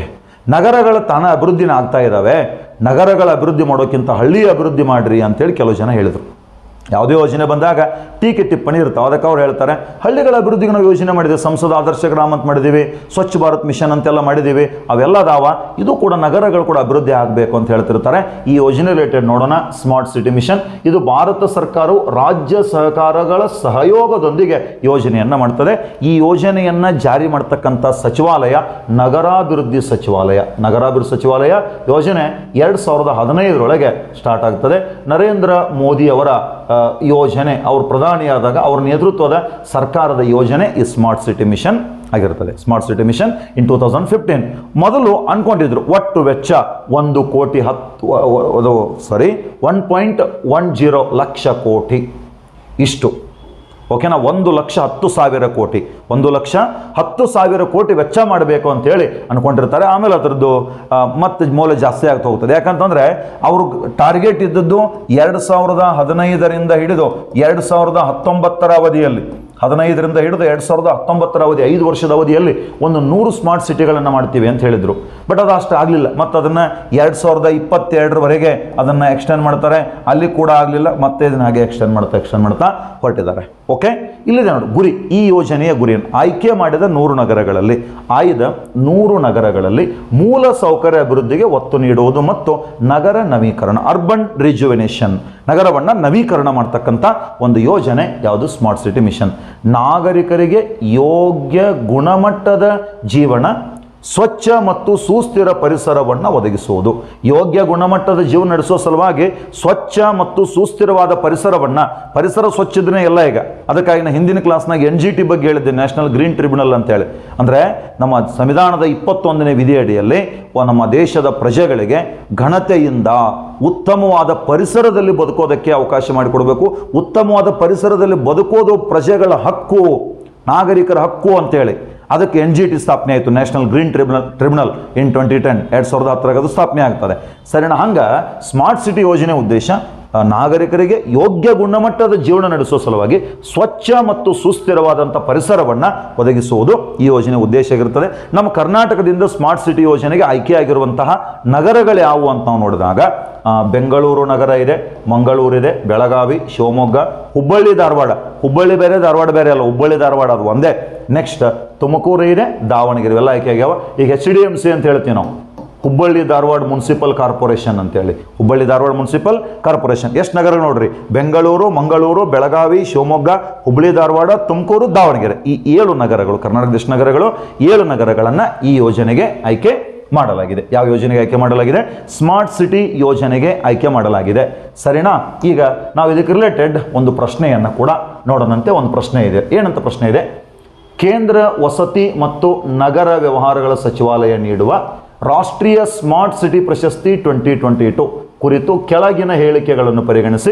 ನಗರಗಳ ತಾನ ಅಭಿವೃದ್ಧಿನ ಆಗ್ತಾ ಇದ್ದಾವೆ ನಗರಗಳ ಅಭಿವೃದ್ಧಿ ಮಾಡೋಕ್ಕಿಂತ ಹಳ್ಳಿ ಅಭಿವೃದ್ಧಿ ಮಾಡ್ರಿ ಅಂತೇಳಿ ಕೆಲವು ಜನ ಹೇಳಿದರು ಯಾವುದೇ ಯೋಜನೆ ಬಂದಾಗ ಟೀಕೆ ಟಿಪ್ಪಣಿ ಇರ್ತಾವೆ ಅದಕ್ಕೆ ಅವ್ರು ಹೇಳ್ತಾರೆ ಹಳ್ಳಿಗಳ ಅಭಿವೃದ್ಧಿಗೆ ನಾವು ಯೋಜನೆ ಮಾಡಿದ್ದೀವಿ ಸಂಸದ ಆದರ್ಶ ಗ್ರಾಮ ಅಂತ ಮಾಡಿದ್ದೀವಿ ಸ್ವಚ್ಛ ಭಾರತ್ ಮಿಷನ್ ಅಂತೆಲ್ಲ ಮಾಡಿದ್ದೀವಿ ಅವೆಲ್ಲ ಅದಾವ ಇದು ಕೂಡ ನಗರಗಳು ಕೂಡ ಅಭಿವೃದ್ಧಿ ಆಗಬೇಕು ಅಂತ ಹೇಳ್ತಿರ್ತಾರೆ ಈ ಯೋಜನೆ ರಿಲೇಟೆಡ್ ನೋಡೋಣ ಸ್ಮಾರ್ಟ್ ಸಿಟಿ ಮಿಷನ್ ಇದು ಭಾರತ ಸರ್ಕಾರವು ರಾಜ್ಯ ಸಹಕಾರಗಳ ಸಹಯೋಗದೊಂದಿಗೆ ಯೋಜನೆಯನ್ನು ಮಾಡ್ತದೆ ಈ ಯೋಜನೆಯನ್ನು ಜಾರಿ ಮಾಡ್ತಕ್ಕಂಥ ಸಚಿವಾಲಯ ನಗರಾಭಿವೃದ್ಧಿ ಸಚಿವಾಲಯ ನಗರಾಭಿವೃದ್ಧಿ ಸಚಿವಾಲಯ ಯೋಜನೆ ಎರಡು ಸಾವಿರದ ಹದಿನೈದರೊಳಗೆ ಸ್ಟಾರ್ಟ್ ಆಗ್ತದೆ ನರೇಂದ್ರ ಮೋದಿ ಅವರ ಆ, ಯೋಜನೆ ಅವರು ಪ್ರಧಾನಿಯಾದಾಗ ಅವ್ರ ನೇತೃತ್ವದ ಸರ್ಕಾರದ ಯೋಜನೆ ಈ ಸ್ಮಾರ್ಟ್ ಸಿಟಿ ಮಿಷನ್ ಆಗಿರ್ತದೆ smart city mission in two thousand fifteen ಮೊದಲು ಅನ್ಕೊಂಡಿದ್ರು ಒಟ್ಟು ವೆಚ್ಚ ಒಂದು ಕೋಟಿ ಹತ್ತು ವ- ವ- ಅದು sorry one point one zero lakh crore ಇಷ್ಟು ಓಕೆನಾ ಒಂದು ಲಕ್ಷ ಹತ್ತು ಸಾವಿರ ಕೋಟಿ ಒಂದು ಲಕ್ಷ ಹತ್ತು ಸಾವಿರ ಕೋಟಿ ವೆಚ್ಚ ಮಾಡಬೇಕು ಅಂತೇಳಿ ಅನ್ಕೊಂಡಿರ್ತಾರೆ ಆಮೇಲೆ ಅದರದ್ದು ಆ, ಮತ್ತೆ ಮೌಲ್ಯ ಜಾಸ್ತಿ ಆಗ್ತಾ ಹೋಗ್ತದೆ ಯಾಕಂತಂದರೆ ಅವರು ಟಾರ್ಗೆಟ್ ಇದ್ದದ್ದು ಎರಡು ಸಾವಿರದ ಹದಿನೈದರಿಂದ ಹಿಡಿದು ಎರಡು ಸಾವಿರದ ಹತ್ತೊಂಬತ್ತರ ಅವಧಿಯಲ್ಲಿ ಹದಿನೈದರಿಂದ ಹಿಡಿದು ಎರಡು ಸಾವಿರದ ಹತ್ತೊಂಬತ್ತರ ಅವಧಿ ಐದು ವರ್ಷದ ಅವಧಿಯಲ್ಲಿ ಒಂದು ನೂರು ಸ್ಮಾರ್ಟ್ ಸಿಟಿಗಳನ್ನು ಮಾಡ್ತೀವಿ ಅಂತ ಹೇಳಿದರು ಬಟ್ ಅದು ಅಷ್ಟು ಆಗಲಿಲ್ಲ ಮತ್ತು ಅದನ್ನು ಎರಡು ಸಾವಿರದ ಇಪ್ಪತ್ತೆರಡರವರೆಗೆ ಅದನ್ನು ಎಕ್ಸ್ಟೆಂಡ್ ಮಾಡ್ತಾರೆ ಅಲ್ಲಿ ಕೂಡ ಆಗಲಿಲ್ಲ ಮತ್ತೆ ಇದನ್ನ ಹಾಗೆ ಎಕ್ಸ್ಟೆಂಡ್ ಮಾಡ್ತಾ ಎಕ್ಸ್ಟೆಂಡ್ ಮಾಡ್ತಾ ಹೊರಟಿದ್ದಾರೆ ಓಕೆ ಇಲ್ಲಿದೆ ನೋಡಿ ಗುರಿ ಈ ಯೋಜನೆಯ ಗುರಿಯನ್ನು ಆಯ್ಕೆ ಮಾಡಿದ ನೂರು ನಗರಗಳಲ್ಲಿ ಆಯ್ದ ನೂರು ನಗರಗಳಲ್ಲಿ ಮೂಲ ಸೌಕರ್ಯ ಅಭಿವೃದ್ಧಿಗೆ ಒತ್ತು ನೀಡುವುದು ಮತ್ತು ನಗರ ನವೀಕರಣ ಅರ್ಬನ್ ರಿಜುವಿನೇಷನ್ ನಗರವನ್ನು ನವೀಕರಣ ಮಾಡ್ತಕ್ಕಂಥ ಒಂದು ಯೋಜನೆ ಯಾವುದು ಸ್ಮಾರ್ಟ್ ಸಿಟಿ ಮಿಷನ್ ನಾಗರಿಕರಿಗೆ ಯೋಗ್ಯ ಗುಣಮಟ್ಟದ ಜೀವನ ಸ್ವಚ್ಛ ಮತ್ತು ಸುಸ್ಥಿರ ಪರಿಸರವನ್ನು ಒದಗಿಸುವುದು ಯೋಗ್ಯ ಗುಣಮಟ್ಟದ ಜೀವನ ನಡೆಸುವ ಸಲುವಾಗಿ ಸ್ವಚ್ಛ ಮತ್ತು ಸುಸ್ಥಿರವಾದ ಪರಿಸರವನ್ನು ಪರಿಸರ ಸ್ವಚ್ಛದನೇ ಎಲ್ಲ ಈಗ ಅದಕ್ಕಾಗಿ ನಾನು ಹಿಂದಿನ ಕ್ಲಾಸ್ನಾಗ ಎನ್ ಜಿ ಟಿ ಬಗ್ಗೆ ಹೇಳಿದ್ದೆ ನ್ಯಾಷನಲ್ ಗ್ರೀನ್ ಟ್ರಿಬ್ಯುನಲ್ ಅಂತೇಳಿ ಅಂದರೆ ನಮ್ಮ ಸಂವಿಧಾನದ ಇಪ್ಪತ್ತೊಂದನೇ ವಿಧಿಯಡಿಯಲ್ಲಿ ವ- ನಮ್ಮ ದೇಶದ ಪ್ರಜೆಗಳಿಗೆ ಘನತೆಯಿಂದ ಉತ್ತಮವಾದ ಪರಿಸರದಲ್ಲಿ ಬದುಕೋದಕ್ಕೆ ಅವಕಾಶ ಮಾಡಿಕೊಡಬೇಕು ಉತ್ತಮವಾದ ಪರಿಸರದಲ್ಲಿ ಬದುಕೋದು ಪ್ರಜೆಗಳ ಹಕ್ಕು ನಾಗರಿಕರ ಹಕ್ಕು ಅಂತೇಳಿ ಅದಕ್ಕೆ ಎನ್ ಜಿ ಟಿ ಸ್ಥಾಪನೆ ಆಯಿತು national green tribunal tribunal in twenty ten ಎರಡು ಸಾವಿರದ ಹತ್ತರಾಗ ಅದು ಸ್ಥಾಪನೆ ಆಗ್ತದೆ ಸರಿನಾ ಹಂಗೆ ಸ್ಮಾರ್ಟ್ ಸಿಟಿ ಯೋಜನೆ ಉದ್ದೇಶ ಆ, ನಾಗರಿಕರಿಗೆ ಯೋಗ್ಯ ಗುಣಮಟ್ಟದ ಜೀವನ ನಡೆಸುವ ಸಲುವಾಗಿ ಸ್ವಚ್ಛ ಮತ್ತು ಸುಸ್ಥಿರವಾದಂಥ ಪರಿಸರವನ್ನು ಒದಗಿಸುವುದು ಈ ಯೋಜನೆ ಉದ್ದೇಶ ಆಗಿರುತ್ತದೆ ನಮ್ಮ ಕರ್ನಾಟಕದಿಂದ ಸ್ಮಾರ್ಟ್ ಸಿಟಿ ಯೋಜನೆಗೆ ಆಯ್ಕೆಯಾಗಿರುವಂತಹ ನಗರಗಳು ಯಾವುವು ಅಂತ ನಾವು ನೋಡಿದಾಗ ಆ, ಬೆಂಗಳೂರು ನಗರ ಇದೆ ಮಂಗಳೂರಿದೆ ಬೆಳಗಾವಿ ಶಿವಮೊಗ್ಗ ಹುಬ್ಬಳ್ಳಿ ಧಾರವಾಡ ಹುಬ್ಬಳ್ಳಿ ಬೇರೆ ಧಾರವಾಡ ಬೇರೆ ಅಲ್ಲ ಹುಬ್ಬಳ್ಳಿ ಧಾರವಾಡ ಅದು ಒಂದೇ ನೆಕ್ಸ್ಟ್ ತುಮಕೂರು ಇದೆ ದಾವಣಗೆರೆ ಇವೆಲ್ಲ ಆಯ್ಕೆ ಆಗ್ಯಾವ ಈಗ ಎಚ್ ಡಿ ಎಮ್ ಸಿ ಅಂತ ಹೇಳ್ತೀವಿ ನಾವು ಹುಬ್ಬಳ್ಳಿ ಧಾರವಾಡ ಮುನ್ಸಿಪಲ್ ಕಾರ್ಪೊರೇಷನ್ ಅಂತೇಳಿ ಹುಬ್ಬಳ್ಳಿ ಧಾರವಾಡ ಮುನ್ಸಿಪಲ್ ಕಾರ್ಪೊರೇಷನ್ ಎಷ್ಟು ನಗರ ನೋಡ್ರಿ ಬೆಂಗಳೂರು ಮಂಗಳೂರು ಬೆಳಗಾವಿ ಶಿವಮೊಗ್ಗ ಹುಬ್ಬಳ್ಳಿ ಧಾರವಾಡ ತುಮಕೂರು ದಾವಣಗೆರೆ ಈ ಏಳು ನಗರಗಳು ಕರ್ನಾಟಕ ದೇಶ ನಗರಗಳು ಏಳು ನಗರಗಳನ್ನು ಈ ಯೋಜನೆಗೆ ಆಯ್ಕೆ ಮಾಡಲಾಗಿದೆ ಯಾವ ಯೋಜನೆಗೆ ಆಯ್ಕೆ ಮಾಡಲಾಗಿದೆ ಸ್ಮಾರ್ಟ್ ಸಿಟಿ ಯೋಜನೆಗೆ ಆಯ್ಕೆ ಮಾಡಲಾಗಿದೆ ಸರಿನಾ ಈಗ ನಾವು ಇದಕ್ಕೆ ರಿಲೇಟೆಡ್ ಒಂದು ಪ್ರಶ್ನೆಯನ್ನು ಕೂಡ ನೋಡೋಣಂತೆ ಒಂದು ಪ್ರಶ್ನೆ ಇದೆ ಏನಂತ ಪ್ರಶ್ನೆ ಇದೆ ಕೇಂದ್ರ ವಸತಿ ಮತ್ತು ನಗರ ವ್ಯವಹಾರಗಳ ಸಚಿವಾಲಯ ನೀಡುವ ರಾಷ್ಟ್ರೀಯ ಸ್ಮಾರ್ಟ್ ಸಿಟಿ ಪ್ರಶಸ್ತಿ ಟ್ವೆಂಟಿ ಟ್ವೆಂಟಿ ಟು ಕುರಿತು ಕೆಳಗಿನ ಹೇಳಿಕೆಗಳನ್ನು ಪರಿಗಣಿಸಿ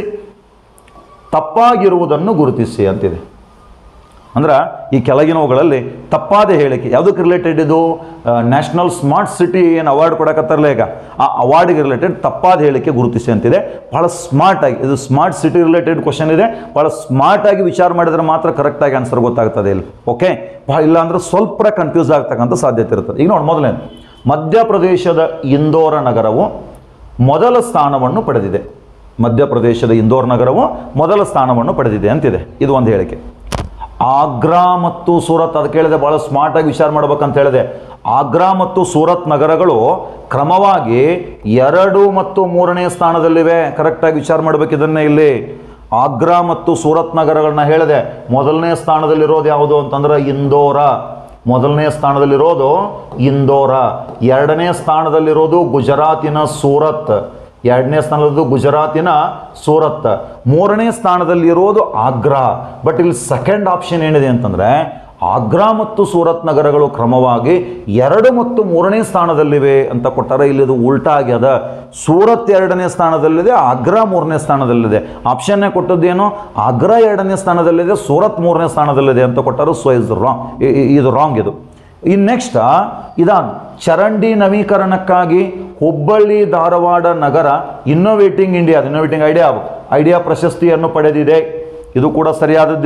ತಪ್ಪಾಗಿರುವುದನ್ನು ಗುರುತಿಸಿ ಅಂತಿದೆ ಅಂದ್ರೆ ಈ ಕೆಳಗಿನವುಗಳಲ್ಲಿ ತಪ್ಪಾದ ಹೇಳಿಕೆ ಯಾವುದಕ್ಕೆ ರಿಲೇಟೆಡ್ ಇದು ನ್ಯಾಷನಲ್ ಸ್ಮಾರ್ಟ್ ಸಿಟಿ ಏನು ಅವಾರ್ಡ್ ಕೊಡಕತ್ತಾರಲ್ಲ ಈಗ ಆ ಅವಾರ್ಡ್ಗೆ ರಿಲೇಟೆಡ್ ತಪ್ಪಾದ ಹೇಳಿಕೆ ಗುರುತಿಸಿ ಅಂತಿದೆ ಭಾಳ ಸ್ಮಾರ್ಟ್ ಆಗಿ ಇದು ಸ್ಮಾರ್ಟ್ ಸಿಟಿ ರಿಲೇಟೆಡ್ ಕ್ವಶನ್ ಇದೆ ಭಾಳ ಸ್ಮಾರ್ಟ್ ಆಗಿ ವಿಚಾರ ಮಾಡಿದ್ರೆ ಮಾತ್ರ ಕರೆಕ್ಟಾಗಿ ಆನ್ಸರ್ ಗೊತ್ತಾಗ್ತದೆ ಇಲ್ಲಿ ಓಕೆ ಭಾಳ ಇಲ್ಲ ಅಂದ್ರೆ ಸ್ವಲ್ಪ ಕನ್ಫ್ಯೂಸ್ ಆಗ್ತಕ್ಕಂಥ ಸಾಧ್ಯತೆ ಇರ್ತದೆ ಈಗ ನೋಡಿ ಮೊದಲನೇ ಮಧ್ಯಪ್ರದೇಶದ ಇಂದೋರ ನಗರವು ಮೊದಲ ಸ್ಥಾನವನ್ನು ಪಡೆದಿದೆ ಮಧ್ಯಪ್ರದೇಶದ ಇಂದೋರ್ ನಗರವು ಮೊದಲ ಸ್ಥಾನವನ್ನು ಪಡೆದಿದೆ ಅಂತಿದೆ ಇದು ಒಂದು ಹೇಳಿಕೆ ಆಗ್ರಾ ಮತ್ತು ಸೂರತ್ ಅದಕ್ಕೆ ಹೇಳಿದೆ ಭಾಳ ಸ್ಮಾರ್ಟಾಗಿ ವಿಚಾರ ಮಾಡ್ಬೇಕಂತ ಹೇಳಿದೆ ಆಗ್ರಾ ಮತ್ತು ಸೂರತ್ ನಗರಗಳು ಕ್ರಮವಾಗಿ ಎರಡು ಮತ್ತು ಮೂರನೇ ಸ್ಥಾನದಲ್ಲಿವೆ ಕರೆಕ್ಟಾಗಿ ವಿಚಾರ ಮಾಡ್ಬೇಕು ಇದನ್ನೇ ಇಲ್ಲಿ ಆಗ್ರಾ ಮತ್ತು ಸೂರತ್ ನಗರಗಳನ್ನ ಹೇಳಿದೆ ಮೊದಲನೇ ಸ್ಥಾನದಲ್ಲಿರೋದು ಯಾವುದು ಅಂತಂದ್ರೆ ಇಂದೋರ ಮೊದಲನೇ ಸ್ಥಾನದಲ್ಲಿರೋದು ಇಂದೋರ ಎರಡನೇ ಸ್ಥಾನದಲ್ಲಿರೋದು ಗುಜರಾತಿನ ಸೂರತ್ ಎರಡನೇ ಸ್ಥಾನದ್ದು ಗುಜರಾತಿನ ಸೂರತ್ ಮೂರನೇ ಸ್ಥಾನದಲ್ಲಿರೋದು ಆಗ್ರಾ ಬಟ್ ಇಲ್ಲಿ ಸೆಕೆಂಡ್ ಆಪ್ಷನ್ ಏನಿದೆ ಅಂತಂದರೆ ಆಗ್ರಾ ಮತ್ತು ಸೂರತ್ ನಗರಗಳು ಕ್ರಮವಾಗಿ ಎರಡು ಮತ್ತು ಮೂರನೇ ಸ್ಥಾನದಲ್ಲಿವೆ ಅಂತ ಕೊಟ್ಟಾರೆ ಇಲ್ಲಿ ಇದು ಉಲ್ಟಾ ಆಗ್ಯದ ಸೂರತ್ ಎರಡನೇ ಸ್ಥಾನದಲ್ಲಿದೆ ಆಗ್ರಾ ಮೂರನೇ ಸ್ಥಾನದಲ್ಲಿದೆ ಆಪ್ಷನ್ನೇ ಕೊಟ್ಟದ್ದೇನು ಆಗ್ರಾ ಎರಡನೇ ಸ್ಥಾನದಲ್ಲಿದೆ ಸೂರತ್ ಮೂರನೇ ಸ್ಥಾನದಲ್ಲಿದೆ ಅಂತ ಕೊಟ್ಟರು ಸೊ ಇಸ್ ರಾಂಗ್ ಇದು ರಾಂಗ್ ಇದು ಇನ್ನು ನೆಕ್ಸ್ಟ್ ಇದಾನ್ ಚರಂಡಿ ನವೀಕರಣಕ್ಕಾಗಿ ಹುಬ್ಬಳ್ಳಿ ಧಾರವಾಡ ನಗರ innovating India innovating idea idea ಪ್ರಶಸ್ತಿಯನ್ನು ಪಡೆದಿದೆ ಇದು ಕೂಡ ಸರಿಯಾದದ್ದಿದೆ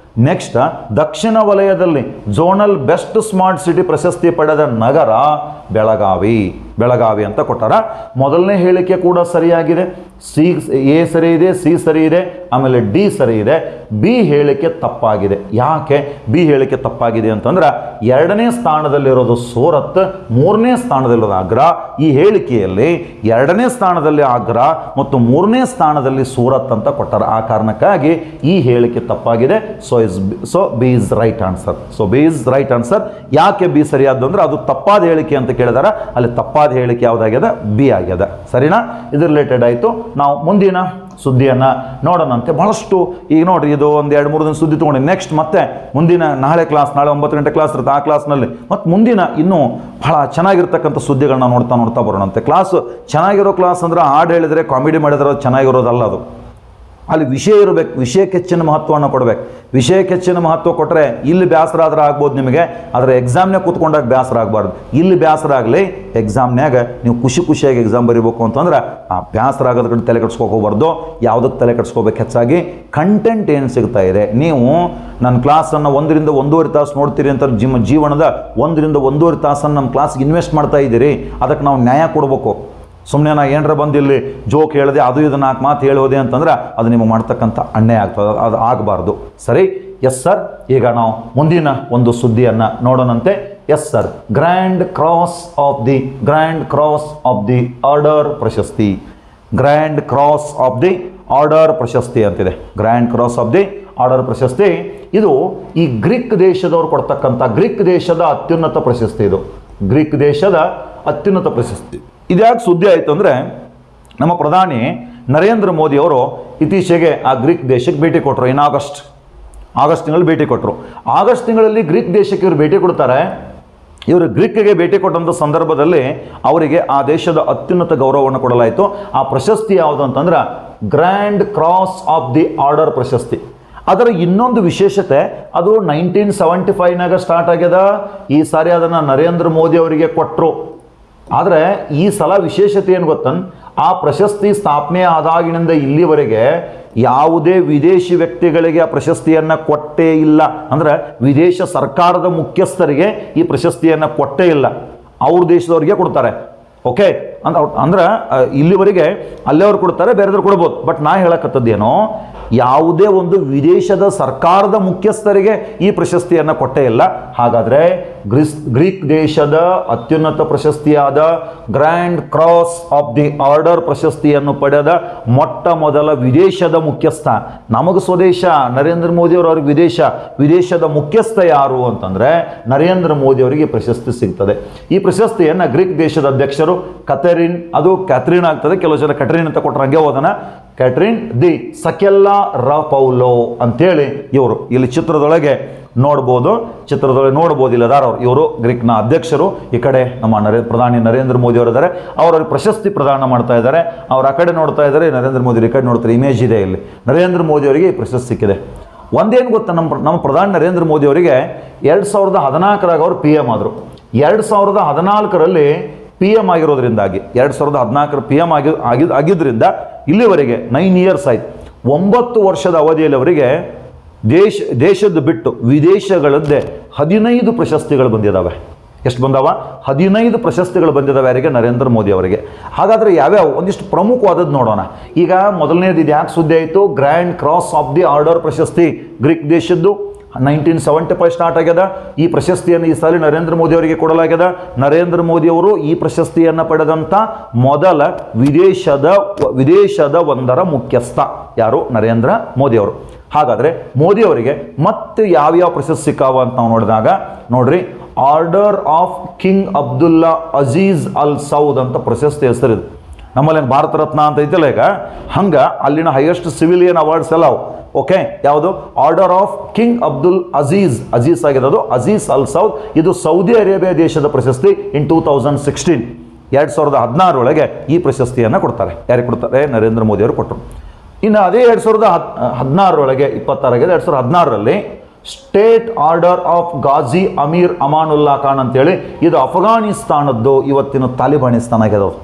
ನೆಕ್ಸ್ಟ್ ದಕ್ಷಿಣ ವಲಯದಲ್ಲಿ ಝೋನಲ್ ಬೆಸ್ಟ್ ಸ್ಮಾರ್ಟ್ ಸಿಟಿ ಪ್ರಶಸ್ತಿ ಪಡೆದ ನಗರ ಬೆಳಗಾವಿ ಬೆಳಗಾವಿ ಅಂತ ಕೊಟ್ಟಾರ ಮೊದಲನೇ ಹೇಳಿಕೆ ಕೂಡ ಸರಿಯಾಗಿದೆ ಸಿ ಎ ಸರಿ ಇದೆ ಸಿ ಸರಿ ಇದೆ ಆಮೇಲೆ ಡಿ ಸರಿ ಇದೆ ಬಿ ಹೇಳಿಕೆ ತಪ್ಪಾಗಿದೆ ಯಾಕೆ ಬಿ ಹೇಳಿಕೆ ತಪ್ಪಾಗಿದೆ ಅಂತಂದ್ರೆ ಎರಡನೇ ಸ್ಥಾನದಲ್ಲಿರೋದು ಸೂರತ್ ಮೂರನೇ ಸ್ಥಾನದಲ್ಲಿರೋದು ಆಗ್ರಾ ಈ ಹೇಳಿಕೆಯಲ್ಲಿ ಎರಡನೇ ಸ್ಥಾನದಲ್ಲಿ ಆಗ್ರಾ ಮತ್ತು ಮೂರನೇ ಸ್ಥಾನದಲ್ಲಿ ಸೂರತ್ ಅಂತ ಕೊಟ್ಟಾರ ಆ ಕಾರಣಕ್ಕಾಗಿ ಈ ಹೇಳಿಕೆ ತಪ್ಪಾಗಿದೆ so is so B is right answer so B is right answer ಯಾಕೆ ಬಿ ಸರಿಯಾದ್ದು ಅಂದ್ರೆ ಅದು ತಪ್ಪಾದ ಹೇಳಿಕೆ ಅಂತ ಕೇಳಿದಾರ ಅಲ್ಲಿ ತಪ್ಪಾದ ಹೇಳಿಕೆ ಯಾವುದಾಗ್ಯದ ಬಿ ಆಗ್ಯದ ಸರಿನಾ ಇದು ರಿಲೇಟೆಡ್ ಆಯಿತು ನಾವು ಮುಂದಿನ ಸುದ್ದಿಯನ್ನು ನೋಡೋಣಂತೆ ಬಹಳಷ್ಟು ಈಗ ನೋಡ್ರಿ ಇದು ಒಂದು ಎರಡು ಮೂರು ದಿನ ಸುದ್ದಿ ತೊಗೊಂಡು ನೆಕ್ಸ್ಟ್ ಮತ್ತೆ ಮುಂದಿನ ನಾಳೆ ಕ್ಲಾಸ್ ನಾಳೆ ಒಂಬತ್ತು ಗಂಟೆ ಕ್ಲಾಸ್ ಇರುತ್ತೆ ಆ ಕ್ಲಾಸ್ನಲ್ಲಿ ಮತ್ತು ಮುಂದಿನ ಇನ್ನೂ ಬಹಳ ಚೆನ್ನಾಗಿರ್ತಕ್ಕಂಥ ಸುದ್ದಿಗಳನ್ನ ನೋಡ್ತಾ ನೋಡ್ತಾ ಬರೋಣಂತೆ ಕ್ಲಾಸ್ ಚೆನ್ನಾಗಿರೋ ಕ್ಲಾಸ್ ಅಂದ್ರೆ ಹಾಡು ಹೇಳಿದ್ರೆ ಕಾಮಿಡಿ ಮಾಡಿದ್ರೆ ಅದು ಚೆನ್ನಾಗಿರೋದಲ್ಲ ಅದು ಅಲ್ಲಿ ವಿಷಯ ಇರಬೇಕು ವಿಷಯಕ್ಕೆ ಹೆಚ್ಚಿನ ಮಹತ್ವವನ್ನು ಕೊಡಬೇಕು ವಿಷಯಕ್ಕೆ ಹೆಚ್ಚಿನ ಮಹತ್ವ ಕೊಟ್ಟರೆ ಇಲ್ಲಿ ಬೇಸರ ಆದ್ರೆ ಆಗ್ಬೋದು ನಿಮಗೆ ಆದರೆ ಎಕ್ಸಾಮ್ನಾಗ ಕೂತ್ಕೊಂಡಾಗ ಬೇಸರ ಆಗಬಾರ್ದು ಇಲ್ಲಿ ಬೇಸರ ಆಗಲಿ ಎಕ್ಸಾಮ್ನ್ಯಾಗ ನೀವು ಖುಷಿ ಖುಷಿಯಾಗಿ ಎಕ್ಸಾಮ್ ಬರೀಬೇಕು ಅಂತಂದ್ರೆ ಆ ಬೇಸರ ಆಗೋದ್ರ ಕಡೆ ತಲೆ ಕೆಡ್ಸ್ಕೊಕ್ ಹೋಗ್ಬಾರ್ದು ಯಾವುದಕ್ಕೆ ತಲೆ ಕೆಡ್ಸ್ಕೋಬೇಕು ಹೆಚ್ಚಾಗಿ ಕಂಟೆಂಟ್ ಏನು ಸಿಗ್ತಾ ಇದೆ ನೀವು ನನ್ನ ಕ್ಲಾಸನ್ನು ಒಂದರಿಂದ ಒಂದೂವರೆ ತಾಸು ನೋಡ್ತೀರಿ ಅಂತ ಜಿಮ್ ಜೀವನದ ಒಂದರಿಂದ ಒಂದೂವರೆ ತಾಸನ್ನು ನಮ್ಮ ಕ್ಲಾಸ್ಗೆ ಇನ್ವೆಸ್ಟ್ ಮಾಡ್ತಾ ಇದ್ದೀರಿ ಅದಕ್ಕೆ ನಾವು ನ್ಯಾಯ ಕೊಡಬೇಕು ಸುಮ್ಮನೆ ನಾ ಏನರ ಬಂದು ಇಲ್ಲಿ ಜೋಕ್ ಹೇಳಿದೆ ಅದು ಇದು ನಾಲ್ಕು ಮಾತು ಹೇಳೋದೆ ಅಂತಂದ್ರೆ ಅದು ನಿಮಗೆ ಮಾಡ್ತಕ್ಕಂಥ ಅನ್ಯಾಯ ಆಗ್ತದೆ ಅದು ಆಗಬಾರ್ದು ಸರಿ ಎಸ್ ಸರ್ ಈಗ ನಾವು ಮುಂದಿನ ಒಂದು ಸುದ್ದಿಯನ್ನು ನೋಡೋಣಂತೆ yes sir grand cross of the grand cross of the order ಪ್ರಶಸ್ತಿ grand cross of the order ಪ್ರಶಸ್ತಿ ಅಂತಿದೆ grand cross of the order ಪ್ರಶಸ್ತಿ ಇದು ಈ ಗ್ರೀಕ್ ದೇಶದವ್ರು ಕೊಡ್ತಕ್ಕಂಥ ಗ್ರೀಕ್ ದೇಶದ ಅತ್ಯುನ್ನತ ಪ್ರಶಸ್ತಿ ಇದು ಗ್ರೀಕ್ ದೇಶದ ಅತ್ಯುನ್ನತ ಪ್ರಶಸ್ತಿ ಇದ್ಯಾಕೆ ಸುದ್ದಿ ಆಯಿತು ಅಂದರೆ ನಮ್ಮ ಪ್ರಧಾನಿ ನರೇಂದ್ರ ಮೋದಿ ಅವರು ಇತ್ತೀಚೆಗೆ ಆ ಗ್ರೀಕ್ ದೇಶಕ್ಕೆ ಭೇಟಿ ಕೊಟ್ಟರು ಇನ್ ಆಗಸ್ಟ್ ಆಗಸ್ಟ್ ತಿಂಗಳಲ್ಲಿ ಭೇಟಿ ಕೊಟ್ಟರು ಆಗಸ್ಟ್ ತಿಂಗಳಲ್ಲಿ ಗ್ರೀಕ್ ದೇಶಕ್ಕೆ ಇವರು ಭೇಟಿ ಕೊಡ್ತಾರೆ ಇವರು ಗ್ರೀಕ್ಗೆ ಭೇಟಿ ಕೊಟ್ಟಂಥ ಸಂದರ್ಭದಲ್ಲಿ ಅವರಿಗೆ ಆ ದೇಶದ ಅತ್ಯುನ್ನತ ಗೌರವವನ್ನು ಕೊಡಲಾಯಿತು ಆ ಪ್ರಶಸ್ತಿ ಯಾವುದು ಅಂತಂದ್ರೆ grand cross of the order ಪ್ರಶಸ್ತಿ ಅದರ ಇನ್ನೊಂದು ವಿಶೇಷತೆ ಅದು ನೈನ್ಟೀನ್ ಸೆವೆಂಟಿ ಫೈವ್ನಾಗ ಸ್ಟಾರ್ಟ್ ಆಗ್ಯದ ಈ ಸಾರಿ ಅದನ್ನು ನರೇಂದ್ರ ಮೋದಿ ಅವರಿಗೆ ಕೊಟ್ಟರು ಆದರೆ ಈ ಸಲ ವಿಶೇಷತೆ ಏನು ಗೊತ್ತನ್ ಆ ಪ್ರಶಸ್ತಿ ಸ್ಥಾಪನೆ ಆದಾಗಿನಿಂದ ಇಲ್ಲಿವರೆಗೆ ಯಾವುದೇ ವಿದೇಶಿ ವ್ಯಕ್ತಿಗಳಿಗೆ ಆ ಪ್ರಶಸ್ತಿಯನ್ನು ಕೊಟ್ಟೇ ಇಲ್ಲ ಅಂದ್ರೆ ವಿದೇಶ ಸರ್ಕಾರದ ಮುಖ್ಯಸ್ಥರಿಗೆ ಈ ಪ್ರಶಸ್ತಿಯನ್ನು ಕೊಟ್ಟೇ ಇಲ್ಲ ಅವ್ರ ದೇಶದವ್ರಿಗೆ ಕೊಡ್ತಾರೆ ಓಕೆ ಅಂತ ಅಂದ್ರೆ ಆ, ಇಲ್ಲಿವರೆಗೆ ಅಲ್ಲೇವ್ರು ಕೊಡ್ತಾರೆ ಬೇರೆದವ್ರು ಕೊಡ್ಬೋದು ಬಟ್ ನಾ ಹೇಳಕತ್ತದ್ದೇನೋ ಯಾವುದೇ ಒಂದು ವಿದೇಶದ ಸರ್ಕಾರದ ಮುಖ್ಯಸ್ಥರಿಗೆ ಈ ಪ್ರಶಸ್ತಿಯನ್ನು ಕೊಟ್ಟೇ ಇಲ್ಲ ಹಾಗಾದರೆ ಗ್ರೀಸ್ ಗ್ರೀಕ್ ದೇಶದ ಅತ್ಯುನ್ನತ ಪ್ರಶಸ್ತಿಯಾದ grand cross of the order ಪ್ರಶಸ್ತಿಯನ್ನು ಪಡೆದ ಮೊಟ್ಟ ಮೊದಲ ವಿದೇಶದ ಮುಖ್ಯಸ್ಥ ನಮಗೆ ಸ್ವದೇಶ ನರೇಂದ್ರ ಮೋದಿ ಅವರು ಅವ್ರಿಗೆ ವಿದೇಶ ವಿದೇಶದ ಮುಖ್ಯಸ್ಥ ಯಾರು ಅಂತಂದ್ರೆ ನರೇಂದ್ರ ಮೋದಿ ಅವರಿಗೆ ಈ ಪ್ರಶಸ್ತಿ ಸಿಗ್ತದೆ ಈ ಪ್ರಶಸ್ತಿಯನ್ನು ಗ್ರೀಕ್ ದೇಶದ ಅಧ್ಯಕ್ಷರು ಕತೆರಿನ್ ಅದು ಕ್ಯಾಥರಿನ್ ಆಗ್ತದೆ ಕೆಲವು ಜನ ಕಟರಿನ್ ಅಂತ ಕೊಟ್ಟರೆ ಹಂಗೆ ಹೋದನ ಕ್ಯಾಟ್ರಿನ್ ದಿ ಸಕೆಲ್ಲಾ ರಪೌಲೋ ಅಂತೇಳಿ ಇವರು ಇಲ್ಲಿ ಚಿತ್ರದೊಳಗೆ ನೋಡ್ಬೋದು ಚಿತ್ರದೊಳಗೆ ನೋಡ್ಬೋದು ಇಲ್ಲ ಅದಾರ ಅವ್ರು ಇವರು ಗ್ರೀಕ್ನ ಅಧ್ಯಕ್ಷರು ಈ ಕಡೆ ನಮ್ಮ ನರೇ ಪ್ರಧಾನಿ ನರೇಂದ್ರ ಮೋದಿ ಅವರು ಇದ್ದಾರೆ ಅವರು ಅವ್ರಿಗೆ ಪ್ರಶಸ್ತಿ ಪ್ರದಾನ ಮಾಡ್ತಾ ಇದ್ದಾರೆ ಅವ್ರು ಆ ಕಡೆ ನೋಡ್ತಾ ಇದ್ದಾರೆ ನರೇಂದ್ರ ಮೋದಿ ಈ ಕಡೆ ನೋಡ್ತಾರೆ ಇಮೇಜ್ ಇದೆ ಇಲ್ಲಿ ನರೇಂದ್ರ ಮೋದಿ ಅವರಿಗೆ ಈ ಪ್ರಶಸ್ತಿ ಸಿಕ್ಕಿದೆ ಒಂದೇನು ಗೊತ್ತಾ ನಮ್ಮ ಪ್ರ- ನಮ್ಮ ಪ್ರಧಾನಿ ನರೇಂದ್ರ ಮೋದಿ ಅವರಿಗೆ ಎರಡು ಸಾವಿರದ ಹದಿನಾಲ್ಕರಾಗ ಅವರು ಪಿ ಎಮ್ ಆದರು ಎರಡು ಸಾವಿರದ ಹದಿನಾಲ್ಕರಲ್ಲಿ ಪಿ ಎಮ್ ಆಗಿರೋದ್ರಿಂದಾಗಿ ಎರಡು ಸಾವಿರದ ಹದಿನಾಲ್ಕರ ಪಿ ಎಮ್ ಆಗಿ ಆಗಿದ್ ಆಗಿದ್ದರಿಂದ ಇಲ್ಲಿವರೆಗೆ ನೈನ್ ಇಯರ್ಸ್ ಆಯ್ತು ಒಂಬತ್ತು ವರ್ಷದ ಅವಧಿಯಲ್ಲಿ ಅವರಿಗೆ ದೇಶ ದೇಶದ ಬಿಟ್ಟು ವಿದೇಶಗಳದ್ದೇ ಹದಿನೈದು ಪ್ರಶಸ್ತಿಗಳು ಬಂದಿದ್ದಾವೆ ಎಷ್ಟು ಬಂದವ ಹದಿನೈದು ಪ್ರಶಸ್ತಿಗಳು ಬಂದಿದ್ದಾವೆ ಯಾರಿಗೆ ನರೇಂದ್ರ ಮೋದಿ ಅವರಿಗೆ ಹಾಗಾದರೆ ಯಾವ್ಯಾವ ಒಂದಿಷ್ಟು ಪ್ರಮುಖವಾದದ್ದು ನೋಡೋಣ ಈಗ ಮೊದಲನೇದು ಇದು ಯಾಕೆ ಸುದ್ದಿ ಆಯಿತು grand cross of the order ಪ್ರಶಸ್ತಿ ಗ್ರೀಕ್ ದೇಶದ್ದು ನೈನ್ಟೀನ್ ಸೆವೆಂಟಿ ಫೈವ್ ಸ್ಟಾರ್ಟ್ ಆಗ್ಯದ ಈ ಪ್ರಶಸ್ತಿಯನ್ನು ಈ ಸಾರಿ ನರೇಂದ್ರ ಮೋದಿ ಅವರಿಗೆ ಕೊಡಲಾಗ್ಯದ ನರೇಂದ್ರ ಮೋದಿ ಅವರು ಈ ಪ್ರಶಸ್ತಿಯನ್ನು ಪಡೆದಂಥ ಮೊದಲ ವಿದೇಶದ ವಿದೇಶದ ಒಂದರ ಮುಖ್ಯಸ್ಥ ಯಾರು ನರೇಂದ್ರ ಮೋದಿ ಅವರು ಹಾಗಾದರೆ ಮೋದಿ ಅವರಿಗೆ ಮತ್ತೆ ಯಾವ್ಯಾವ ಪ್ರಶಸ್ತಿ ಸಿಕ್ಕಾವ ಅಂತ ನಾವು ನೋಡಿದಾಗ ನೋಡ್ರಿ order of King Abdullah Aziz Al Saud ಅಂತ ಪ್ರಶಸ್ತಿ ಹೆಸರಿದೆ ನಮ್ಮಲ್ಲಿ ಭಾರತ ರತ್ನ ಅಂತ ಐತಲ್ಲ ಈಗ ಹಂಗೆ ಅಲ್ಲಿನ ಹೈಯೆಸ್ಟ್ ಸಿವಿಲಿಯನ್ ಅವಾರ್ಡ್ಸ್ ಎಲ್ಲ ಅವು ಓಕೆ ಯಾವುದು order of King Abdul Aziz Aziz ಆಗಿದೆ ಅದು ಅಜೀಜ್ ಅಲ್ ಸೌದ್ ಇದು ಸೌದಿ ಅರೇಬಿಯಾ ದೇಶದ ಪ್ರಶಸ್ತಿ ಇನ್ ಟೂ ತೌಸಂಡ್ ಸಿಕ್ಸ್ಟೀನ್ ಎರಡು ಸಾವಿರದ ಹದಿನಾರರೊಳಗೆ ಈ ಪ್ರಶಸ್ತಿಯನ್ನು ಕೊಡ್ತಾರೆ ಯಾರಿಗೆ ಕೊಡ್ತಾರೆ ನರೇಂದ್ರ ಮೋದಿ ಅವರು ಕೊಟ್ಟರು ಇನ್ನು ಅದೇ ಎರಡು ಸಾವಿರದ ಹದ್ ಹದಿನಾರರೊಳಗೆ ಇಪ್ಪತ್ತಾರಾಗಿದೆ ಎರಡು ಸಾವಿರದ ಹದಿನಾರರಲ್ಲಿ state order of Ghazi Amir Amanullah Khan ಅಂತೇಳಿ ಇದು ಅಫ್ಘಾನಿಸ್ತಾನದ್ದು ಇವತ್ತಿನ ತಾಲಿಬಾನಿಸ್ತಾನ ಆಗ್ಯದವು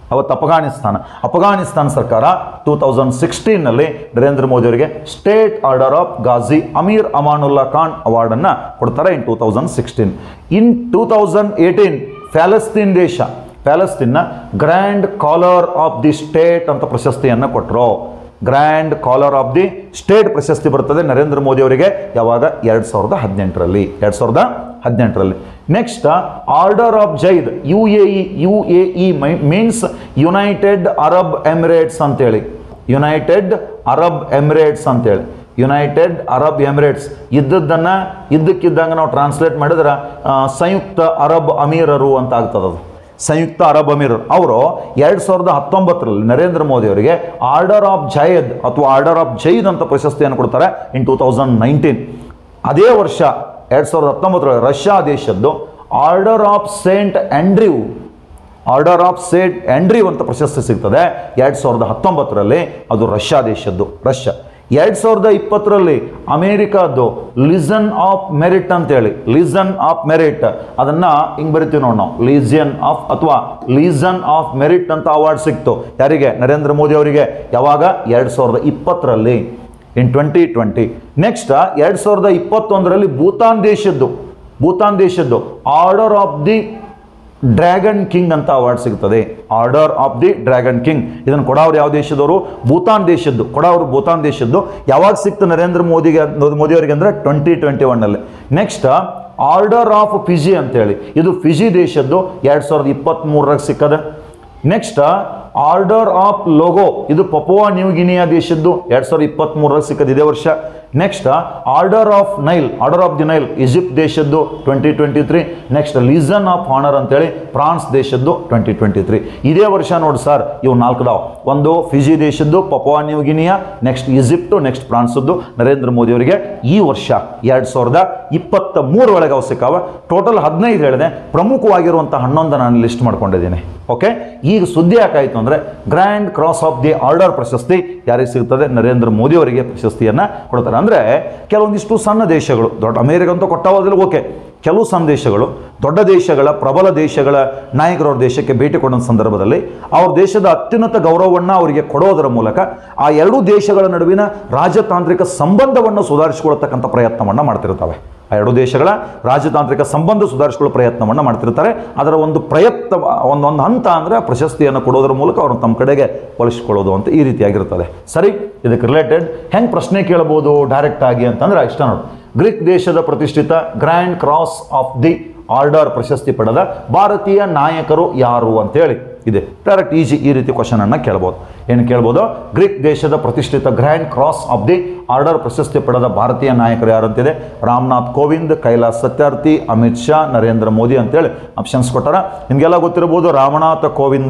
ಅವತ್ತು ಅಫಘಾನಿಸ್ತಾನ ಅಫಘಾನಿಸ್ತಾನ ಸರ್ಕಾರ ಟೂ ತೌಸಂಡ್ ಸಿಕ್ಸ್ಟೀನಲ್ಲಿ ನರೇಂದ್ರ ಮೋದಿ ಅವರಿಗೆ state order of Ghazi Amir Amanullah Khan ಅವಾರ್ಡನ್ನು ಕೊಡ್ತಾರೆ in two thousand sixteen in two thousand eighteen Palestine ದೇಶ ಪ್ಯಾಲೆಸ್ತೀನ್ನ grand collar of the state ಅಂತ ಪ್ರಶಸ್ತಿಯನ್ನು ಕೊಟ್ಟರು grand collar of the state ಪ್ರಶಸ್ತಿ ಬರ್ತದೆ ನರೇಂದ್ರ ಮೋದಿ ಅವರಿಗೆ ಯಾವಾಗ ಎರಡು ಸಾವಿರದ ಹದಿನೆಂಟರಲ್ಲಿ ಎರಡು ಸಾವಿರದ ಹದಿನೆಂಟರಲ್ಲಿ next order of Zayed U A E U A E means United Arab Emirates ಅಂತೇಳಿ ಯುನೈಟೆಡ್ ಅರಬ್ ಎಮಿರೇಟ್ಸ್ ಅಂತೇಳಿ ಯುನೈಟೆಡ್ ಅರಬ್ ಎಮಿರೇಟ್ಸ್ ಇದ್ದದ್ದನ್ನು ಇದ್ದಕ್ಕಿದ್ದಂಗೆ ನಾವು ಟ್ರಾನ್ಸ್ಲೇಟ್ ಮಾಡಿದ್ರೆ ಆ, ಸಂಯುಕ್ತ ಅರಬ್ ಅಮೀರರು ಅಂತ ಆಗ್ತದೆ ಅದು ಸಂಯುಕ್ತ ಅರಬ್ ಅಮೀರರು ಅವರು ಎರಡು ಸಾವಿರದ ಹತ್ತೊಂಬತ್ತರಲ್ಲಿ ನರೇಂದ್ರ ಮೋದಿ ಅವರಿಗೆ ಆರ್ಡರ್ ಆಫ್ ಜಯದ್ ಅಥವಾ ಆರ್ಡರ್ ಆಫ್ ಜೈದ್ ಅಂತ ಪ್ರಶಸ್ತಿಯನ್ನು ಕೊಡ್ತಾರೆ ಇನ್ ಟೂ ತೌಸಂಡ್ ನೈನ್ಟೀನ್ ಅದೇ ವರ್ಷ ಎರಡು ಸಾವಿರದ ಹತ್ತೊಂಬತ್ತರಲ್ಲಿ ರಷ್ಯಾ ದೇಶದ್ದು order of Saint Andrew order of Saint Andrew ಅಂತ ಪ್ರಶಸ್ತಿ ಸಿಗ್ತದೆ ಎರಡು ಸಾವಿರದ ಹತ್ತೊಂಬತ್ತರಲ್ಲಿ ಅದು ರಷ್ಯಾ ದೇಶದ್ದು ರಷ್ಯಾ ಎರಡು ಸಾವಿರದ ಇಪ್ಪತ್ತರಲ್ಲಿ ಅಮೇರಿಕಾದ್ದು ಲಿಸನ್ ಆಫ್ ಮೆರಿಟ್ ಅಂತೇಳಿ ಲಿಸನ್ ಆಫ್ ಮೆರಿಟ್ ಅದನ್ನು ಹಿಂಗೆ ಬರಿತೀವಿ ನೋಡಿ ನಾವು ಲೀಸಿಯನ್ ಆಫ್ ಅಥವಾ ಲೀಸನ್ ಆಫ್ ಮೆರಿಟ್ ಅಂತ ಅವಾರ್ಡ್ ಸಿಕ್ತು ಯಾರಿಗೆ ನರೇಂದ್ರ ಮೋದಿ ಅವರಿಗೆ ಯಾವಾಗ ಎರಡು ಸಾವಿರದ ಇಪ್ಪತ್ತರಲ್ಲಿ ಇನ್ ಟ್ವೆಂಟಿ ಟ್ವೆಂಟಿ ನೆಕ್ಸ್ಟ್ ಎರಡು ಸಾವಿರದ ಇಪ್ಪತ್ತೊಂದರಲ್ಲಿ ಭೂತಾನ್ ದೇಶದ್ದು ಭೂತಾನ್ ದೇಶದ್ದು order of the dragon king ಅಂತ ಅವಾರ್ಡ್ ಸಿಗ್ತದೆ order of the dragon king ಇದನ್ನು ಕೊಡೋರು ಯಾವ ದೇಶದವರು ಭೂತಾನ್ ದೇಶದ್ದು ಕೊಡೋರು ಭೂತಾನ್ ದೇಶದ್ದು ಯಾವಾಗ ಸಿಕ್ತು ನರೇಂದ್ರ ಮೋದಿಗೆ ಮೋದಿ ಅವರಿಗೆ ಅಂದರೆ ಟ್ವೆಂಟಿ ಟ್ವೆಂಟಿ ಒನ್ನಲ್ಲಿ ನೆಕ್ಸ್ಟ್ ಆರ್ಡರ್ ಆಫ್ ಫಿಜಿ ಅಂತೇಳಿ ಇದು ಫಿಜಿ ದೇಶದ್ದು ಎರಡು ಸಾವಿರದ ಇಪ್ಪತ್ತ್ಮೂರರಾಗ ಸಿಕ್ಕದ ನೆಕ್ಸ್ಟ್ ಆರ್ಡರ್ ಆಫ್ ಲೋಗೋ ಇದು ಪಪುವಾ ನ್ಯೂ ಗಿನಿಯಾ ದೇಶದ್ದು ಎರಡು ಸಾವಿರದ ಇಪ್ಪತ್ತ್ಮೂರರಾಗ ಸಿಕ್ಕದ ಇದೇ ವರ್ಷ next order of Nile order of the Nile Egypt ದೇಶದ್ದು twenty twenty three next legion of honour ಅಂತೇಳಿ ಫ್ರಾನ್ಸ್ ದೇಶದ್ದು ಟ್ವೆಂಟಿ ಟ್ವೆಂಟಿ ತ್ರೀ ಇದೇ ವರ್ಷ ನೋಡಿ ಸರ್ ಇವು ನಾಲ್ಕದಾವ್ ಒಂದು ಫಿಜಿ ದೇಶದ್ದು Papua New Guinea next Egypt next ಫ್ರಾನ್ಸದ್ದು ನರೇಂದ್ರ ಮೋದಿ ಅವರಿಗೆ ಈ ವರ್ಷ ಎರಡು ಸಾವಿರದ ಇಪ್ಪತ್ತ ಮೂರರೊಳಗೆ ಅವು ಸಿಕ್ಕಾವ ಟೋಟಲ್ ಹದಿನೈದು ಹೇಳಿದೆ ಪ್ರಮುಖವಾಗಿರುವಂಥ ಹನ್ನೊಂದು ನಾನು ಲಿಸ್ಟ್ ಮಾಡ್ಕೊಂಡಿದ್ದೀನಿ ಓಕೆ ಈಗ ಸುದ್ದಿ ಯಾಕಾಯಿತು ಅಂದರೆ grand cross of the order ಪ್ರಶಸ್ತಿ ಯಾರಿಗೆ ಸಿಗ್ತದೆ ನರೇಂದ್ರ ಮೋದಿ ಅವರಿಗೆ ಪ್ರಶಸ್ತಿಯನ್ನು ಕೊಡ್ತಾರೆ ಅಂದರೆ ಕೆಲವೊಂದಿಷ್ಟು ಸಣ್ಣ ದೇಶಗಳು ದೊಡ್ಡ ಅಮೇರಿಕ ಅಂತ ಕೊಟ್ಟವಾದಲ್ಲಿ ಓಕೆ ಕೆಲವು ಸಣ್ಣ ದೇಶಗಳು ದೊಡ್ಡ ದೇಶಗಳ ಪ್ರಬಲ ದೇಶಗಳ ನಾಯಕರು ಅವ್ರ ದೇಶಕ್ಕೆ ಭೇಟಿ ಕೊಡೋ ಸಂದರ್ಭದಲ್ಲಿ ಅವ್ರ ದೇಶದ ಅತ್ಯುನ್ನತ ಗೌರವವನ್ನು ಅವರಿಗೆ ಕೊಡೋದರ ಮೂಲಕ ಆ ಎರಡೂ ದೇಶಗಳ ನಡುವಿನ ರಾಜತಾಂತ್ರಿಕ ಸಂಬಂಧವನ್ನು ಸುಧಾರಿಸಿಕೊಳ್ತಕ್ಕಂಥ ಪ್ರಯತ್ನವನ್ನು ಮಾಡ್ತಿರ್ತವೆ ಆ ಎರಡು ದೇಶಗಳ ರಾಜತಾಂತ್ರಿಕ ಸಂಬಂಧ ಸುಧಾರಿಸಿಕೊಳ್ಳೋ ಪ್ರಯತ್ನವನ್ನು ಮಾಡ್ತಿರ್ತಾರೆ ಅದರ ಒಂದು ಪ್ರಯತ್ನ ಒಂದೊಂದು ಹಂತ ಅಂದರೆ ಪ್ರಶಸ್ತಿಯನ್ನು ಕೊಡೋದ್ರ ಮೂಲಕ ಅವ್ರನ್ನ ತಮ್ಮ ಕಡೆಗೆ ಒಲಿಸ್ಕೊಳ್ಳೋದು ಅಂತ ಈ ರೀತಿಯಾಗಿರ್ತದೆ ಸರಿ ಇದಕ್ಕೆ ರಿಲೇಟೆಡ್ ಹೆಂಗೆ ಪ್ರಶ್ನೆ ಕೇಳ್ಬೋದು ಡೈರೆಕ್ಟ್ ಆಗಿ ಅಂತಂದ್ರೆ ಇಷ್ಟ ನೋಡು ಗ್ರೀಕ್ ದೇಶದ ಪ್ರತಿಷ್ಠಿತ grand cross of the order ಪ್ರಶಸ್ತಿ ಪಡೆದ ಭಾರತೀಯ ನಾಯಕರು ಯಾರು ಅಂತೇಳಿ ಇದೆ ಡೈರೆಕ್ಟ್ ಈಜಿ ಈ ರೀತಿ ಕ್ವಶನ್ ಅನ್ನ ಕೇಳ್ಬೋದು ಏನು ಕೇಳ್ಬೋದು ಗ್ರೀಕ್ ದೇಶದ ಪ್ರತಿಷ್ಠಿತ grand cross of the order ಪ್ರಶಸ್ತಿ ಪಡೆದ ಭಾರತೀಯ ನಾಯಕರು ಯಾರು ಅಂತಿದೆ ರಾಮನಾಥ್ ಕೋವಿಂದ್ ಕೈಲಾಸ್ ಸತ್ಯಾರ್ಥಿ ಅಮಿತ್ ಶಾ ನರೇಂದ್ರ ಮೋದಿ ಅಂತೇಳಿ ಆಪ್ಷನ್ಸ್ ಕೊಟ್ಟಾರ ನಿಮಗೆಲ್ಲ ಗೊತ್ತಿರ್ಬೋದು ರಾಮನಾಥ ಕೋವಿಂದ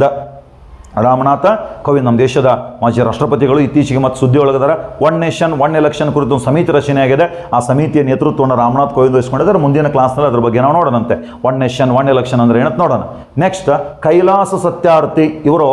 ರಾಮನಾಥ ಕೋವಿಂದ್ ನಮ್ಮ ದೇಶದ ಮಾಜಿ ರಾಷ್ಟ್ರಪತಿಗಳು ಇತ್ತೀಚೆಗೆ ಮತ್ತು ಸುದ್ದಿ ಒಳಗದಾರ ಒನ್ ನೇಷನ್ ಒನ್ ಎಲೆಕ್ಷನ್ ಕುರಿತು ಒಂದು ಸಮಿತಿ ರಚನೆ ಆಗಿದೆ ಆ ಸಮಿತಿಯ ನೇತೃತ್ವವನ್ನು ರಾಮನಾಥ್ ಕೋವಿಂದ್ ವಹಿಸ್ಕೊಂಡಿದ್ದಾರೆ ಮುಂದಿನ ಕ್ಲಾಸ್ನಲ್ಲಿ ಅದ್ರ ಬಗ್ಗೆ ನಾವು ನೋಡೋಣಂತೆ ಒನ್ ನೇಷನ್ ಒನ್ ಎಲೆಕ್ಷನ್ ಅಂದ್ರೆ ಏನಂತ ನೋಡೋಣ ನೆಕ್ಸ್ಟ್ ಕೈಲಾಸ ಸತ್ಯಾರ್ಥಿ ಇವರು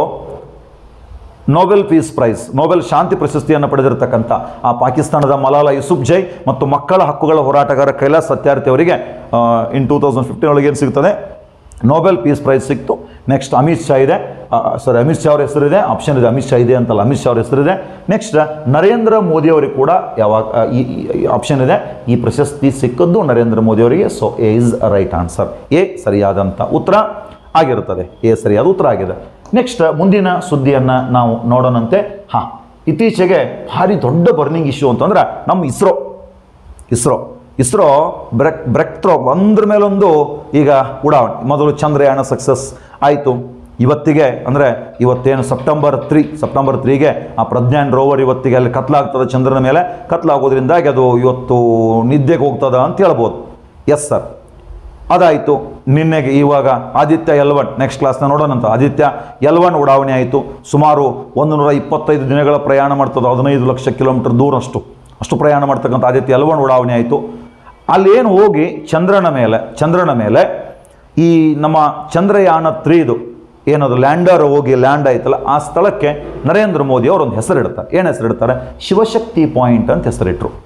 ನೋಬೆಲ್ ಪೀಸ್ ಪ್ರೈಸ್ ನೋಬೆಲ್ ಶಾಂತಿ ಪ್ರಶಸ್ತಿಯನ್ನು ಪಡೆದಿರತಕ್ಕಂಥ ಆ ಪಾಕಿಸ್ತಾನದ ಮಲಾಲಾ ಯೂಸುಫ್ ಜೈ ಮತ್ತು ಮಕ್ಕಳ ಹಕ್ಕುಗಳ ಹೋರಾಟಗಾರ ಕೈಲಾಸ್ ಸತ್ಯಾರ್ಥಿ ಅವರಿಗೆ ಇನ್ ಟೂ ತೌಸಂಡ್ ಫಿಫ್ಟೀನ್ ಒಳಗೆ ಏನು ಸಿಗ್ತದೆ ನೋಬೆಲ್ ಪೀಸ್ ಪ್ರೈಸ್ ಸಿಕ್ತು ನೆಕ್ಸ್ಟ್ ಅಮಿತ್ ಶಾ ಇದೆ ಸಾರಿ ಅಮಿತ್ ಶಾ ಅವ್ರ ಹೆಸರಿದೆ ಆಪ್ಷನ್ ಇದೆ ಅಮಿತ್ ಶಾ ಇದೆ ಅಂತಲ್ಲ ಅಮಿತ್ ಶಾ ಅವ್ರ ಹೆಸರಿದೆ ನೆಕ್ಸ್ಟ್ ನರೇಂದ್ರ ಮೋದಿ ಅವರಿಗೆ ಕೂಡ ಯಾವಾಗ ಆ, ಈ ಆಪ್ಷನ್ ಇದೆ ಈ ಪ್ರಶಸ್ತಿ ಸಿಕ್ಕದ್ದು ನರೇಂದ್ರ ಮೋದಿ ಅವರಿಗೆ so A is right answer A ಸರಿಯಾದಂಥ ಉತ್ತರ ಆಗಿರುತ್ತದೆ ಎ ಸರಿಯಾದ ಉತ್ತರ ಆಗಿದೆ ನೆಕ್ಸ್ಟ್ ಮುಂದಿನ ಸುದ್ದಿಯನ್ನು ನಾವು ನೋಡೋಣಂತೆ ಹಾಂ ಇತ್ತೀಚೆಗೆ ಭಾರಿ ದೊಡ್ಡ ಬರ್ನಿಂಗ್ ಇಶ್ಯೂ ಅಂತಂದ್ರೆ ನಮ್ಮ ISRO ISRO ISRO break breakthrough ಒಂದ್ರ ಮೇಲೊಂದು ಈಗ ಉಡಾವಣೆ ಮೊದಲು ಚಂದ್ರಯಾನ ಸಕ್ಸಸ್ ಆಯಿತು ಇವತ್ತಿಗೆ ಅಂದರೆ ಇವತ್ತೇನು ಸೆಪ್ಟೆಂಬರ್ ತ್ರೀ ಸೆಪ್ಟೆಂಬರ್ ತ್ರೀಗೆ ಆ ಪ್ರಜ್ಞಾನ್ ರೋವರ್ ಇವತ್ತಿಗೆ ಅಲ್ಲಿ ಕತ್ಲಾಗ್ತದೆ ಚಂದ್ರನ ಮೇಲೆ ಕತ್ಲಾಗೋದ್ರಿಂದಾಗಿ ಅದು ಇವತ್ತು ನಿದ್ದೆಗೆ ಹೋಗ್ತದ ಅಂತ ಹೇಳ್ಬೋದು ಎಸ್ ಸರ್ ಅದಾಯಿತು ನಿನ್ನೆಗೆ ಇವಾಗ ಆದಿತ್ಯ ಎಲ್ವನ್ ನೆಕ್ಸ್ಟ್ ಕ್ಲಾಸ್ನ ನೋಡೋಣಂತ ಆದಿತ್ಯ ಎಲ್ವನ್ ಉಡಾವಣೆ ಆಯಿತು ಸುಮಾರು ಒಂದು ನೂರ ಇಪ್ಪತ್ತೈದು ದಿನಗಳ ಪ್ರಯಾಣ ಮಾಡ್ತದೆ ಹದಿನೈದು ಲಕ್ಷ ಕಿಲೋಮೀಟರ್ ದೂರ ಅಷ್ಟು ಅಷ್ಟು ಪ್ರಯಾಣ ಮಾಡ್ತಕ್ಕಂಥ ಆದಿತ್ಯ ಎಲ್ವನ್ ಉಡಾವಣೆ ಆಯಿತು ಅಲ್ಲಿ ಏನು ಹೋಗಿ ಚಂದ್ರನ ಮೇಲೆ ಚಂದ್ರನ ಮೇಲೆ ಈ ನಮ್ಮ ಚಂದ್ರಯಾನ ತ್ರೀದು ಏನದು ಲ್ಯಾಂಡರ್ ಹೋಗಿ ಲ್ಯಾಂಡ್ ಆಯ್ತಲ್ಲ ಆ ಸ್ಥಳಕ್ಕೆ ನರೇಂದ್ರ ಮೋದಿ ಅವರು ಒಂದು ಹೆಸರಿಡ್ತಾರೆ ಏನು ಹೆಸರಿಡ್ತಾರೆ ಶಿವಶಕ್ತಿ ಪಾಯಿಂಟ್ ಅಂತ ಹೆಸರಿಟ್ರು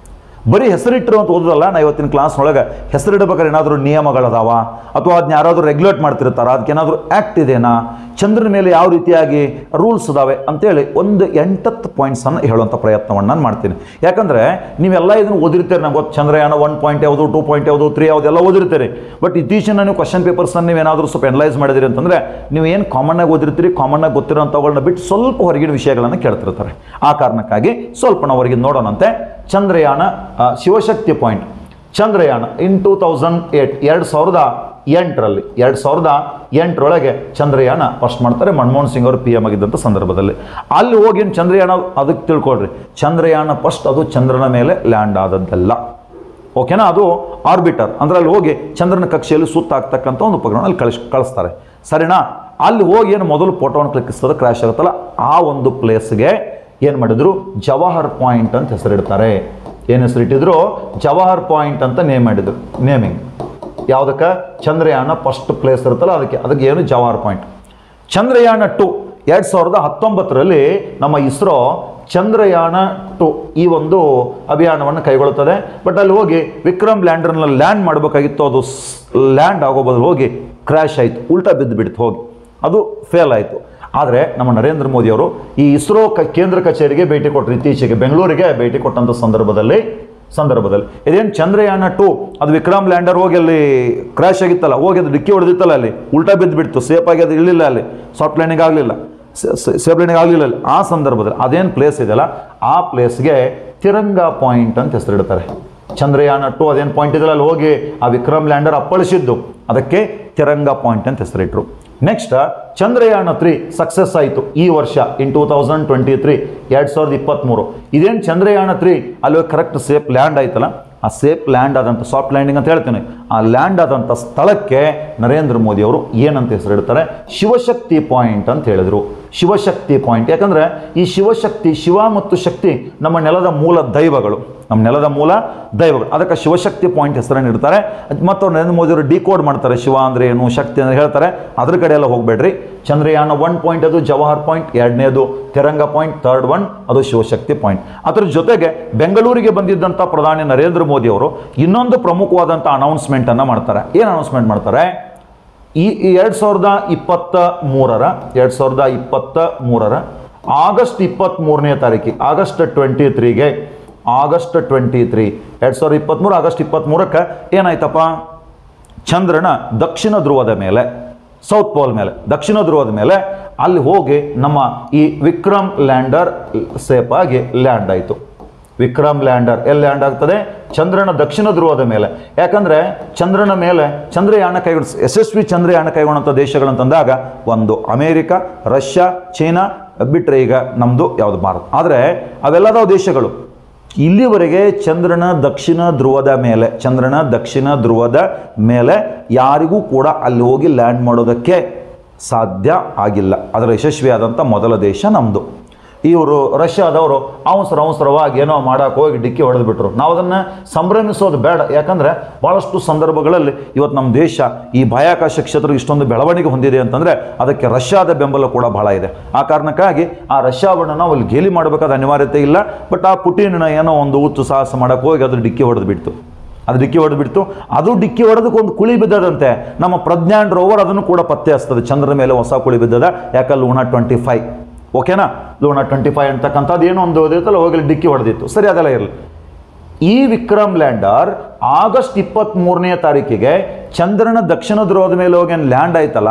ಬರೀ ಹೆಸರಿಟ್ಟರು ಅಂತ ಓದೋದಲ್ಲ ನಾ ಇವತ್ತಿನ ಕ್ಲಾಸ್ ಒಳಗೆ ಹೆಸರಿಡ್ಬೇಕಾದ್ರೆ ಏನಾದರೂ ನಿಯಮಗಳದಾವ ಅಥವಾ ಅದನ್ನ ಯಾರಾದರೂ ರೆಗ್ಯುಲೇಟ್ ಮಾಡ್ತಿರ್ತಾರ ಅದಕ್ಕೆ ಏನಾದರೂ ಆ್ಯಕ್ಟ್ ಇದೆನಾ ಚಂದ್ರನ ಮೇಲೆ ಯಾವ ರೀತಿಯಾಗಿ ರೂಲ್ಸ್ ಇದಾವೆ ಅಂತೇಳಿ ಒಂದು ಎಂಟತ್ತು ಪಾಯಿಂಟ್ಸನ್ನು ಹೇಳುವಂಥ ಪ್ರಯತ್ನವನ್ನು ನಾನು ಮಾಡ್ತೀನಿ ಯಾಕಂದರೆ ನೀವೆಲ್ಲ ಇದನ್ನು ಓದಿರ್ತೀರಿ ನಂಗೆ ಗೊತ್ತು ಚಂದ್ರಯಾನ ಒನ್ ಪಾಯಿಂಟ್ ಯಾವುದು ಟೂ ಪಾಯಿಂಟ್ ಯಾವುದು ತ್ರೀ ಯಾವುದು ಎಲ್ಲ ಓದಿರ್ತೀರಿ ಬಟ್ ಇತ್ತೀಚಿನ ನೀವು ಕ್ವಶನ್ ಪೇಪರ್ಸನ್ನು ನೀವೇನಾದರೂ ಸ್ವಲ್ಪ ಎನಲೈಸ್ ಮಾಡಿದಿರಿ ಅಂತಂದರೆ ನೀವು ಏನು ಕಾಮನ್ನಾಗಿ ಓದಿರ್ತೀರಿ ಕಾಮನ್ನಾಗಿ ಗೊತ್ತಿರೋಂಥವುಗಳನ್ನ ಬಿಟ್ಟು ಸ್ವಲ್ಪ ಹೊರಗಿನ ವಿಷಯಗಳನ್ನು ಕೇಳ್ತಿರ್ತಾರೆ ಆ ಕಾರಣಕ್ಕಾಗಿ ಸ್ವಲ್ಪ ನಾವು ಹೊರಗಿನ ನೋಡೋಣಂತೆ ಚಂದ್ರಯಾನ ಆ, Shiv Shakti point Chandrayaan in two thousand eight ಎರಡು ಸಾವಿರದ ಎಂಟರಲ್ಲಿ ಎರಡು ಸಾವಿರದ ಎಂಟರೊಳಗೆ ಚಂದ್ರಯಾನ ಫಸ್ಟ್ ಮಾಡ್ತಾರೆ ಮನಮೋಹನ್ ಸಿಂಗ್ ಅವರು ಪಿ ಎಮ್ ಆಗಿದ್ದಂಥ ಸಂದರ್ಭದಲ್ಲಿ ಅಲ್ಲಿ ಹೋಗಿ ಏನ್ ಚಂದ್ರಯಾನ ಅದಕ್ಕೆ ತಿಳ್ಕೊಳ್ರಿ ಚಂದ್ರಯಾನ ಫಸ್ಟ್ ಅದು ಚಂದ್ರನ ಮೇಲೆ ಲ್ಯಾಂಡ್ ಆದದ್ದಲ್ಲ ಓಕೆನಾ ಅದು ಆರ್ಬಿಟರ್ ಅಂದ್ರೆ ಅಲ್ಲಿ ಹೋಗಿ ಚಂದ್ರನ ಕಕ್ಷೆಯಲ್ಲಿ ಸುತ್ತಾಗ್ತಕ್ಕಂಥ ಒಂದು ಉಪಗ್ರಹ ಅಲ್ಲಿ ಕಳಿಸ್ ಕಳಿಸ್ತಾರೆ ಸರಿನಾ ಅಲ್ಲಿ ಹೋಗಿ ಏನು ಮೊದಲು ಫೋಟೋವನ್ನು ಕ್ಲಿಕ್ಕಿಸ್ತದೆ ಕ್ರ್ಯಾಶ್ ಆಗುತ್ತಲ್ಲ ಆ ಒಂದು ಪ್ಲೇಸ್ಗೆ ಏನು ಮಾಡಿದ್ರು ಜವಾಹರ್ ಪಾಯಿಂಟ್ ಅಂತ ಹೆಸರಿಡ್ತಾರೆ ಏನು ಹೆಸರಿಟ್ಟಿದ್ರು ಜವಾಹರ್ ಪಾಯಿಂಟ್ ಅಂತ ನೇಮ್ ಮಾಡಿದ್ರು ನೇಮಿಂಗ್ ಯಾವುದಕ್ಕೆ ಚಂದ್ರಯಾನ ಫಸ್ಟ್ ಪ್ಲೇಸ್ ಇರುತ್ತಲ್ಲ ಅದಕ್ಕೆ ಅದಕ್ಕೆ ಏನು ಜವಾಹರ್ ಪಾಯಿಂಟ್ ಚಂದ್ರಯಾನ ಟು ಎರಡು ಸಾವಿರದ ಹತ್ತೊಂಬತ್ತರಲ್ಲಿ ನಮ್ಮ ಇಸ್ರೋ ಚಂದ್ರಯಾನ ಟು ಈ ಒಂದು ಅಭಿಯಾನವನ್ನು ಕೈಗೊಳ್ಳುತ್ತದೆ ಬಟ್ ಅಲ್ಲಿ ಹೋಗಿ ವಿಕ್ರಮ್ ಲ್ಯಾಂಡರ್ನ ಲ್ಯಾಂಡ್ ಮಾಡಬೇಕಾಗಿತ್ತು ಅದು ಲ್ಯಾಂಡ್ ಆಗೋ ಬದಲು ಹೋಗಿ ಕ್ರ್ಯಾಶ್ ಆಯಿತು ಉಲ್ಟಾ ಬಿದ್ದು ಬಿಡ್ತು ಹೋಗಿ ಅದು ಫೇಲ್ ಆಯಿತು ಆದರೆ ನಮ್ಮ ನರೇಂದ್ರ ಮೋದಿಯವರು ಈ ಇಸ್ರೋ ಕ ಕೇಂದ್ರ ಕಚೇರಿಗೆ ಭೇಟಿ ಕೊಟ್ಟರು ಇತ್ತೀಚೆಗೆ ಬೆಂಗಳೂರಿಗೆ ಭೇಟಿ ಕೊಟ್ಟಂಥ ಸಂದರ್ಭದಲ್ಲಿ ಸಂದರ್ಭದಲ್ಲಿ ಇದೇನು ಚಂದ್ರಯಾನ ಟು ಅದು ವಿಕ್ರಮ್ ಲ್ಯಾಂಡರ್ ಹೋಗಿ ಅಲ್ಲಿ ಕ್ರ್ಯಾಶ್ ಆಗಿತ್ತಲ್ಲ ಹೋಗಿ ಅದು ಡಿಕ್ಕಿ ಹೊಡೆದಿತ್ತಲ್ಲ ಅಲ್ಲಿ ಉಲ್ಟಾ ಬಿದ್ದು ಬಿಡ್ತು ಸೇಫ್ ಆಗಿ ಅದು ಇಳಿಲ್ಲ ಅಲ್ಲಿ ಸಾಫ್ಟ್ ಲ್ಯಾಂಡಿಂಗ್ ಆಗಲಿಲ್ಲ ಸೇಫ್ ಲ್ಯಾಂಡಿಂಗ್ ಆಗಲಿಲ್ಲ ಅಲ್ಲಿ ಆ ಸಂದರ್ಭದಲ್ಲಿ ಅದೇನು ಪ್ಲೇಸ್ ಇದೆಯಲ್ಲ ಆ ಪ್ಲೇಸ್ಗೆ ತಿರಂಗ ಪಾಯಿಂಟ್ ಅಂತ ಹೆಸರಿಡ್ತಾರೆ ಚಂದ್ರಯಾನ ಟು ಅದೇನು ಪಾಯಿಂಟ್ ಇದೆಯಲ್ಲ ಅಲ್ಲಿ ಹೋಗಿ ಆ ವಿಕ್ರಮ್ ಲ್ಯಾಂಡರ್ ಅಪ್ಪಳಿಸಿದ್ದು ಅದಕ್ಕೆ ತಿರಂಗ ಪಾಯಿಂಟ್ ಅಂತ ಹೆಸರಿಟ್ರು ನೆಕ್ಸ್ಟ್ ಚಂದ್ರಯಾನ ತ್ರೀ ಸಕ್ಸಸ್ ಆಯಿತು ಈ ವರ್ಷ in two thousand twenty three ಎರಡು ಸಾವಿರದ ಇಪ್ಪತ್ತ್ಮೂರು ಇದೇನು ಚಂದ್ರಯಾನ ತ್ರೀ ಅಲ್ಲಿ ಕರೆಕ್ಟ್ ಸೇಫ್ ಲ್ಯಾಂಡ್ ಆಯ್ತಲ್ಲ ಆ ಸೇಫ್ ಲ್ಯಾಂಡ್ ಆದಂಥ ಸಾಫ್ಟ್ ಲ್ಯಾಂಡಿಂಗ್ ಅಂತ ಹೇಳ್ತೀನಿ ಆ ಲ್ಯಾಂಡ್ ಆದಂಥ ಸ್ಥಳಕ್ಕೆ ನರೇಂದ್ರ ಮೋದಿ ಅವರು ಏನಂತ ಹೆಸರಿಡ್ತಾರೆ ಶಿವಶಕ್ತಿ ಪಾಯಿಂಟ್ ಅಂತ ಹೇಳಿದರು ಶಿವಶಕ್ತಿ ಪಾಯಿಂಟ್ ಯಾಕಂದರೆ ಈ ಶಿವಶಕ್ತಿ ಶಿವ ಮತ್ತು ಶಕ್ತಿ ನಮ್ಮ ನೆಲದ ಮೂಲ ದೈವಗಳು ನಮ್ಮ ನೆಲದ ಮೂಲ ದೈವಗಳು ಅದಕ್ಕೆ ಶಿವಶಕ್ತಿ ಪಾಯಿಂಟ್ ಹೆಸರನ್ನು ಇಡ್ತಾರೆ ಮತ್ತು ಅವ್ರು ನರೇಂದ್ರ ಮೋದಿ ಅವರು ಡಿಕೋಡ್ ಮಾಡ್ತಾರೆ ಶಿವ ಅಂದರೆ ಏನು ಶಕ್ತಿ ಅಂದರೆ ಹೇಳ್ತಾರೆ ಅದ್ರ ಕಡೆ ಎಲ್ಲ ಹೋಗಬೇಡ್ರಿ ಚಂದ್ರಯಾನ ಒನ್ ಪಾಯಿಂಟ್ ಅದು ಜವಾಹರ್ ಪಾಯಿಂಟ್ ಎರಡನೇದು ತಿರಂಗ ಪಾಯಿಂಟ್ ಥರ್ಡ್ ಒನ್ ಅದು ಶಿವಶಕ್ತಿ ಪಾಯಿಂಟ್ ಅದರ ಜೊತೆಗೆ ಬೆಂಗಳೂರಿಗೆ ಬಂದಿದ್ದಂಥ ಪ್ರಧಾನಿ ನರೇಂದ್ರ ಮೋದಿ ಅವರು ಇನ್ನೊಂದು ಪ್ರಮುಖವಾದಂಥ ಅನೌನ್ಸ್ಮೆಂಟನ್ನು ಮಾಡ್ತಾರೆ ಏನು ಅನೌನ್ಸ್ಮೆಂಟ್ ಮಾಡ್ತಾರೆ ಈ ಎರಡು ಸಾವಿರದ ಇಪ್ಪತ್ತ ಮೂರರ ಎರಡು ಸಾವಿರದ ಇಪ್ಪತ್ತ ಮೂರರ ಆಗಸ್ಟ್ ಇಪ್ಪತ್ತ್ಮೂರನೇ ತಾರೀಕಿಗೆ ಆಗಸ್ಟ್ ಟ್ವೆಂಟಿ ತ್ರೀಗೆ ಆಗಸ್ಟ್ ಟ್ವೆಂಟಿ ತ್ರೀ ಎರಡು ಸಾವಿರದ ಇಪ್ಪತ್ತ್ಮೂರು ಆಗಸ್ಟ್ ಇಪ್ಪತ್ತ್ಮೂರಕ್ಕೆ ಏನಾಯ್ತಪ್ಪ ಚಂದ್ರನ ದಕ್ಷಿಣ ಧ್ರುವದ ಮೇಲೆ ಸೌತ್ ಪೋಲ್ ಮೇಲೆ ದಕ್ಷಿಣ ಧ್ರುವದ ಮೇಲೆ ಅಲ್ಲಿ ಹೋಗಿ ನಮ್ಮ ಈ ವಿಕ್ರಮ್ ಲ್ಯಾಂಡರ್ ಸೇಫ್ ಆಗಿ ಲ್ಯಾಂಡ್ ಆಯಿತು ವಿಕ್ರಮ್ ಲ್ಯಾಂಡರ್ ಎಲ್ಲಿ ಲ್ಯಾಂಡ್ ಆಗ್ತದೆ ಚಂದ್ರನ ದಕ್ಷಿಣ ಧ್ರುವದ ಮೇಲೆ ಯಾಕಂದ್ರೆ ಚಂದ್ರನ ಮೇಲೆ ಚಂದ್ರಯಾನ ಕೈಗೊಳ ಯಶಸ್ವಿ ಚಂದ್ರಯಾನ ಕೈಗೊಂಡಂಥ ದೇಶಗಳಂತಂದಾಗ ಒಂದು ಅಮೇರಿಕ ರಷ್ಯಾ ಚೀನಾ ಬಿಟ್ಟರೆ ಈಗ ನಮ್ಮದು ಯಾವುದು ಭಾರತ ಆದರೆ ಅವೆಲ್ಲದವ ದೇಶಗಳು ಇಲ್ಲಿವರೆಗೆ ಚಂದ್ರನ ದಕ್ಷಿಣ ಧ್ರುವದ ಮೇಲೆ ಚಂದ್ರನ ದಕ್ಷಿಣ ಧ್ರುವದ ಮೇಲೆ ಯಾರಿಗೂ ಕೂಡ ಅಲ್ಲಿ ಹೋಗಿ ಲ್ಯಾಂಡ್ ಮಾಡೋದಕ್ಕೆ ಸಾಧ್ಯ ಆಗಿಲ್ಲ ಅದರ ಯಶಸ್ವಿಯಾದಂಥ ಮೊದಲ ದೇಶ ನಮ್ಮದು ಇವರು ರಷ್ಯಾದವರು ಅವಸರ ಅವಸರವಾಗಿ ಏನೋ ಮಾಡಕ್ಕೆ ಹೋಗಿ ಡಿಕ್ಕಿ ಹೊಡೆದ್ಬಿಟ್ರು ನಾವು ಅದನ್ನು ಸಂಭ್ರಮಿಸೋದು ಬೇಡ ಯಾಕಂದರೆ ಭಾಳಷ್ಟು ಸಂದರ್ಭಗಳಲ್ಲಿ ಇವತ್ತು ನಮ್ಮ ದೇಶ ಈ ಬಾಹ್ಯಾಕಾಶ ಕ್ಷೇತ್ರ ಇಷ್ಟೊಂದು ಬೆಳವಣಿಗೆ ಹೊಂದಿದೆ ಅಂತಂದರೆ ಅದಕ್ಕೆ ರಷ್ಯಾದ ಬೆಂಬಲ ಕೂಡ ಬಹಳ ಇದೆ ಆ ಕಾರಣಕ್ಕಾಗಿ ಆ ರಷ್ಯಾವನ್ನು ನಾವು ಅಲ್ಲಿ ಗೇಲಿ ಮಾಡಬೇಕಾದ ಅನಿವಾರ್ಯತೆ ಇಲ್ಲ ಬಟ್ ಆ ಪುಟಿನ ಏನೋ ಒಂದು ಹುಚ್ಚು ಸಾಹಸ ಮಾಡಕ್ಕೆ ಹೋಗಿ ಅದು ಡಿಕ್ಕಿ ಹೊಡೆದು ಬಿಡ್ತು ಅದು ಡಿಕ್ಕಿ ಹೊಡೆದ್ಬಿಡ್ತು ಅದು ಡಿಕ್ಕಿ ಹೊಡೆದಕ್ಕೆ ಒಂದು ಕುಳಿ ಬಿದ್ದದಂತೆ ನಮ್ಮ ಪ್ರಜ್ಞಾನ್ ರೋವರ್ ಅದನ್ನು ಕೂಡ ಪತ್ತೆ ಹಚ್ತದೆ ಚಂದ್ರನ ಮೇಲೆ ಹೊಸ ಕುಳಿ ಬಿದ್ದದ ಯಾಕಂದ್ರೆ ಲೂನಾ ಟ್ವೆಂಟಿ ಫೈವ್ ಓಕೆನಾ ಲೂನಾ ಟ್ವೆಂಟಿ ಫೈವ್ ಅಂತಕ್ಕಂಥದ್ದು ಏನೋ ಒಂದು ಇರುತ್ತಲ್ಲ ಹೋಗಿ ಅಲ್ಲಿ ಡಿಕ್ಕಿ ಹೊಡೆದಿತ್ತು ಸರಿ ಅದೆಲ್ಲ ಇರಲಿ ಈ ವಿಕ್ರಮ್ ಲ್ಯಾಂಡರ್ ಆಗಸ್ಟ್ ಇಪ್ಪತ್ತ್ ಮೂರನೇ ತಾರೀಕಿಗೆ ಚಂದ್ರನ ದಕ್ಷಿಣ ಧ್ರುವದ ಮೇಲೆ ಹೋಗಿ ಲ್ಯಾಂಡ್ ಆಯ್ತಲ್ಲ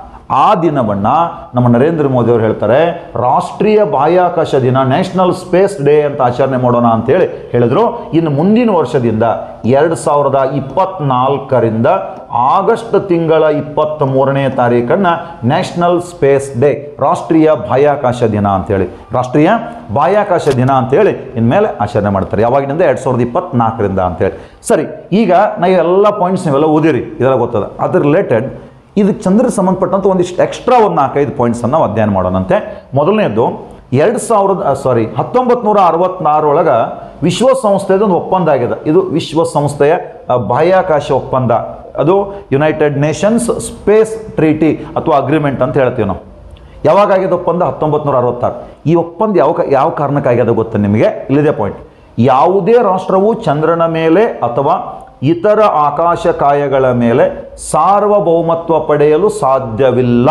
ಆ ದಿನವನ್ನ ನಮ್ಮ ನರೇಂದ್ರ ಮೋದಿ ಅವರು ಹೇಳ್ತಾರೆ ರಾಷ್ಟ್ರೀಯ ಬಾಹ್ಯಾಕಾಶ ದಿನ ನ್ಯಾಷನಲ್ ಸ್ಪೇಸ್ ಡೇ ಅಂತ ಆಚರಣೆ ಮಾಡೋಣ ಅಂತೇಳಿ ಹೇಳಿದ್ರು ಇನ್ನು ಮುಂದಿನ ವರ್ಷದಿಂದ ಎರಡು ಸಾವಿರದ ಇಪ್ಪತ್ನಾಲ್ಕರಿಂದ ಆಗಸ್ಟ್ ತಿಂಗಳ ಇಪ್ಪತ್ತ್ ಮೂರನೇ ತಾರೀಕನ್ನು ನ್ಯಾಷನಲ್ ಸ್ಪೇಸ್ ಡೇ ರಾಷ್ಟ್ರೀಯ ಬಾಹ್ಯಾಕಾಶ ದಿನ ಅಂತೇಳಿ ರಾಷ್ಟ್ರೀಯ ಬಾಹ್ಯಾಕಾಶ ದಿನ ಅಂತೇಳಿ ಇನ್ಮೇಲೆ ಆಚರಣೆ ಮಾಡ್ತಾರೆ ಯಾವಾಗಿನಿಂದ ಎರಡು ಸಾವಿರದ ಇಪ್ಪತ್ನಾಲ್ಕರಿಂದ ಅಂತೇಳಿ ಸರಿ ಈಗ ನಾ ಎಲ್ಲ ಪಾಯಿಂಟ್ಸ್ ನೀವೆಲ್ಲ ಓದಿರಿ ಇದೆಲ್ಲ ಗೊತ್ತದ ಅದ್ರ ರಿಲೇಟೆಡ್ ಇದು ಚಂದ್ರ ಸಂಬಂಧಪಟ್ಟಂತ ಒಂದಿಷ್ಟು ಎಕ್ಸ್ಟ್ರಾ ಒಂದು ನಾಲ್ಕೈದು ಪಾಯಿಂಟ್ಸನ್ನು ನಾವು ಅಧ್ಯಯನ ಮಾಡೋಣಂತೆ ಮೊದಲನೇದು ಎರಡು ಸಾವಿರದ ಸಾರಿ ಹತ್ತೊಂಬತ್ತು ನೂರ ಅರವತ್ನಾರೊಳಗೆ ವಿಶ್ವಸಂಸ್ಥೆದ ಒಂದು ಒಪ್ಪಂದ ಆಗಿದೆ ಇದು ವಿಶ್ವಸಂಸ್ಥೆಯ ಆ, ಬಾಹ್ಯಾಕಾಶ ಒಪ್ಪಂದ ಅದು ಯುನೈಟೆಡ್ ನೇಷನ್ಸ್ ಸ್ಪೇಸ್ ಟ್ರೀಟಿ ಅಥವಾ ಅಗ್ರಿಮೆಂಟ್ ಅಂತ ಹೇಳ್ತೀವಿ ನಾವು ಯಾವಾಗ ಆಗಿದೆ ಒಪ್ಪಂದ ಹತ್ತೊಂಬತ್ತು ನೂರ ಅರವತ್ತಾರು ಈ ಒಪ್ಪಂದ ಯಾವ ಕ- ಯಾವ ಕಾರಣಕ್ಕಾಗ್ಯದ ಗೊತ್ತಾ ನಿಮಗೆ ಇಲ್ಲಿದೆ ಪಾಯಿಂಟ್ ಯಾವುದೇ ರಾಷ್ಟ್ರವು ಚಂದ್ರನ ಮೇಲೆ ಅಥವಾ ಇತರ ಆಕಾಶಕಾಯಗಳ ಮೇಲೆ ಸಾರ್ವಭೌಮತ್ವ ಪಡೆಯಲು ಸಾಧ್ಯವಿಲ್ಲ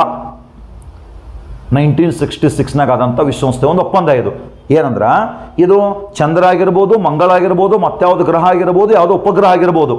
ನೈನ್ಟೀನ್ ಸಿಕ್ಸ್ಟಿ ಸಿಕ್ಸ್ನಾಗ ಆದಂಥ ವಿಶ್ವಸಂಸ್ಥೆ ಒಂದು ಒಪ್ಪಂದ ಇದು ಏನಂದ್ರೆ ಇದು ಚಂದ್ರ ಆಗಿರ್ಬೋದು ಮಂಗಳ ಆಗಿರ್ಬೋದು ಮತ್ಯಾವುದು ಗ್ರಹ ಆಗಿರ್ಬೋದು ಯಾವುದೋ ಉಪಗ್ರಹ ಆಗಿರ್ಬೋದು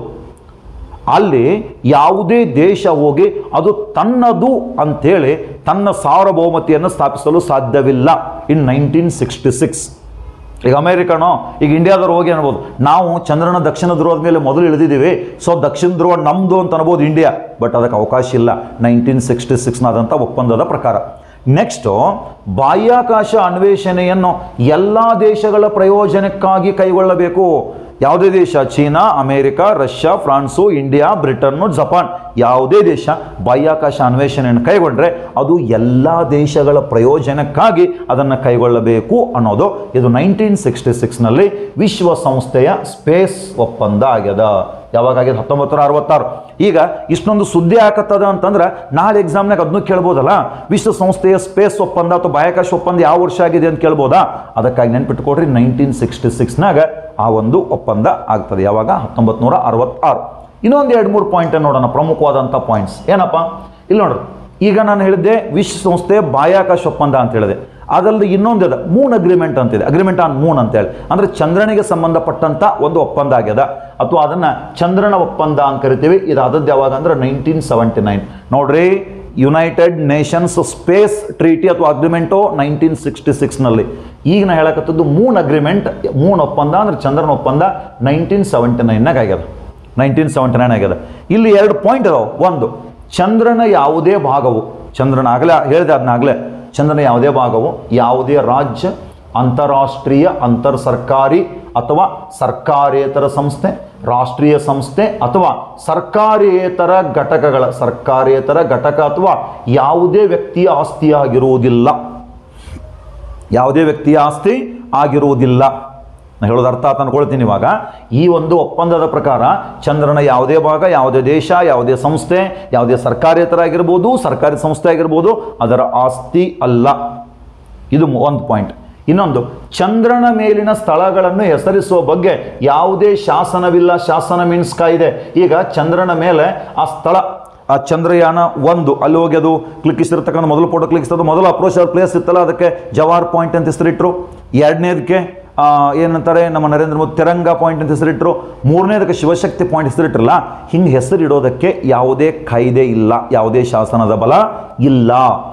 ಅಲ್ಲಿ ಯಾವುದೇ ದೇಶ ಹೋಗಿ ಅದು ತನ್ನದು ಅಂತೇಳಿ ತನ್ನ ಸಾರ್ವಭೌಮತೆಯನ್ನು ಸ್ಥಾಪಿಸಲು ಸಾಧ್ಯವಿಲ್ಲ ಇನ್ ನೈನ್ಟೀನ್ ಸಿಕ್ಸ್ಟಿ ಸಿಕ್ಸ್ ಈಗ ಅಮೇರಿಕನೋ ಈಗ ಇಂಡಿಯಾದವ್ರು ಹೋಗಿ ಅನ್ಬೋದು ನಾವು ಚಂದ್ರನ ದಕ್ಷಿಣ ಧ್ರುವದ ಮೇಲೆ ಮೊದಲು ಇಳಿದಿದ್ದೀವಿ ಸೊ ದಕ್ಷಿಣ ಧ್ರುವ ನಮ್ಮದು ಅಂತ ಅನ್ಬೋದು ಇಂಡಿಯಾ ಬಟ್ ಅದಕ್ಕೆ ಅವಕಾಶ ಇಲ್ಲ ನೈನ್ಟೀನ್ ಸಿಕ್ಸ್ಟಿ ಸಿಕ್ಸ್ನಾದಂಥ ಒಪ್ಪಂದದ ಪ್ರಕಾರ ನೆಕ್ಸ್ಟು ಬಾಹ್ಯಾಕಾಶ ಅನ್ವೇಷಣೆಯನ್ನು ಎಲ್ಲ ದೇಶಗಳ ಪ್ರಯೋಜನಕ್ಕಾಗಿ ಕೈಗೊಳ್ಳಬೇಕು ಯಾವುದೇ ದೇಶ China America Russia France India Britain Japan ಯಾವುದೇ ದೇಶ ಬಾಹ್ಯಾಕಾಶ ಅನ್ವೇಷಣೆಯನ್ನು ಕೈಗೊಂಡ್ರೆ ಅದು ಎಲ್ಲ ದೇಶಗಳ ಪ್ರಯೋಜನಕ್ಕಾಗಿ ಅದನ್ನು ಕೈಗೊಳ್ಳಬೇಕು ಅನ್ನೋದು ಇದು ನೈನ್ಟೀನ್ ಸಿಕ್ಸ್ಟಿ ಸಿಕ್ಸ್ನಲ್ಲಿ ವಿಶ್ವಸಂಸ್ಥೆಯ ಸ್ಪೇಸ್ ಒಪ್ಪಂದ ಆಗ್ಯದ ಯಾವಾಗ ಆಗ್ಯದ ಹತ್ತೊಂಬತ್ತು ನೂರ ಅರವತ್ತಾರು ಈಗ ಇಷ್ಟೊಂದು ಸುದ್ದಿ ಆಗತ್ತದ ಅಂತಂದ್ರೆ ನಾಳೆ ಎಕ್ಸಾಮ್ನಾಗ ಅದನ್ನು ಕೇಳ್ಬೋದಲ್ಲ ವಿಶ್ವಸಂಸ್ಥೆಯ ಸ್ಪೇಸ್ ಒಪ್ಪಂದ ಅಥವಾ ಬಾಹ್ಯಾಕಾಶ ಒಪ್ಪಂದ ಯಾವ ವರ್ಷ ಆಗಿದೆ ಅಂತ ಕೇಳ್ಬೋದಾ ಅದಕ್ಕಾಗಿ ನೆನ್ಪಿಟ್ಕೊಡ್ರಿ ನೈನ್ಟೀನ್ ಸಿಕ್ಸ್ಟಿ ಸಿಕ್ಸ್ನಾಗ ಆ ಒಂದು ಒಪ್ಪಂದ ಆಗ್ತದೆ ಯಾವಾಗ ಹತ್ತೊಂಬತ್ತು ನೂರ ಅರವತ್ತಾರು ಇನ್ನೊಂದು ಎರಡು ಮೂರು ಪಾಯಿಂಟ್ ನೋಡೋಣ ಪ್ರಮುಖವಾದಂಥ ಪಾಯಿಂಟ್ಸ್ ಏನಪ್ಪ ಇಲ್ಲಿ ನೋಡ್ರಿ ಈಗ ನಾನು ಹೇಳಿದ್ದೆ ವಿಶ್ವಸಂಸ್ಥೆ ಬಾಹ್ಯಾಕಾಶ ಒಪ್ಪಂದ ಅಂತ ಹೇಳಿದೆ ಅದಲ್ಲದೆ ಇನ್ನೊಂದಿದೆ ಮೂನ್ ಅಗ್ರಿಮೆಂಟ್ ಅಂತಿದೆ ಅಗ್ರಿಮೆಂಟ್ ಆನ್ ಮೂನ್ ಅಂತೇಳಿ ಅಂದರೆ ಚಂದ್ರನಿಗೆ ಸಂಬಂಧಪಟ್ಟಂಥ ಒಂದು ಒಪ್ಪಂದ ಆಗ್ಯದ ಅಥವಾ ಅದನ್ನು ಚಂದ್ರನ ಒಪ್ಪಂದ ಅಂತ ಕರಿತೀವಿ ಇದು ಆದದ್ದು ಯಾವಾಗ ಅಂದ್ರೆ ನೈನ್ಟೀನ್ ಸೆವೆಂಟಿ ನೈನ್ ನೋಡ್ರಿ ಯುನೈಟೆಡ್ ನೇಷನ್ಸ್ ಸ್ಪೇಸ್ ಟ್ರೀಟಿ ಅಥವಾ ಅಗ್ರಿಮೆಂಟು ನೈನ್ಟೀನ್ ಸಿಕ್ಸ್ಟಿ ಸಿಕ್ಸ್ನಲ್ಲಿ ಈಗ ನಾ ಹೇಳಕತ್ತದ್ದು ಮೂನ್ ಅಗ್ರಿಮೆಂಟ್ ಮೂನ್ ಒಪ್ಪಂದ ಅಂದ್ರೆ ಚಂದ್ರನ ಒಪ್ಪಂದ ನೈನ್ಟೀನ್ ಸೆವೆಂಟಿ ನೈನ್ನಾಗ ಆಗ್ಯದ ನೈನ್ಟೀನ್ ಸೆವೆಂಟಿ ನೈನ್ ಆಗ್ಯದ ಇಲ್ಲಿ ಎರಡು ಪಾಯಿಂಟ್ ಅದಾವೆ ಒಂದು ಚಂದ್ರನ ಯಾವುದೇ ಭಾಗವು ಚಂದ್ರನ ಆಗಲೇ ಹೇಳಿದೆ ಅದನ್ನ ಆಗಲೇ ಚಂದ್ರನ ಯಾವುದೇ ಭಾಗವು ಯಾವುದೇ ರಾಜ್ಯ ಅಂತಾರಾಷ್ಟ್ರೀಯ ಅಂತರ್ ಸರ್ಕಾರಿ ಅಥವಾ ಸರ್ಕಾರೇತರ ಸಂಸ್ಥೆ ರಾಷ್ಟ್ರೀಯ ಸಂಸ್ಥೆ ಅಥವಾ ಸರ್ಕಾರೇತರ ಘಟಕಗಳ ಸರ್ಕಾರೇತರ ಘಟಕ ಅಥವಾ ಯಾವುದೇ ವ್ಯಕ್ತಿಯ ಆಸ್ತಿಯಾಗಿರುವುದಿಲ್ಲ ಯಾವುದೇ ವ್ಯಕ್ತಿಯ ಆಸ್ತಿ ಆಗಿರುವುದಿಲ್ಲ ನಾನು ಹೇಳೋದು ಅರ್ಥ ಆತ ಅನ್ಕೊಳ್ತೀನಿ ಇವಾಗ ಈ ಒಂದು ಒಪ್ಪಂದದ ಪ್ರಕಾರ ಚಂದ್ರನ ಯಾವುದೇ ಭಾಗ ಯಾವುದೇ ದೇಶ ಯಾವುದೇ ಸಂಸ್ಥೆ ಯಾವುದೇ ಸರ್ಕಾರೇತರ ಆಗಿರ್ಬೋದು ಸರ್ಕಾರಿ ಸಂಸ್ಥೆ ಆಗಿರ್ಬೋದು ಅದರ ಆಸ್ತಿ ಅಲ್ಲ ಇದು ಒಂದು ಪಾಯಿಂಟ್ ಇನ್ನೊಂದು ಚಂದ್ರನ ಮೇಲಿನ ಸ್ಥಳಗಳನ್ನು ಹೆಸರಿಸುವ ಬಗ್ಗೆ ಯಾವುದೇ ಶಾಸನವಿಲ್ಲ ಶಾಸನ ಮೀನ್ಸ್ ಕಾಯಿದೆ ಈಗ ಚಂದ್ರನ ಮೇಲೆ ಆ ಸ್ಥಳ ಆ ಚಂದ್ರಯಾನ ಒಂದು ಅಲ್ಲಿ ಹೋಗಿ ಅದು ಕ್ಲಿಕ್ಕಿಸಿರ್ತಕ್ಕಂಥ ಮೊದಲು ಫೋಟೋ ಕ್ಲಿಕ್ಕಿಸ್ತದೆ ಮೊದಲು ಅಪ್ರೋಚ್ ಪ್ಲೇಸ್ ಇತ್ತಲ್ಲ ಅದಕ್ಕೆ ಜವಾರ್ ಪಾಯಿಂಟ್ ಅಂತ ಹೆಸರಿಟ್ರು ಎರಡನೇದಕ್ಕೆ ಆ, ಏನಂತಾರೆ ನಮ್ಮ ನರೇಂದ್ರ ಮೋದಿ ತಿರಂಗ ಪಾಯಿಂಟ್ ಅಂತ ಹೆಸರಿಟ್ರು ಮೂರನೇದಕ್ಕೆ ಶಿವಶಕ್ತಿ ಪಾಯಿಂಟ್ ಹೆಸರಿಟ್ರಲ್ಲ ಹಿಂಗೆ ಹೆಸರಿಡೋದಕ್ಕೆ ಯಾವುದೇ ಕಾಯ್ದೆ ಇಲ್ಲ ಯಾವುದೇ ಶಾಸನದ ಬಲ ಇಲ್ಲ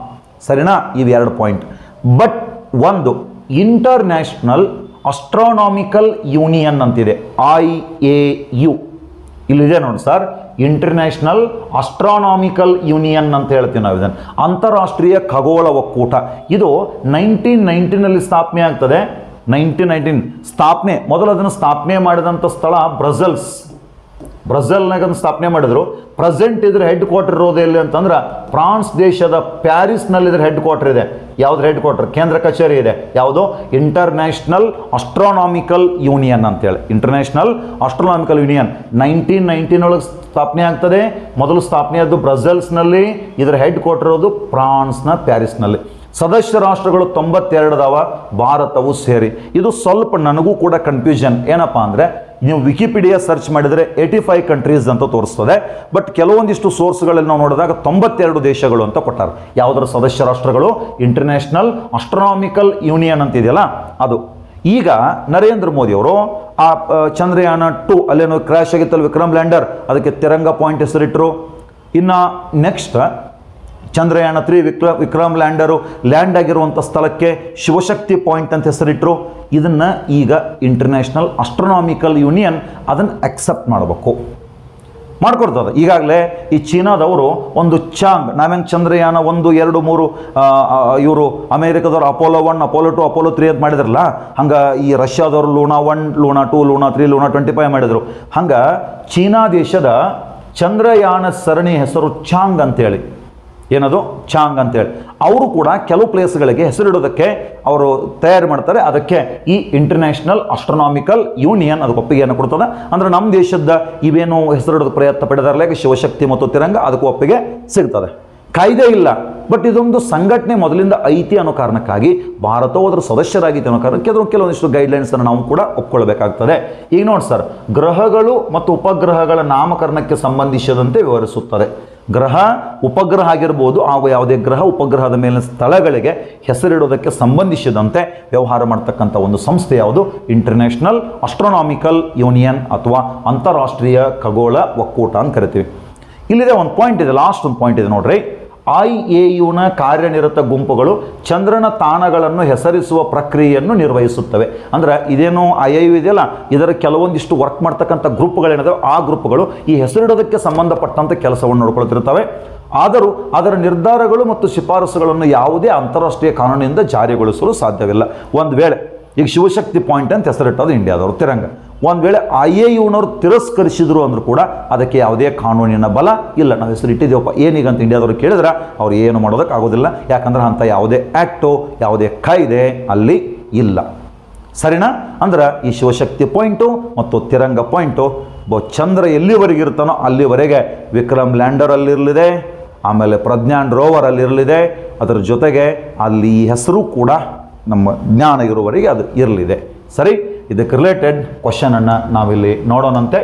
ಸರಿನಾ ಇವೆರಡು ಪಾಯಿಂಟ್ ಬಟ್ ಒಂದು ಇಂಟರ್ನ್ಯಾಷನಲ್ ಅಸ್ಟ್ರಾನಾಮಿಕಲ್ ಯೂನಿಯನ್ ಅಂತಿದೆ ಐ ಎ ಯು ಇಲ್ಲಿದೆ ನೋಡಿ ಸರ್ ಇಂಟರ್ನ್ಯಾಷನಲ್ ಅಸ್ಟ್ರಾನಾಮಿಕಲ್ ಯೂನಿಯನ್ ಅಂತ ಹೇಳ್ತೀವಿ ನಾವು ಇದನ್ನು ಅಂತಾರಾಷ್ಟ್ರೀಯ ಖಗೋಳ ಒಕ್ಕೂಟ ಇದು ನೈನ್ಟೀನ್ ನೈನ್ಟೀನಲ್ಲಿ ಸ್ಥಾಪನೆ ಆಗ್ತದೆ ನೈನ್ಟೀನ್ ನೈನ್ಟೀನ್ ಸ್ಥಾಪನೆ ಮೊದಲು ಅದನ್ನು ಸ್ಥಾಪನೆ ಮಾಡಿದಂಥ ಸ್ಥಳ ಬ್ರಸೆಲ್ಸ್ ಬ್ರಝಲ್ನಾಗ ಅದನ್ನ ಸ್ಥಾಪನೆ ಮಾಡಿದ್ರು ಪ್ರೆಸೆಂಟ್ ಇದ್ರ ಹೆಡ್ ಕ್ವಾರ್ಟರ್ ಇರೋದು ಎಲ್ಲಿ ಅಂತಂದ್ರೆ ಫ್ರಾನ್ಸ್ ದೇಶದ ಪ್ಯಾರಿಸ್ನಲ್ಲಿ ಇದ್ರ ಹೆಡ್ ಕ್ವಾರ್ಟರ್ ಇದೆ ಯಾವ್ದು ಹೆಡ್ ಕ್ವಾರ್ಟರ್ ಕೇಂದ್ರ ಕಚೇರಿ ಇದೆ ಯಾವುದು ಇಂಟರ್ನ್ಯಾಷನಲ್ ಅಸ್ಟ್ರಾನಾಮಿಕಲ್ ಯೂನಿಯನ್ ಅಂತೇಳಿ international astronomical union nineteen nineteen ಒಳಗೆ ಸ್ಥಾಪನೆ ಆಗ್ತದೆ ಮೊದಲು ಸ್ಥಾಪನೆ ಆದ್ದು ಬ್ರಝಲ್ಸ್ನಲ್ಲಿ ಇದರ ಹೆಡ್ ಕ್ವಾರ್ಟರ್ ಇರೋದು ಫ್ರಾನ್ಸ್ನ ಪ್ಯಾರಿಸ್ನಲ್ಲಿ ಸದಸ್ಯ ರಾಷ್ಟ್ರಗಳು ತೊಂಬತ್ತೆರಡದವ ಭಾರತವು ಸೇರಿ ಇದು ಸ್ವಲ್ಪ ನನಗೂ ಕೂಡ ಕನ್ಫ್ಯೂಷನ್ ಏನಪ್ಪ ಅಂದರೆ ನೀವು ವಿಕಿಪೀಡಿಯಾ ಸರ್ಚ್ ಮಾಡಿದರೆ ಏಯ್ಟಿ ಫೈವ್ ಕಂಟ್ರೀಸ್ ಅಂತ ತೋರಿಸ್ತದೆ ಬಟ್ ಕೆಲವೊಂದಿಷ್ಟು ಸೋರ್ಸ್ಗಳಲ್ಲಿ ನಾವು ನೋಡಿದಾಗ ತೊಂಬತ್ತೆರಡು ದೇಶಗಳು ಅಂತ ಕೊಟ್ಟಾರೆ ಯಾವುದರ ಸದಸ್ಯ ರಾಷ್ಟ್ರಗಳು ಇಂಟರ್ನ್ಯಾಷನಲ್ ಅಸ್ಟ್ರಾನಾಮಿಕಲ್ ಯೂನಿಯನ್ ಅಂತಿದೆಯಲ್ಲ ಅದು ಈಗ ನರೇಂದ್ರ ಮೋದಿ ಅವರು ಆ ಆ, ಚಂದ್ರಯಾನ ಟು ಅಲ್ಲೇನೋ ಕ್ರ್ಯಾಶ್ ಆಗಿತ್ತಲ್ಲ ವಿಕ್ರಮ್ ಲ್ಯಾಂಡರ್ ಅದಕ್ಕೆ ತಿರಂಗ ಪಾಯಿಂಟ್ ಹೆಸರಿಟ್ಟರು ಇನ್ನು ನೆಕ್ಸ್ಟ್ ಚಂದ್ರಯಾನ ತ್ರೀ ವಿಕ್ರ ವಿಕ್ರಮ್ ಲ್ಯಾಂಡರು ಲ್ಯಾಂಡ್ ಆಗಿರುವಂಥ ಸ್ಥಳಕ್ಕೆ ಶಿವಶಕ್ತಿ ಪಾಯಿಂಟ್ ಅಂತ ಹೆಸರಿಟ್ಟರು ಇದನ್ನು ಈಗ ಇಂಟರ್ನ್ಯಾಷನಲ್ ಅಸ್ಟ್ರೋನಾಮಿಕಲ್ ಯೂನಿಯನ್ ಅದನ್ನು ಅಕ್ಸೆಪ್ಟ್ ಮಾಡಬೇಕು ಮಾಡ್ಕೊಡ್ತದೆ ಈಗಾಗಲೇ ಈ ಚೀನಾದವರು ಒಂದು ಚಾಂಗ್ ನಾವೇನು ಚಂದ್ರಯಾನ ಒಂದು ಎರಡು ಮೂರು ಇವರು ಅಮೇರಿಕದವ್ರು Apollo one Apollo two Apollo three ಅಂತ ಮಾಡಿದ್ರಲ್ಲ ಹಂಗೆ ಈ ರಷ್ಯಾದವರು Luna one Luna two Luna three Luna twenty five ಮಾಡಿದರು ಹಂಗೆ ಚೀನಾ ದೇಶದ ಚಂದ್ರಯಾನ ಸರಣಿ ಹೆಸರು ಚಾಂಗ್ ಅಂತೇಳಿ ಏನದು ಚಾಂಗ್ ಅಂತೇಳಿ ಅವರು ಕೂಡ ಕೆಲವು ಪ್ಲೇಸ್ಗಳಿಗೆ ಹೆಸರಿಡೋದಕ್ಕೆ ಅವರು ತಯಾರು ಮಾಡ್ತಾರೆ ಅದಕ್ಕೆ ಈ ಇಂಟರ್ನ್ಯಾಷನಲ್ ಅಸ್ಟ್ರೋನಾಮಿಕಲ್ ಯೂನಿಯನ್ ಅದಕ್ಕೆ ಒಪ್ಪಿಗೆಯನ್ನು ಕೊಡ್ತದೆ ಅಂದ್ರೆ ನಮ್ಮ ದೇಶದ ಇವೇನು ಹೆಸರಿಡೋದಕ್ಕೆ ಪ್ರಯತ್ನ ಪಡೆದಾರಲ್ಲ ಈಗ ಶಿವಶಕ್ತಿ ಮತ್ತು ತಿರಂಗ ಅದಕ್ಕೆ ಒಪ್ಪಿಗೆ ಸಿಗ್ತದೆ ಕಾಯ್ದೆ ಇಲ್ಲ ಬಟ್ ಇದೊಂದು ಸಂಘಟನೆ ಮೊದಲಿಂದ ಐತಿ ಅನ್ನೋ ಕಾರಣಕ್ಕಾಗಿ ಭಾರತವು ಅದರ ಸದಸ್ಯರಾಗಿತ್ತು ಅನ್ನೋ ಕಾರಣಕ್ಕೆ ಅದ್ರ ಕೆಲವೊಂದಿಷ್ಟು ಗೈಡ್ಲೈನ್ಸನ್ನು ನಾವು ಕೂಡ ಒಪ್ಕೊಳ್ಬೇಕಾಗ್ತದೆ ಈಗ ನೋಡಿ ಸರ್ ಗ್ರಹಗಳು ಮತ್ತು ಉಪಗ್ರಹಗಳ ನಾಮಕರಣಕ್ಕೆ ಸಂಬಂಧಿಸಿದಂತೆ ವಿವರಿಸುತ್ತದೆ ಗ್ರಹ ಉಪಗ್ರಹ ಆಗಿರ್ಬೋದು ಹಾಗೂ ಯಾವುದೇ ಗ್ರಹ ಉಪಗ್ರಹದ ಮೇಲಿನ ಸ್ಥಳಗಳಿಗೆ ಹೆಸರಿಡೋದಕ್ಕೆ ಸಂಬಂಧಿಸಿದಂತೆ ವ್ಯವಹಾರ ಮಾಡ್ತಕ್ಕಂಥ ಒಂದು ಸಂಸ್ಥೆ ಯಾವುದು ಇಂಟರ್ನ್ಯಾಷನಲ್ ಅಸ್ಟ್ರೋನಾಮಿಕಲ್ ಯೂನಿಯನ್ ಅಥವಾ ಅಂತಾರಾಷ್ಟ್ರೀಯ ಖಗೋಳ ಒಕ್ಕೂಟ ಅಂತ ಕರಿತೀವಿ ಇಲ್ಲಿದೆ ಒಂದು ಪಾಯಿಂಟ್ ಇದೆ ಲಾಸ್ಟ್ ಒಂದು ಪಾಯಿಂಟ್ ಇದೆ ನೋಡ್ರಿ ಐ ಎ ಯುನ ಕಾರ್ಯನಿರತ ಗುಂಪುಗಳು ಚಂದ್ರನ ತಾಣಗಳನ್ನು ಹೆಸರಿಸುವ ಪ್ರಕ್ರಿಯೆಯನ್ನು ನಿರ್ವಹಿಸುತ್ತವೆ ಅಂದ್ರೆ ಇದೇನು ಐ ಎ ಯು ಇದೆಯಲ್ಲ ಇದರ ಕೆಲವೊಂದಿಷ್ಟು ವರ್ಕ್ ಮಾಡ್ತಕ್ಕಂಥ ಗ್ರೂಪ್ಗಳೇನಿದಾವೆ ಆ ಗ್ರೂಪ್ಗಳು ಈ ಹೆಸರಿಡೋದಕ್ಕೆ ಸಂಬಂಧಪಟ್ಟಂತೆ ಕೆಲಸವನ್ನು ನೋಡ್ಕೊಳ್ತಿರ್ತವೆ ಆದರೂ ಅದರ ನಿರ್ಧಾರಗಳು ಮತ್ತು ಶಿಫಾರಸುಗಳನ್ನು ಯಾವುದೇ ಅಂತಾರಾಷ್ಟ್ರೀಯ ಕಾನೂನಿನಿಂದ ಜಾರಿಗೊಳಿಸಲು ಸಾಧ್ಯವಿಲ್ಲ ಒಂದು ವೇಳೆ ಈಗ ಶಿವಶಕ್ತಿ ಪಾಯಿಂಟ್ ಅಂತ ಹೆಸರಿಟ್ಟದು ಇಂಡಿಯಾದವರು ತಿರಂಗ ಒಂದು ವೇಳೆ ಐ ಎ ಯುನವ್ರು ತಿರಸ್ಕರಿಸಿದ್ರು ಅಂದರೂ ಕೂಡ ಅದಕ್ಕೆ ಯಾವುದೇ ಕಾನೂನಿನ ಬಲ ಇಲ್ಲ ನಾವು ಹೆಸರು ಇಟ್ಟಿದ್ದೀವಪ್ಪ ಏನೀಗಂತ ಇಂಡಿಯಾದವ್ರು ಕೇಳಿದ್ರೆ ಅವ್ರು ಏನು ಮಾಡೋದಕ್ಕೆ ಆಗೋದಿಲ್ಲ ಯಾಕಂದ್ರೆ ಅಂಥ ಯಾವುದೇ ಆ್ಯಕ್ಟು ಯಾವುದೇ ಕಾಯ್ದೆ ಅಲ್ಲಿ ಇಲ್ಲ ಸರಿನಾ ಅಂದ್ರೆ ಈ ಶಿವಶಕ್ತಿ ಪಾಯಿಂಟು ಮತ್ತು ತಿರಂಗ ಪಾಯಿಂಟು ಬ ಚಂದ್ರ ಎಲ್ಲಿವರೆಗೆ ಇರ್ತಾನೋ ಅಲ್ಲಿವರೆಗೆ ವಿಕ್ರಮ್ ಲ್ಯಾಂಡರ್ ಅಲ್ಲಿರಲಿದೆ ಆಮೇಲೆ ಪ್ರಜ್ಞಾನ್ ರೋವರ್ ಅಲ್ಲಿರಲಿದೆ ಅದರ ಜೊತೆಗೆ ಅಲ್ಲಿ ಈ ಹೆಸರು ಕೂಡ ನಮ್ಮ ಜ್ಞಾನ ಇರುವವರೆಗೆ ಅದು ಇರಲಿದೆ ಸರಿ ಇದಕ್ಕೆ ರಿಲೇಟೆಡ್ ಕ್ವಶನನ್ನು ನಾವಿಲ್ಲಿ ನೋಡೋಣಂತೆ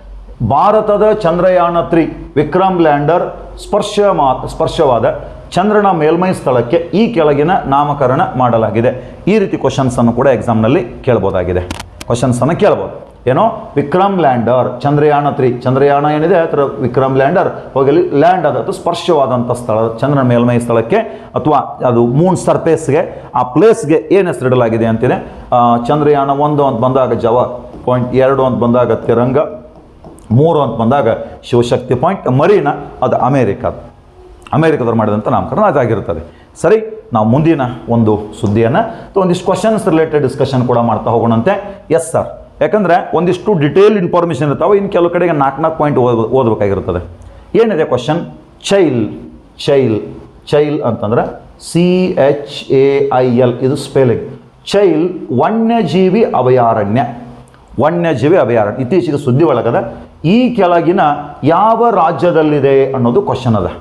ಭಾರತದ ಚಂದ್ರಯಾನ ತ್ರಿ ವಿಕ್ರಮ್ ಲ್ಯಾಂಡರ್ ಸ್ಪರ್ಶ ಮಾ ಸ್ಪರ್ಶವಾದ ಚಂದ್ರನ ಮೇಲ್ಮೈ ಸ್ಥಳಕ್ಕೆ ಈ ಕೆಳಗಿನ ನಾಮಕರಣ ಮಾಡಲಾಗಿದೆ ಈ ರೀತಿ ಕ್ವಶನ್ಸನ್ನು ಕೂಡ ಎಕ್ಸಾಮ್ನಲ್ಲಿ ಕೇಳ್ಬೋದಾಗಿದೆ ಕ್ವಶನ್ಸನ್ನು ಕೇಳ್ಬೋದು ಏನೋ ವಿಕ್ರಮ್ ಲ್ಯಾಂಡರ್ ಚಂದ್ರಯಾನ ತ್ರಿ ಚಂದ್ರಯಾನ ಏನಿದೆ ಅದರ ವಿಕ್ರಮ್ ಲ್ಯಾಂಡರ್ ಹೋಗಲಿ ಲ್ಯಾಂಡ್ ಅದು ಅದು ಸ್ಪರ್ಶವಾದಂಥ ಸ್ಥಳ ಚಂದ್ರನ ಮೇಲ್ಮೈ ಸ್ಥಳಕ್ಕೆ ಅಥವಾ ಅದು ಮೂನ್ ಸರ್ಫೇಸ್ಗೆ ಆ ಪ್ಲೇಸ್ಗೆ ಏನು ಹೆಸರಿಡಲಾಗಿದೆ ಅಂತಿದೆ ಆ, ಚಂದ್ರಯಾನ ಒಂದು ಅಂತ ಬಂದಾಗ ಜವ ಪಾಯಿಂಟ್ ಎರಡು ಅಂತ ಬಂದಾಗ ತಿರಂಗ ಮೂರು ಅಂತ ಬಂದಾಗ ಶಿವಶಕ್ತಿ ಪಾಯಿಂಟ್ ಮರೀನಾ ಅದು ಅಮೇರಿಕದ ಅಮೇರಿಕದವ್ರು ಮಾಡಿದಂಥ ನಾಮಕರಣ ಅದಾಗಿರ್ತದೆ ಸರಿ ನಾವು ಮುಂದಿನ ಒಂದು ಸುದ್ದಿಯನ್ನು ಅಥವಾ ಒಂದಿಷ್ಟು ಕ್ವಶನ್ಸ್ ರಿಲೇಟೆಡ್ ಡಿಸ್ಕಷನ್ ಕೂಡ ಮಾಡ್ತಾ ಹೋಗೋಣಂತೆ ಎಸ್ ಸರ್ ಯಾಕಂದರೆ ಒಂದಿಷ್ಟು ಡಿಟೇಲ್ ಇನ್ಫಾರ್ಮೇಷನ್ ಇರ್ತಾವೆ ಇನ್ನು ಕೆಲವು ಕಡೆಗೆ ನಾಲ್ಕು ನಾಲ್ಕು ಪಾಯಿಂಟ್ ಓದ್ ಓದಬೇಕಾಗಿರ್ತದೆ ಏನಿದೆ ಕ್ವಶನ್ ಚೈಲ್ ಚೈಲ್ ಚೈಲ್ ಅಂತಂದ್ರೆ C H A I L ಇದು ಸ್ಪೆಲಿಂಗ್ ಚೈಲ್ ವನ್ಯಜೀವಿ ಅಭಯಾರಣ್ಯ ವನ್ಯಜೀವಿ ಅಭಯಾರಣ್ಯ ಇತ್ತೀಚೆಗೆ ಸುದ್ದಿ ಒಳಗದ ಈ ಕೆಳಗಿನ ಯಾವ ರಾಜ್ಯದಲ್ಲಿದೆ ಅನ್ನೋದು ಕ್ವಶನ್ ಅದ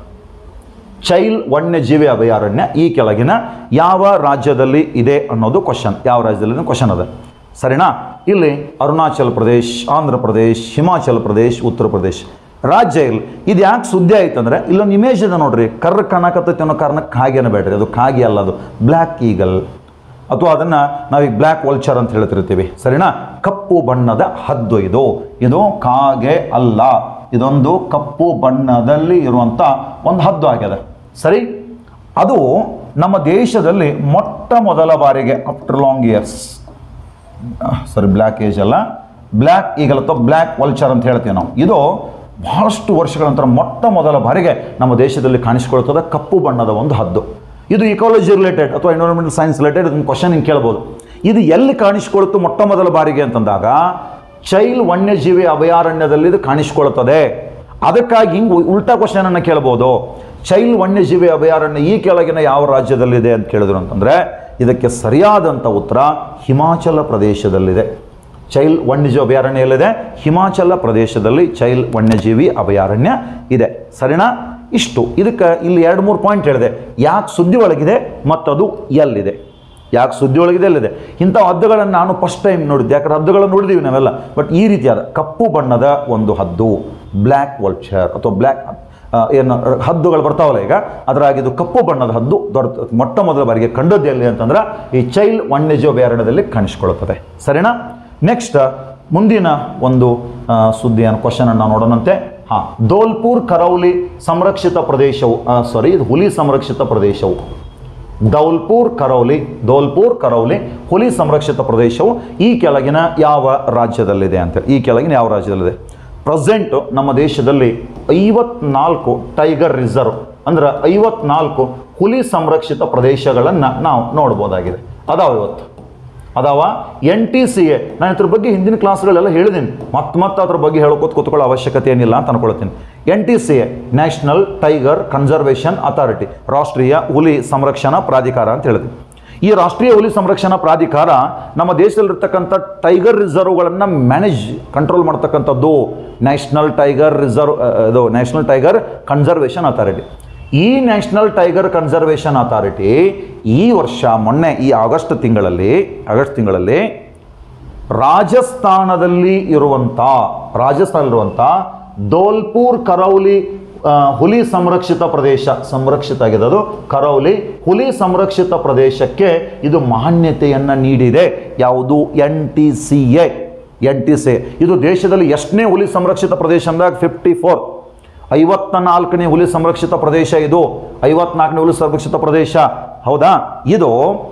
ಚೈಲ್ ವನ್ಯಜೀವಿ ಅಭಯಾರಣ್ಯ ಈ ಕೆಳಗಿನ ಯಾವ ರಾಜ್ಯದಲ್ಲಿ ಇದೆ ಅನ್ನೋದು ಕ್ವಶನ್ ಯಾವ ರಾಜ್ಯದಲ್ಲಿ ಕ್ವಶನ್ ಅದ ಸರಿನಾ ಇಲ್ಲಿ ಅರುಣಾಚಲ್ ಪ್ರದೇಶ್ ಆಂಧ್ರ ಪ್ರದೇಶ್ ಹಿಮಾಚಲ್ ಪ್ರದೇಶ್ ಉತ್ತರ ಪ್ರದೇಶ್ ರಾಜ್ಯ ಇಲ್ಲಿ ಇದು ಯಾಕೆ ಸುದ್ದಿ ಆಯ್ತಂದ್ರೆ ಇಲ್ಲೊಂದು ಇಮೇಜ್ ಇದೆ ನೋಡ್ರಿ ಕರ್ರ ಕಾಣಕತ್ತೈತೆ ಅನ್ನೋ ಕಾರಣಕ್ಕೆ ಕಾಗೆನ ಬೇಡ್ರಿ ಅದು ಕಾಗೆ ಅಲ್ಲ ಅದು ಬ್ಲ್ಯಾಕ್ ಈಗಲ್ ಅಥವಾ ಅದನ್ನು ನಾವೀಗ ಬ್ಲ್ಯಾಕ್ ವಲ್ಚರ್ ಅಂತ ಹೇಳ್ತಿರ್ತೀವಿ ಸರಿನಾ ಕಪ್ಪು ಬಣ್ಣದ ಹದ್ದು ಇದು ಇದು ಕಾಗೆ ಅಲ್ಲ ಇದೊಂದು ಕಪ್ಪು ಬಣ್ಣದಲ್ಲಿ ಇರುವಂಥ ಒಂದು ಹದ್ದು ಆಗಿದೆ ಸರಿ ಅದು ನಮ್ಮ ದೇಶದಲ್ಲಿ ಮೊಟ್ಟ ಮೊದಲ ಬಾರಿಗೆ after long years sorry black age ಅಲ್ಲ ಬ್ಲ್ಯಾಕ್ ಈಗಲ್ ಅಥವಾ ಬ್ಲ್ಯಾಕ್ ವಲ್ಚರ್ ಅಂತ ಹೇಳ್ತೀವಿ ನಾವು ಇದು ಬಹಳಷ್ಟು ವರ್ಷಗಳ ನಂತರ ಮೊಟ್ಟ ಮೊದಲ ಬಾರಿಗೆ ನಮ್ಮ ದೇಶದಲ್ಲಿ ಕಾಣಿಸಿಕೊಳ್ತದೆ ಕಪ್ಪು ಬಣ್ಣದ ಒಂದು ಹದ್ದು ಇದು ಇಕಾಲಜಿ ರಿಲೇಟೆಡ್ ಅಥವಾ ಎನ್ವಿರಾನ್ಮೆಂಟಲ್ ಸೈನ್ಸ್ ರಿಲೇಟೆಡ್ ಇದನ್ನು ಕ್ವಶನ್ ಹಿಂಗೆ ಕೇಳ್ಬೋದು ಇದು ಎಲ್ಲಿ ಕಾಣಿಸಿಕೊಳ್ತು ಮೊಟ್ಟ ಮೊದಲ ಬಾರಿಗೆ ಅಂತಂದಾಗ ಚೈಲ್ ವನ್ಯಜೀವಿ ಅಭಯಾರಣ್ಯದಲ್ಲಿ ಇದು ಕಾಣಿಸಿಕೊಳ್ತದೆ ಅದಕ್ಕಾಗಿ ಹಿಂಗೆ ಉಲ್ಟಾ ಕ್ವಶನ್ ಅನ್ನು ಕೇಳ್ಬೋದು ಚೈಲ್ ವನ್ಯಜೀವಿ ಅಭಯಾರಣ್ಯ ಈ ಕೆಳಗಿನ ಯಾವ ರಾಜ್ಯದಲ್ಲಿದೆ ಅಂತ ಕೇಳಿದ್ರು ಅಂತಂದರೆ ಇದಕ್ಕೆ ಸರಿಯಾದಂಥ ಉತ್ತರ ಹಿಮಾಚಲ ಪ್ರದೇಶದಲ್ಲಿದೆ ಚೈಲ್ ವನ್ಯಜೀವಿ ಅಭಯಾರಣ್ಯ ಎಲ್ಲಿದೆ ಹಿಮಾಚಲ ಪ್ರದೇಶದಲ್ಲಿ ಚೈಲ್ ವನ್ಯಜೀವಿ ಅಭಯಾರಣ್ಯ ಇದೆ ಸರಿನಾ ಇಷ್ಟು ಇದಕ್ಕೆ ಇಲ್ಲಿ ಎರಡು ಮೂರು ಪಾಯಿಂಟ್ ಹೇಳಿದೆ ಯಾಕೆ ಸುದ್ದಿ ಒಳಗಿದೆ ಮತ್ತದು ಎಲ್ಲಿದೆ ಯಾಕೆ ಸುದ್ದಿ ಒಳಗಿದೆ ಎಲ್ಲಿದೆ ಇಂಥ ಹದ್ದುಗಳನ್ನು ನಾನು ಫಸ್ಟ್ ಟೈಮ್ ನೋಡಿದ್ದೆ ಯಾಕಂದ್ರೆ ಹದ್ದುಗಳನ್ನು ನೋಡಿದ್ದೀವಿ ನಾವೆಲ್ಲ ಬಟ್ ಈ ರೀತಿಯಾದ ಕಪ್ಪು ಬಣ್ಣದ ಒಂದು ಹದ್ದು ಬ್ಲ್ಯಾಕ್ ವಲ್ಚರ್ ಅಥವಾ ಬ್ಲ್ಯಾಕ್ ಏನು ಹದ್ದುಗಳು ಬರ್ತಾವಲ್ಲ ಈಗ ಅದರಾಗಿ ಇದು ಕಪ್ಪು ಬಣ್ಣದ ಹದ್ದು ದೊಡ್ಡ ಮೊಟ್ಟ ಮೊದಲ ಬಾರಿಗೆ ಕಂಡದ್ದು ಎಲ್ಲಿ ಅಂತಂದ್ರೆ ಈ ಚೈಲ್ ವನ್ಯಜೀವಿ ಅಭಯಾರಣ್ಯದಲ್ಲಿ ಕಾಣಿಸ್ಕೊಳ್ಳುತ್ತದೆ ಸರಿನಾ ನೆಕ್ಸ್ಟ್ ಮುಂದಿನ ಒಂದು ಆ, ಸುದ್ದಿಯನ್ನು ಕ್ವಶನ್ ನಾವು ನೋಡೋಣಂತೆ ಹಾಂ ದೋಲ್ಪುರ್ ಕರೌಲಿ ಸಂರಕ್ಷಿತ ಪ್ರದೇಶವು ಸಾರಿ ಇದು ಹುಲಿ ಸಂರಕ್ಷಿತ ಪ್ರದೇಶವು ದೌಲ್ಪುರ್ ಕರೌಲಿ ದೌಲ್ಪುರ್ ಕರೌಲಿ ಹುಲಿ ಸಂರಕ್ಷಿತ ಪ್ರದೇಶವು ಈ ಕೆಳಗಿನ ಯಾವ ರಾಜ್ಯದಲ್ಲಿದೆ ಅಂತೇಳಿ ಈ ಕೆಳಗಿನ ಯಾವ ರಾಜ್ಯದಲ್ಲಿದೆ ಪ್ರೆಸೆಂಟು ನಮ್ಮ ದೇಶದಲ್ಲಿ ಐವತ್ನಾಲ್ಕು ಟೈಗರ್ ರಿಸರ್ವ್ ಅಂದ್ರೆ ಐವತ್ನಾಲ್ಕು ಹುಲಿ ಸಂರಕ್ಷಿತ ಪ್ರದೇಶಗಳನ್ನು ನಾವು ನೋಡ್ಬೋದಾಗಿದೆ ಅದಾವ ಇವತ್ತು ಅದಾವ ಎನ್ ಟಿ ಸಿ ಎ ನಾನು ಇದ್ರ ಬಗ್ಗೆ ಹಿಂದಿನ ಕ್ಲಾಸ್ಗಳೆಲ್ಲ ಹೇಳಿದ್ದೀನಿ ಮತ್ತೆ ಮತ್ತೆ ಅದ್ರ ಬಗ್ಗೆ ಹೇಳ್ಕೊತ ಕೂತ್ಕೊಳ್ಳೋ ಅವಶ್ಯಕತೆ ಏನಿಲ್ಲ ಅಂತ ಅನ್ಕೊಳ್ತೀನಿ N T C A national tiger conservation authority ರಾಷ್ಟ್ರೀಯ ಹುಲಿ ಸಂರಕ್ಷಣಾ ಪ್ರಾಧಿಕಾರ ಅಂತ ಹೇಳಿದ್ವಿ ಈ ರಾಷ್ಟ್ರೀಯ ಹುಲಿ ಸಂರಕ್ಷಣಾ ಪ್ರಾಧಿಕಾರ ನಮ್ಮ ದೇಶದಲ್ಲಿರ್ತಕ್ಕಂಥ ಟೈಗರ್ ರಿಸರ್ವ್ಗಳನ್ನು ಮ್ಯಾನೇಜ್ ಕಂಟ್ರೋಲ್ ಮಾಡ್ತಕ್ಕಂಥದ್ದು ನ್ಯಾಷನಲ್ ಟೈಗರ್ ರಿಸರ್ವ್ ಇದು ನ್ಯಾಷನಲ್ ಟೈಗರ್ ಕನ್ಸರ್ವೇಷನ್ ಅಥಾರಿಟಿ ಈ ನ್ಯಾಷನಲ್ ಟೈಗರ್ ಕನ್ಸರ್ವೇಷನ್ ಅಥಾರಿಟಿ ಈ ವರ್ಷ ಮೊನ್ನೆ ಈ ಆಗಸ್ಟ್ ತಿಂಗಳಲ್ಲಿ ಆಗಸ್ಟ್ ತಿಂಗಳಲ್ಲಿ ರಾಜಸ್ಥಾನದಲ್ಲಿ ಇರುವಂಥ ರಾಜಸ್ಥಾನದಲ್ಲಿರುವಂಥ ದೋಲ್ಪುರ್ ಕರೌಲಿ ಆ, ಹುಲಿ ಸಂರಕ್ಷಿತ ಪ್ರದೇಶ ಸಂರಕ್ಷಿತ ಆಗಿದೆ ಅದು ಕರೌಲಿ ಹುಲಿ ಸಂರಕ್ಷಿತ ಪ್ರದೇಶಕ್ಕೆ ಇದು ಮಾನ್ಯತೆಯನ್ನು ನೀಡಿದೆ ಯಾವುದು N T C A N T C ಇದು ದೇಶದಲ್ಲಿ ಎಷ್ಟನೇ ಹುಲಿ ಸಂರಕ್ಷಿತ ಪ್ರದೇಶ ಅಂದಾಗ ಫಿಫ್ಟಿ ಫೋರ್ ಐವತ್ತ ನಾಲ್ಕನೇ ಹುಲಿ ಸಂರಕ್ಷಿತ ಪ್ರದೇಶ ಇದು ಐವತ್ನಾಲ್ಕನೇ ಹುಲಿ ಸಂರಕ್ಷಿತ ಪ್ರದೇಶ ಹೌದಾ ಇದು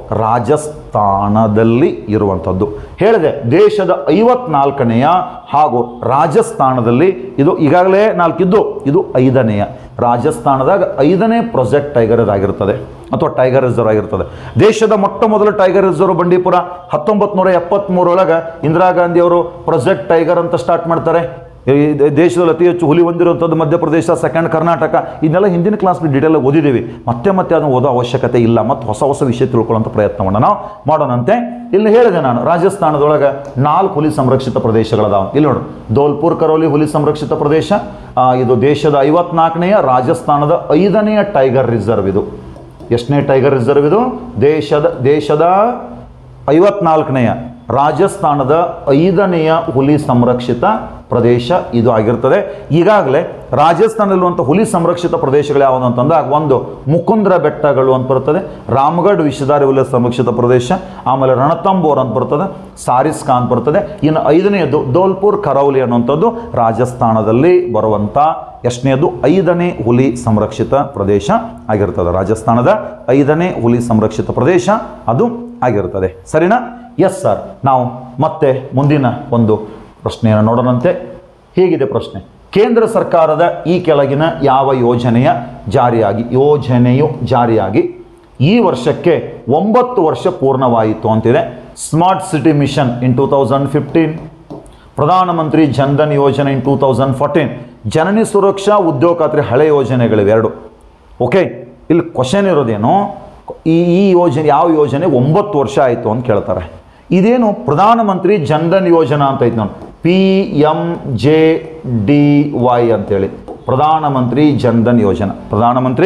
ರಾಜಸ್ಥಾನದಲ್ಲಿ ಇರುವಂಥದ್ದು ಹೇಳಿದೆ ದೇಶದ ಐವತ್ನಾಲ್ಕನೆಯ ಹಾಗೂ ರಾಜಸ್ಥಾನದಲ್ಲಿ ಇದು ಈಗಾಗಲೇ ನಾಲ್ಕಿದ್ದು ಇದು ಐದನೆಯ ರಾಜಸ್ಥಾನದಾಗ ಐದನೇ ಪ್ರೊಜೆಕ್ಟ್ ಟೈಗರ್ ಇದಾಗಿರ್ತದೆ ಅಥವಾ ಟೈಗರ್ ರಿಸರ್ವ್ ಆಗಿರ್ತದೆ ದೇಶದ ಮೊಟ್ಟ ಮೊದಲ ಟೈಗರ್ ರಿಸರ್ವ್ ಬಂಡೀಪುರ ಹತ್ತೊಂಬತ್ತು ನೂರ ಎಪ್ಪತ್ತ್ಮೂರೊಳಗೆ ಇಂದಿರಾ ಗಾಂಧಿ ಅವರು ಪ್ರೊಜೆಕ್ಟ್ ಟೈಗರ್ ಅಂತ ಸ್ಟಾರ್ಟ್ ಮಾಡ್ತಾರೆ ಈ ದೇ- ದೇಶದಲ್ಲಿ ಅತಿ ಹೆಚ್ಚು ಹುಲಿ ಹೊಂದಿರುವಂಥದ್ದು ಮಧ್ಯಪ್ರದೇಶ ಸೆಕೆಂಡ್ ಕರ್ನಾಟಕ ಇದನ್ನೆಲ್ಲ ಹಿಂದಿನ ಕ್ಲಾಸ್ ಡೀಟೇಲ್ ಓದಿದ್ದೀವಿ ಮತ್ತೆ ಮತ್ತೆ ಅದನ್ನು ಓದೋ ಅವಶ್ಯಕತೆ ಇಲ್ಲ ಮತ್ತು ಹೊಸ ಹೊಸ ವಿಷಯ ತಿಳ್ಕೊಳ್ಳೋಂಥ ಪ್ರಯತ್ನವನ್ನು ನಾವು ಮಾಡೋಣಂತೆ ಇಲ್ಲಿ ಹೇಳಿದೆ ನಾನು ರಾಜಸ್ಥಾನದೊಳಗೆ ನಾಲ್ಕು ಹುಲಿ ಸಂರಕ್ಷಿತ ಪ್ರದೇಶಗಳದಾವ ಇಲ್ಲಿ ನೋಡು ದೋಲ್ಪುರ್ ಕರೋಲಿ ಹುಲಿ ಸಂರಕ್ಷಿತ ಪ್ರದೇಶ ಆ, ಇದು ದೇಶದ ಐವತ್ನಾಲ್ಕನೆಯ ರಾಜಸ್ಥಾನದ ಐದನೆಯ ಟೈಗರ್ ರಿಸರ್ವ್ ಇದು ಎಷ್ಟನೇ ಟೈಗರ್ ರಿಸರ್ವ್ ಇದು ದೇಶದ ದೇಶದ ಐವತ್ನಾಲ್ಕನೆಯ ರಾಜಸ್ಥಾನದ ಐದನೆಯ ಹುಲಿ ಸಂರಕ್ಷಿತ ಪ್ರದೇಶ ಇದು ಆಗಿರ್ತದೆ ಈಗಾಗಲೇ ರಾಜಸ್ಥಾನದಲ್ಲಿರುವಂಥ ಹುಲಿ ಸಂರಕ್ಷಿತ ಪ್ರದೇಶಗಳು ಯಾವುದು ಅಂತಂದಾಗ ಒಂದು ಮುಕುಂದ್ರ ಬೆಟ್ಟಗಳು ಅಂತ ಬರ್ತದೆ ರಾಮಗಢ್ ವಿಷಧಾರಿ ಹುಲಿ ಸಂರಕ್ಷಿತ ಪ್ರದೇಶ ಆಮೇಲೆ ರಣತಂಬೋರ್ ಅಂತ ಬರ್ತದೆ ಸಾರಿಸ್ಕಾ ಅಂತ ಬರ್ತದೆ ಇನ್ನು ಐದನೆಯದು ದೋಲ್ಪುರ್ ಕರೌಲಿ ಅನ್ನುವಂಥದ್ದು ರಾಜಸ್ಥಾನದಲ್ಲಿ ಬರುವಂಥ ಎಷ್ಟನೆಯದು ಐದನೇ ಹುಲಿ ಸಂರಕ್ಷಿತ ಪ್ರದೇಶ ಆಗಿರ್ತದೆ ರಾಜಸ್ಥಾನದ ಐದನೇ ಹುಲಿ ಸಂರಕ್ಷಿತ ಪ್ರದೇಶ ಅದು ಆಗಿರ್ತದೆ ಸರಿನಾ ಎಸ್ ಸರ್ ನಾವು ಮತ್ತೆ ಮುಂದಿನ ಒಂದು ಪ್ರಶ್ನೆಯನ್ನು ನೋಡೋಣಂತೆ ಹೇಗಿದೆ ಪ್ರಶ್ನೆ ಕೇಂದ್ರ ಸರ್ಕಾರದ ಈ ಕೆಳಗಿನ ಯಾವ ಯೋಜನೆಯ ಜಾರಿಯಾಗಿ ಯೋಜನೆಯು ಜಾರಿಯಾಗಿ ಈ ವರ್ಷಕ್ಕೆ ಒಂಬತ್ತು ವರ್ಷ ಪೂರ್ಣವಾಯಿತು ಅಂತಿದೆ smart city mission in two thousand fifteen ಪ್ರಧಾನಮಂತ್ರಿ ಜನ್ಧನ್ ಯೋಜನೆ in two thousand fourteen Janani Suraksha ಉದ್ಯೋಗ ಖಾತ್ರಿ ಹಳೆ ಯೋಜನೆಗಳಿವೆ ಎರಡು ಓಕೆ ಇಲ್ಲಿ ಕ್ವಶನ್ ಇರೋದೇನು ಈ ಈ ಯೋಜನೆ ಯಾವ ಯೋಜನೆ ಒಂಬತ್ತು ವರ್ಷ ಆಯಿತು ಅಂತ ಕೇಳ್ತಾರೆ ಇದೇನು ಪ್ರಧಾನಮಂತ್ರಿ ಜನ್ಧನ್ ಯೋಜನಾ ಅಂತ ಐತೆ ನೋಡಿ P M J D Y ಅಂತೇಳಿ ಪ್ರಧಾನಮಂತ್ರಿ ಜನ್ಧನ್ ಯೋಜನಾ ಪ್ರಧಾನಮಂತ್ರಿ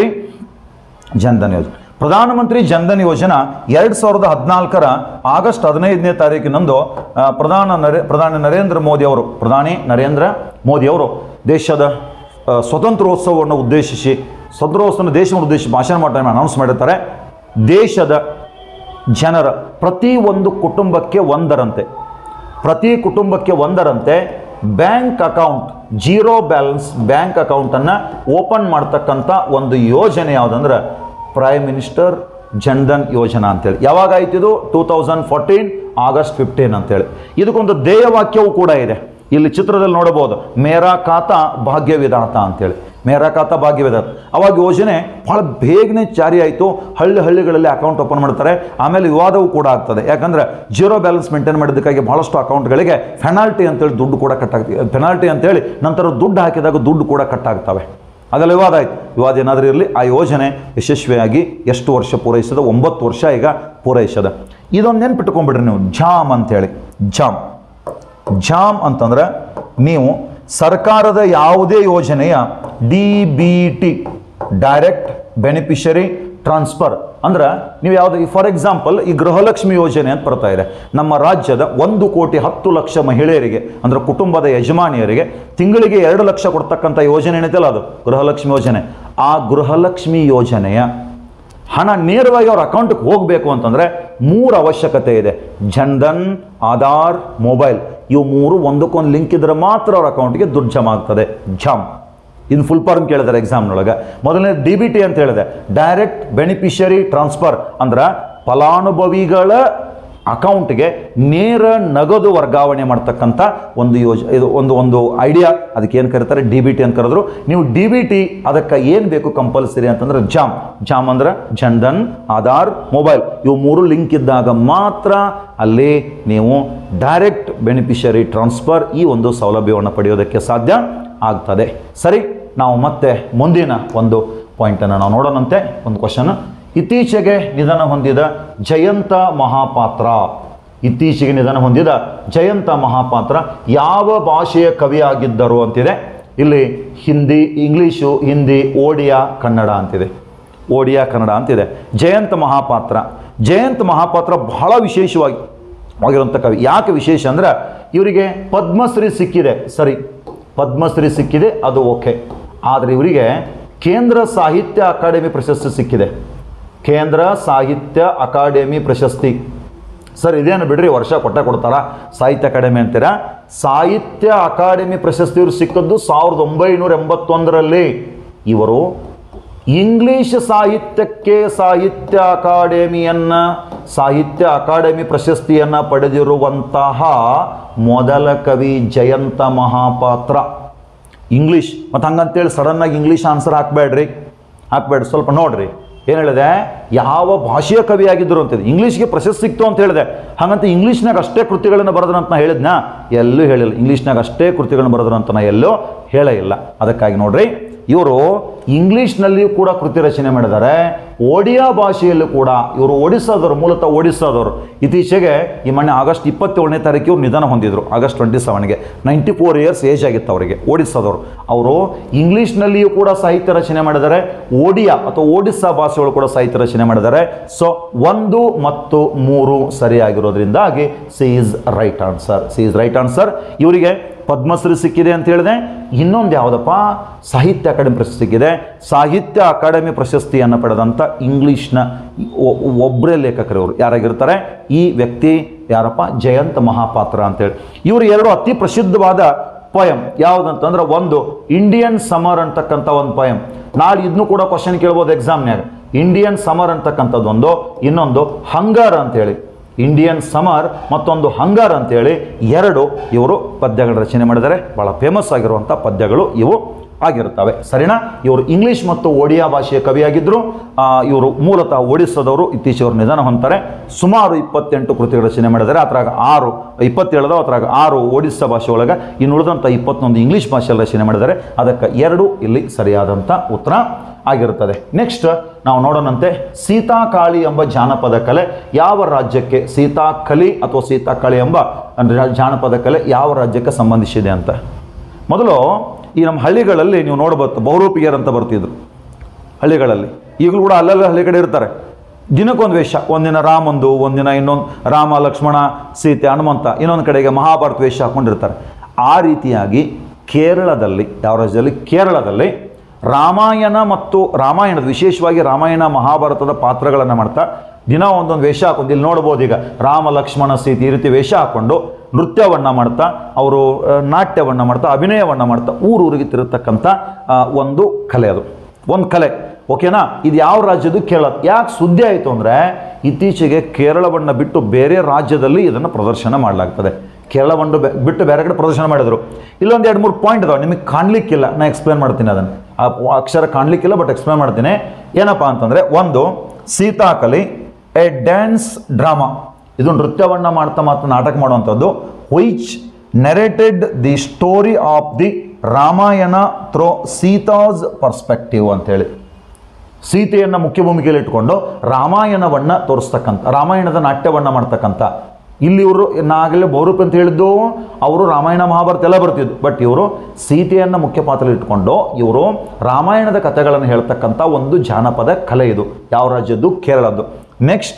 ಜನ್ಧನ್ ಯೋಜನೆ ಪ್ರಧಾನಮಂತ್ರಿ ಜನ್ಧನ್ ಯೋಜನಾ ಎರಡು ಸಾವಿರದ ಹದಿನಾಲ್ಕರ ಆಗಸ್ಟ್ ಹದಿನೈದನೇ ತಾರೀಕಿನಂದು ಆ, ಪ್ರಧಾನ ನರೇ ಪ್ರಧಾನಿ ನರೇಂದ್ರ ಮೋದಿ ಅವರು ಪ್ರಧಾನಿ ನರೇಂದ್ರ ಮೋದಿ ಅವರು ದೇಶದ ಆ, ಸ್ವತಂತ್ರೋತ್ಸವವನ್ನು ಉದ್ದೇಶಿಸಿ ಸ್ವತಂತ್ರೋತ್ಸವ ದೇಶವನ್ನು ಉದ್ದೇಶಿಸಿ ಭಾಷಣ ಮಾಡಿ ಅನೌನ್ಸ್ ಮಾಡಿರ್ತಾರೆ ದೇಶದ ಜನರ ಪ್ರತಿ ಒಂದು ಕುಟುಂಬಕ್ಕೆ ಒಂದರಂತೆ ಪ್ರತಿ ಕುಟುಂಬಕ್ಕೆ ಒಂದರಂತೆ bank account zero balance bank ಅಕೌಂಟನ್ನು ಓಪನ್ ಮಾಡ್ತಕ್ಕಂಥ ಒಂದು ಯೋಜನೆ ಯಾವುದಂದ್ರೆ ಪ್ರೈಮ್ ಮಿನಿಸ್ಟರ್ ಜನ್ಧನ್ ಯೋಜನಾ ಅಂತೇಳಿ ಯಾವಾಗ ಆಯ್ತು ಇದು two thousand fourteen August fifteen ಅಂತೇಳಿ ಇದಕ್ಕೊಂದು ಧ್ಯೇಯವಾಕ್ಯವೂ ಕೂಡ ಇದೆ ಇಲ್ಲಿ ಚಿತ್ರದಲ್ಲಿ ನೋಡಬಹುದು ಮೇರಾ ಖಾತಾ ಭಾಗ್ಯವಿಧಾತ ಅಂತೇಳಿ ಮೇರಾ ಖಾತಾ ಭಾಗ್ಯವಿಧಾತ ಅವಾಗ ಯೋಜನೆ ಭಾಳ ಬೇಗನೆ ಜಾರಿ ಆಯಿತು ಹಳ್ಳಿ ಹಳ್ಳಿಗಳಲ್ಲಿ ಅಕೌಂಟ್ ಓಪನ್ ಮಾಡ್ತಾರೆ ಆಮೇಲೆ ವಿವಾದವೂ ಕೂಡ ಆಗ್ತದೆ ಯಾಕಂದ್ರೆ ಜೀರೋ ಬ್ಯಾಲೆನ್ಸ್ ಮೇಂಟೈನ್ ಮಾಡಿದ್ದಕ್ಕಾಗಿ ಬಹಳಷ್ಟು ಅಕೌಂಟ್ಗಳಿಗೆ ಫೆನಾಲ್ಟಿ ಅಂತೇಳಿ ದುಡ್ಡು ಕೂಡ ಕಟ್ಟಾಗ್ತದೆ ಫೆನಾಲ್ಟಿ ಅಂತೇಳಿ ನಂತರ ದುಡ್ಡು ಹಾಕಿದಾಗ ದುಡ್ಡು ಕೂಡ ಕಟ್ಟಾಗ್ತವೆ ಅದೆಲ್ಲ ವಿವಾದ ಆಯ್ತು ವಿವಾದ ಏನಾದರೂ ಇರಲಿ ಆ ಯೋಜನೆ ಯಶಸ್ವಿಯಾಗಿ ಎಷ್ಟು ವರ್ಷ ಪೂರೈಸದ ಒಂಬತ್ತು ವರ್ಷ ಈಗ ಪೂರೈಸದ ಇದೊಂದು ನೆನ್ಪಿಟ್ಕೊಂಡ್ಬಿಡ್ರಿ ನೀವು ಜಾಮ್ ಅಂತೇಳಿ ಜಾಮ್ ಜಾಮ್ ಅಂತಂದ್ರೆ ನೀವು ಸರ್ಕಾರದ ಯಾವುದೇ ಯೋಜನೆಯ D B T direct beneficiary transfer ಅಂದ್ರೆ ನೀವು ಯಾವುದು ಫಾರ್ ಎಕ್ಸಾಂಪಲ್ ಈ ಗೃಹಲಕ್ಷ್ಮಿ ಯೋಜನೆ ಅಂತ ಬರ್ತಾ ಇದೆ ನಮ್ಮ ರಾಜ್ಯದ ಒಂದು ಕೋಟಿ ಹತ್ತು ಲಕ್ಷ ಮಹಿಳೆಯರಿಗೆ ಅಂದ್ರೆ ಕುಟುಂಬದ ಯಜಮಾನಿಯರಿಗೆ ತಿಂಗಳಿಗೆ ಎರಡು ಲಕ್ಷ ಕೊಡ್ತಕ್ಕಂಥ ಯೋಜನೆ ಏನೈತಲ್ಲ ಅದು ಗೃಹಲಕ್ಷ್ಮಿ ಯೋಜನೆ ಆ ಗೃಹಲಕ್ಷ್ಮಿ ಯೋಜನೆಯ ಹಣ ನೇರವಾಗಿ ಅವ್ರ ಅಕೌಂಟ್ಗೆ ಹೋಗಬೇಕು ಅಂತಂದರೆ ಮೂರು ಅವಶ್ಯಕತೆ ಇದೆ ಜನ್ಧನ್ ಆಧಾರ್ ಮೊಬೈಲ್ ಇವು ಮೂರು ಒಂದಕ್ಕೊಂದು ಲಿಂಕ್ ಇದ್ರೆ ಮಾತ್ರ ಅವ್ರ ಅಕೌಂಟ್ಗೆ ದುಡ್ಡು ಜಮಾ ಆಗ್ತದೆ ಜಾಮ್ ಇನ್ನು ಫುಲ್ ಫಾರ್ಮ್ ಕೇಳಿದಾರೆ ಎಕ್ಸಾಮ್ನೊಳಗೆ ಮೊದಲನೇ ಡಿ ಬಿ ಟಿ ಅಂತ ಹೇಳಿದೆ ಡೈರೆಕ್ಟ್ ಬೆನಿಫಿಷರಿ ಟ್ರಾನ್ಸ್ಫರ್ ಅಂದ್ರೆ ಫಲಾನುಭವಿಗಳ ಅಕೌಂಟ್ಗೆ ನೇರ ನಗದು ವರ್ಗಾವಣೆ ಮಾಡ್ತಕ್ಕಂಥ ಒಂದು ಯೋಜ ಇದು ಒಂದು ಒಂದು ಐಡಿಯಾ ಅದಕ್ಕೆ ಏನು ಕರೀತಾರೆ ಡಿ ಬಿ ಟಿ ಅಂತ ಕರೆದ್ರು ನೀವು ಡಿ ಬಿ ಟಿ ಅದಕ್ಕೆ ಏನು ಬೇಕು ಕಂಪಲ್ಸರಿ ಅಂತಂದ್ರೆ ಜಾಮ್ ಜಾಮ್ ಅಂದ್ರೆ ಜನ್ಧನ್ ಆಧಾರ್ ಮೊಬೈಲ್ ಇವು ಮೂರು ಲಿಂಕ್ ಇದ್ದಾಗ ಮಾತ್ರ ಅಲ್ಲಿ ನೀವು ಡೈರೆಕ್ಟ್ ಬೆನಿಫಿಷರಿ ಟ್ರಾನ್ಸ್ಫರ್ ಈ ಒಂದು ಸೌಲಭ್ಯವನ್ನು ಪಡೆಯೋದಕ್ಕೆ ಸಾಧ್ಯ ಆಗ್ತದೆ ಸರಿ ನಾವು ಮತ್ತೆ ಮುಂದಿನ ಒಂದು ಪಾಯಿಂಟನ್ನು ನಾವು ನೋಡೋಣಂತೆ ಒಂದು ಕ್ವಶನ್ ಇತ್ತೀಚೆಗೆ ನಿಧನ ಹೊಂದಿದ ಜಯಂತ ಮಹಾಪಾತ್ರ ಇತ್ತೀಚೆಗೆ ನಿಧನ ಹೊಂದಿದ ಜಯಂತ ಮಹಾಪಾತ್ರ ಯಾವ ಭಾಷೆಯ ಕವಿಯಾಗಿದ್ದರು ಅಂತಿದೆ ಇಲ್ಲಿ ಹಿಂದಿ ಇಂಗ್ಲೀಷು ಹಿಂದಿ ಓಡಿಯಾ ಕನ್ನಡ ಅಂತಿದೆ ಓಡಿಯಾ ಕನ್ನಡ ಅಂತಿದೆ ಜಯಂತ್ ಮಹಾಪಾತ್ರ ಜಯಂತ್ ಮಹಾಪಾತ್ರ ಬಹಳ ವಿಶೇಷವಾಗಿ ಆಗಿರುವಂಥ ಕವಿ ಯಾಕೆ ವಿಶೇಷ ಅಂದ್ರೆ ಇವರಿಗೆ ಪದ್ಮಶ್ರೀ ಸಿಕ್ಕಿದೆ ಸರಿ ಪದ್ಮಶ್ರೀ ಸಿಕ್ಕಿದೆ ಅದು ಓಕೆ ಆದರೆ ಇವರಿಗೆ ಕೇಂದ್ರ ಸಾಹಿತ್ಯ ಅಕಾಡೆಮಿ ಪ್ರಶಸ್ತಿ ಸಿಕ್ಕಿದೆ ಕೇಂದ್ರ ಸಾಹಿತ್ಯ ಅಕಾಡೆಮಿ ಪ್ರಶಸ್ತಿ ಸರ್ ಇದೇನು ಬಿಡ್ರಿ ವರ್ಷ ಕೊಟ್ಟ ಕೊಡ್ತಾರ ಸಾಹಿತ್ಯ ಅಕಾಡೆಮಿ ಅಂತೀರಾ ಸಾಹಿತ್ಯ ಅಕಾಡೆಮಿ ಪ್ರಶಸ್ತಿ ಇವರು ಸಿಕ್ಕದ್ದು ಸಾವಿರದ ಒಂಬೈನೂರ ಎಂಬತ್ತೊಂದರಲ್ಲಿ ಇವರು ಇಂಗ್ಲಿಷ್ ಸಾಹಿತ್ಯಕ್ಕೆ ಸಾಹಿತ್ಯ ಅಕಾಡೆಮಿಯನ್ನ ಸಾಹಿತ್ಯ ಅಕಾಡೆಮಿ ಪ್ರಶಸ್ತಿಯನ್ನು ಪಡೆದಿರುವಂತಹ ಮೊದಲ ಕವಿ ಜಯಂತ ಮಹಾಪಾತ್ರ ಇಂಗ್ಲೀಷ್ ಮತ್ತು ಹಂಗಂತೇಳಿ ಸಡನ್ನಾಗಿ ಇಂಗ್ಲೀಷ್ ಆನ್ಸರ್ ಹಾಕ್ಬೇಡ್ರಿ ಹಾಕ್ಬೇಡ್ರಿ ಸ್ವಲ್ಪ ನೋಡ್ರಿ ಏನು ಹೇಳಿದೆ ಯಾವ ಭಾಷೆಯ ಕವಿ ಆಗಿದ್ರು ಅಂತಿದೆ ಇಂಗ್ಲೀಷ್ಗೆ ಪ್ರಶಸ್ತಿ ಸಿಕ್ತು ಅಂತ ಹೇಳಿದೆ ಹಾಗಂತ ಇಂಗ್ಲೀಷ್ನಾಗ ಅಷ್ಟೇ ಕೃತಿಗಳನ್ನು ಬರೆದ್ರು ಅಂತ ನಾ ಹೇಳಿದ್ನ ಎಲ್ಲೂ ಹೇಳಿಲ್ಲ ಇಂಗ್ಲೀಷ್ನಾಗ ಅಷ್ಟೇ ಕೃತಿಗಳನ್ನು ಬರೆದ್ರು ಅಂತ ನಾ ಎಲ್ಲೂ ಹೇಳೇ ಇಲ್ಲ ಅದಕ್ಕಾಗಿ ನೋಡ್ರಿ ಇವರು ಇಂಗ್ಲೀಷ್ನಲ್ಲಿಯೂ ಕೂಡ ಕೃತಿ ರಚನೆ ಮಾಡಿದ್ದಾರೆ ಒಡಿಯಾ ಭಾಷೆಯಲ್ಲೂ ಕೂಡ ಇವರು ಒಡಿಸ್ಸಾದವರು ಮೂಲತಃ ಒಡಿಸ್ಸಾದವರು ಇತ್ತೀಚೆಗೆ ಈ ಮೊನ್ನೆ ಆಗಸ್ಟ್ ಇಪ್ಪತ್ತೇಳನೇ ತಾರೀಕು ಇವ್ರು ನಿಧನ ಹೊಂದಿದ್ರು ಆಗಸ್ಟ್ ಟ್ವೆಂಟಿ ಸೆವೆನ್ಗೆ ನೈಂಟಿ ಫೋರ್ ಇಯರ್ಸ್ ಏಜ್ ಆಗಿತ್ತು ಅವರಿಗೆ ಒಡಿಸ್ಸಾದವರು ಅವರು ಇಂಗ್ಲೀಷ್ನಲ್ಲಿಯೂ ಕೂಡ ಸಾಹಿತ್ಯ ರಚನೆ ಮಾಡಿದ್ದಾರೆ ಒಡಿಯಾ ಅಥವಾ ಒಡಿಸ್ಸಾ ಭಾಷೆಗಳು ಕೂಡ ಸಾಹಿತ್ಯ ರಚನೆ ಮಾಡಿದ್ದಾರೆ ಸೊ ಒಂದು ಮತ್ತು ಮೂರು ಸರಿಯಾಗಿರೋದ್ರಿಂದಾಗಿ C is right answer C is right answer ಇವರಿಗೆ ಪದ್ಮಶ್ರೀ ಸಿಕ್ಕಿದೆ ಅಂತ ಹೇಳಿದೆ ಇನ್ನೊಂದು ಯಾವುದಪ್ಪ ಸಾಹಿತ್ಯ ಅಕಾಡೆಮಿ ಪ್ರಶಸ್ತಿ ಸಿಕ್ಕಿದೆ ಸಾಹಿತ್ಯ ಅಕಾಡೆಮಿ ಪ್ರಶಸ್ತಿಯನ್ನು ಪಡೆದಂಥ ಇಂಗ್ಲೀಷ್ನ ಒ- ಒಬ್ಬರೇ ಲೇಖಕರು ಇವರು ಯಾರಾಗಿರ್ತಾರೆ ಈ ವ್ಯಕ್ತಿ ಯಾರಪ್ಪ ಜಯಂತ್ ಮಹಾಪಾತ್ರ ಅಂತೇಳಿ ಇವರು ಎರಡು ಅತಿ ಪ್ರಸಿದ್ಧವಾದ ಪೊಯಮ್ ಯಾವುದಂತಂದ್ರೆ ಒಂದು ಇಂಡಿಯನ್ ಸಮರ್ ಅಂತಕ್ಕಂಥ ಒಂದು ಪೊಯಮ್ ನಾಳೆ ಇದನ್ನು ಕೂಡ ಕ್ವಶನ್ ಕೇಳ್ಬೋದು ಎಕ್ಸಾಮ್ನ್ಯಾಗ ಇಂಡಿಯನ್ ಸಮರ್ ಅಂತಕ್ಕಂಥದ್ದು ಒಂದು ಇನ್ನೊಂದು ಹಂಗಾರ್ ಅಂತೇಳಿ ಇಂಡಿಯನ್ ಸಮರ್ ಮತ್ತೊಂದು ಹಂಗಾರ್ ಅಂತೇಳಿ ಎರಡು ಇವರು ಪದ್ಯಗಳ ರಚನೆ ಮಾಡಿದ್ದಾರೆ ಭಾಳ ಫೇಮಸ್ ಆಗಿರುವಂಥ ಪದ್ಯಗಳು ಇವು ಆಗಿರ್ತವೆ ಸರಿನಾ ಇವರು ಇಂಗ್ಲೀಷ್ ಮತ್ತು ಒಡಿಯಾ ಭಾಷೆಯ ಕವಿಯಾಗಿದ್ದರು ಆ, ಇವರು ಮೂಲತಃ ಒಡಿಸ್ಸಾದವರು ಇತ್ತೀಚೆಗೆ ಅವರು ನಿಧನ ಹೊಂತಾರೆ ಸುಮಾರು ಇಪ್ಪತ್ತೆಂಟು ಕೃತಿಗಳ ರಚನೆ ಮಾಡಿದ್ದಾರೆ ಅದ್ರಾಗ ಆರು ಇಪ್ಪತ್ತೇಳದ ಅದ್ರಾಗ ಆರು ಒಡಿಸ್ಸಾ ಭಾಷೆ ಒಳಗೆ ಇನ್ನು ಉಳಿದಂಥ ಇಪ್ಪತ್ತೊಂದು ಇಂಗ್ಲೀಷ್ ಭಾಷೆಯಲ್ಲಿ ರಚನೆ ಮಾಡಿದ್ದಾರೆ ಅದಕ್ಕೆ ಎರಡು ಇಲ್ಲಿ ಸರಿಯಾದಂಥ ಉತ್ತರ ಆಗಿರುತ್ತದೆ ನೆಕ್ಸ್ಟ್ ನಾವು ನೋಡೋಣಂತೆ ಸೀತಾಕಾಳಿ ಎಂಬ ಜಾನಪದ ಕಲೆ ಯಾವ ರಾಜ್ಯಕ್ಕೆ ಸೀತಾಕಲಿ ಅಥವಾ ಸೀತಾಕಾಳಿ ಎಂಬ ಅಂದ್ರೆ ಜಾನಪದ ಕಲೆ ಯಾವ ರಾಜ್ಯಕ್ಕೆ ಸಂಬಂಧಿಸಿದೆ ಅಂತ ಮೊದಲು ಈ ನಮ್ಮ ಹಳ್ಳಿಗಳಲ್ಲಿ ನೀವು ನೋಡ್ಬೋದು ಬಹುರೂಪಿಯರ್ ಅಂತ ಬರ್ತಿದ್ರು ಹಳ್ಳಿಗಳಲ್ಲಿ ಈಗಲೂ ಕೂಡ ಅಲ್ಲಲ್ಲಿ ಹಳ್ಳಿ ಕಡೆ ಇರ್ತಾರೆ ದಿನಕ್ಕೊಂದು ವೇಷ ಒಂದಿನ ರಾಮಂದು ಒಂದಿನ ಇನ್ನೊಂದು ರಾಮ ಲಕ್ಷ್ಮಣ ಸೀತೆ ಹನುಮಂತ ಇನ್ನೊಂದು ಕಡೆಗೆ ಮಹಾಭಾರತ ವೇಷ ಹಾಕೊಂಡಿರ್ತಾರೆ ಆ ರೀತಿಯಾಗಿ ಕೇರಳದಲ್ಲಿ ಯಾವ ರಾಜ್ಯದಲ್ಲಿ ಕೇರಳದಲ್ಲಿ ರಾಮಾಯಣ ಮತ್ತು ರಾಮಾಯಣದ ವಿಶೇಷವಾಗಿ ರಾಮಾಯಣ ಮಹಾಭಾರತದ ಪಾತ್ರಗಳನ್ನು ಮಾಡ್ತಾ ದಿನ ಒಂದೊಂದು ವೇಷ ಹಾಕೊಂಡು ಇಲ್ಲಿ ನೋಡ್ಬೋದು ಈಗ ರಾಮ ಲಕ್ಷ್ಮಣ ಸೀತೆ ಈ ರೀತಿ ವೇಷ ಹಾಕ್ಕೊಂಡು ನೃತ್ಯವನ್ನು ಮಾಡ್ತಾ ಅವರು ನಾಟ್ಯವನ್ನು ಮಾಡ್ತಾ ಅಭಿನಯವನ್ನು ಮಾಡ್ತಾ ಊರೂರಿಗೆ ತಿರುಗತಕ್ಕಂಥ ಆ, ಒಂದು ಕಲೆ ಅದು ಒಂದು ಕಲೆ ಓಕೆನಾ ಇದು ಯಾವ ರಾಜ್ಯದ್ದು ಕೇರಳ ಯಾಕೆ ಸುದ್ದಿ ಆಯಿತು ಅಂದರೆ ಇತ್ತೀಚೆಗೆ ಕೇರಳವನ್ನು ಬಿಟ್ಟು ಬೇರೆ ರಾಜ್ಯದಲ್ಲಿ ಇದನ್ನು ಪ್ರದರ್ಶನ ಮಾಡಲಾಗ್ತದೆ ಕೇರಳವನ್ನು ಬೆ- ಬಿಟ್ಟು ಬೇರೆ ಕಡೆ ಪ್ರದರ್ಶನ ಮಾಡಿದರು ಇಲ್ಲೊಂದು ಎರಡು ಮೂರು ಪಾಯಿಂಟ್ ಅದಾವೆ ನಿಮಗೆ ಕಾಣಲಿಕ್ಕಿಲ್ಲ ನಾನು ಎಕ್ಸ್ಪ್ಲೇನ್ ಮಾಡ್ತೀನಿ ಅದನ್ನು ಆ ಅಕ್ಷರ ಕಾಣಲಿಕ್ಕಿಲ್ಲ ಬಟ್ ಎಕ್ಸ್ಪ್ಲೇನ್ ಮಾಡ್ತೀನಿ ಏನಪ್ಪ ಅಂತಂದರೆ ಒಂದು ಸೀತಾಕಲಿ ಎ ಡ್ಯಾನ್ಸ್ ಡ್ರಾಮಾ ಇದು ನೃತ್ಯವನ್ನು ಮಾಡ್ತಾ ಮಾತ್ರ ನಾಟಕ ಮಾಡುವಂಥದ್ದು which narrated the story of the Ramayana through Sita's perspective ಅಂತೇಳಿ ಸೀತೆಯನ್ನು ಮುಖ್ಯ ಭೂಮಿಕೆಯಲ್ಲಿ ಇಟ್ಕೊಂಡು ರಾಮಾಯಣವನ್ನು ತೋರಿಸ್ತಕ್ಕಂಥ ರಾಮಾಯಣದ ನಾಟ್ಯವನ್ನು ಮಾಡ್ತಕ್ಕಂಥ ಇಲ್ಲಿ ಇವರು ನಾಗಲೇ ಬಹುರೂಪ ಅಂತ ಹೇಳಿದ್ದು ಅವರು ರಾಮಾಯಣ ಮಹಾಭಾರತ ಎಲ್ಲ ಬರ್ತಿದ್ದು ಬಟ್ ಇವರು ಸೀತೆಯನ್ನು ಮುಖ್ಯ ಪಾತ್ರದಲ್ಲಿ ಇಟ್ಕೊಂಡು ಇವರು ರಾಮಾಯಣದ ಕಥೆಗಳನ್ನು ಹೇಳ್ತಕ್ಕಂಥ ಒಂದು ಜಾನಪದ ಕಲೆ ಇದು ಯಾವ ರಾಜ್ಯದ್ದು ಕೇರಳದ್ದು next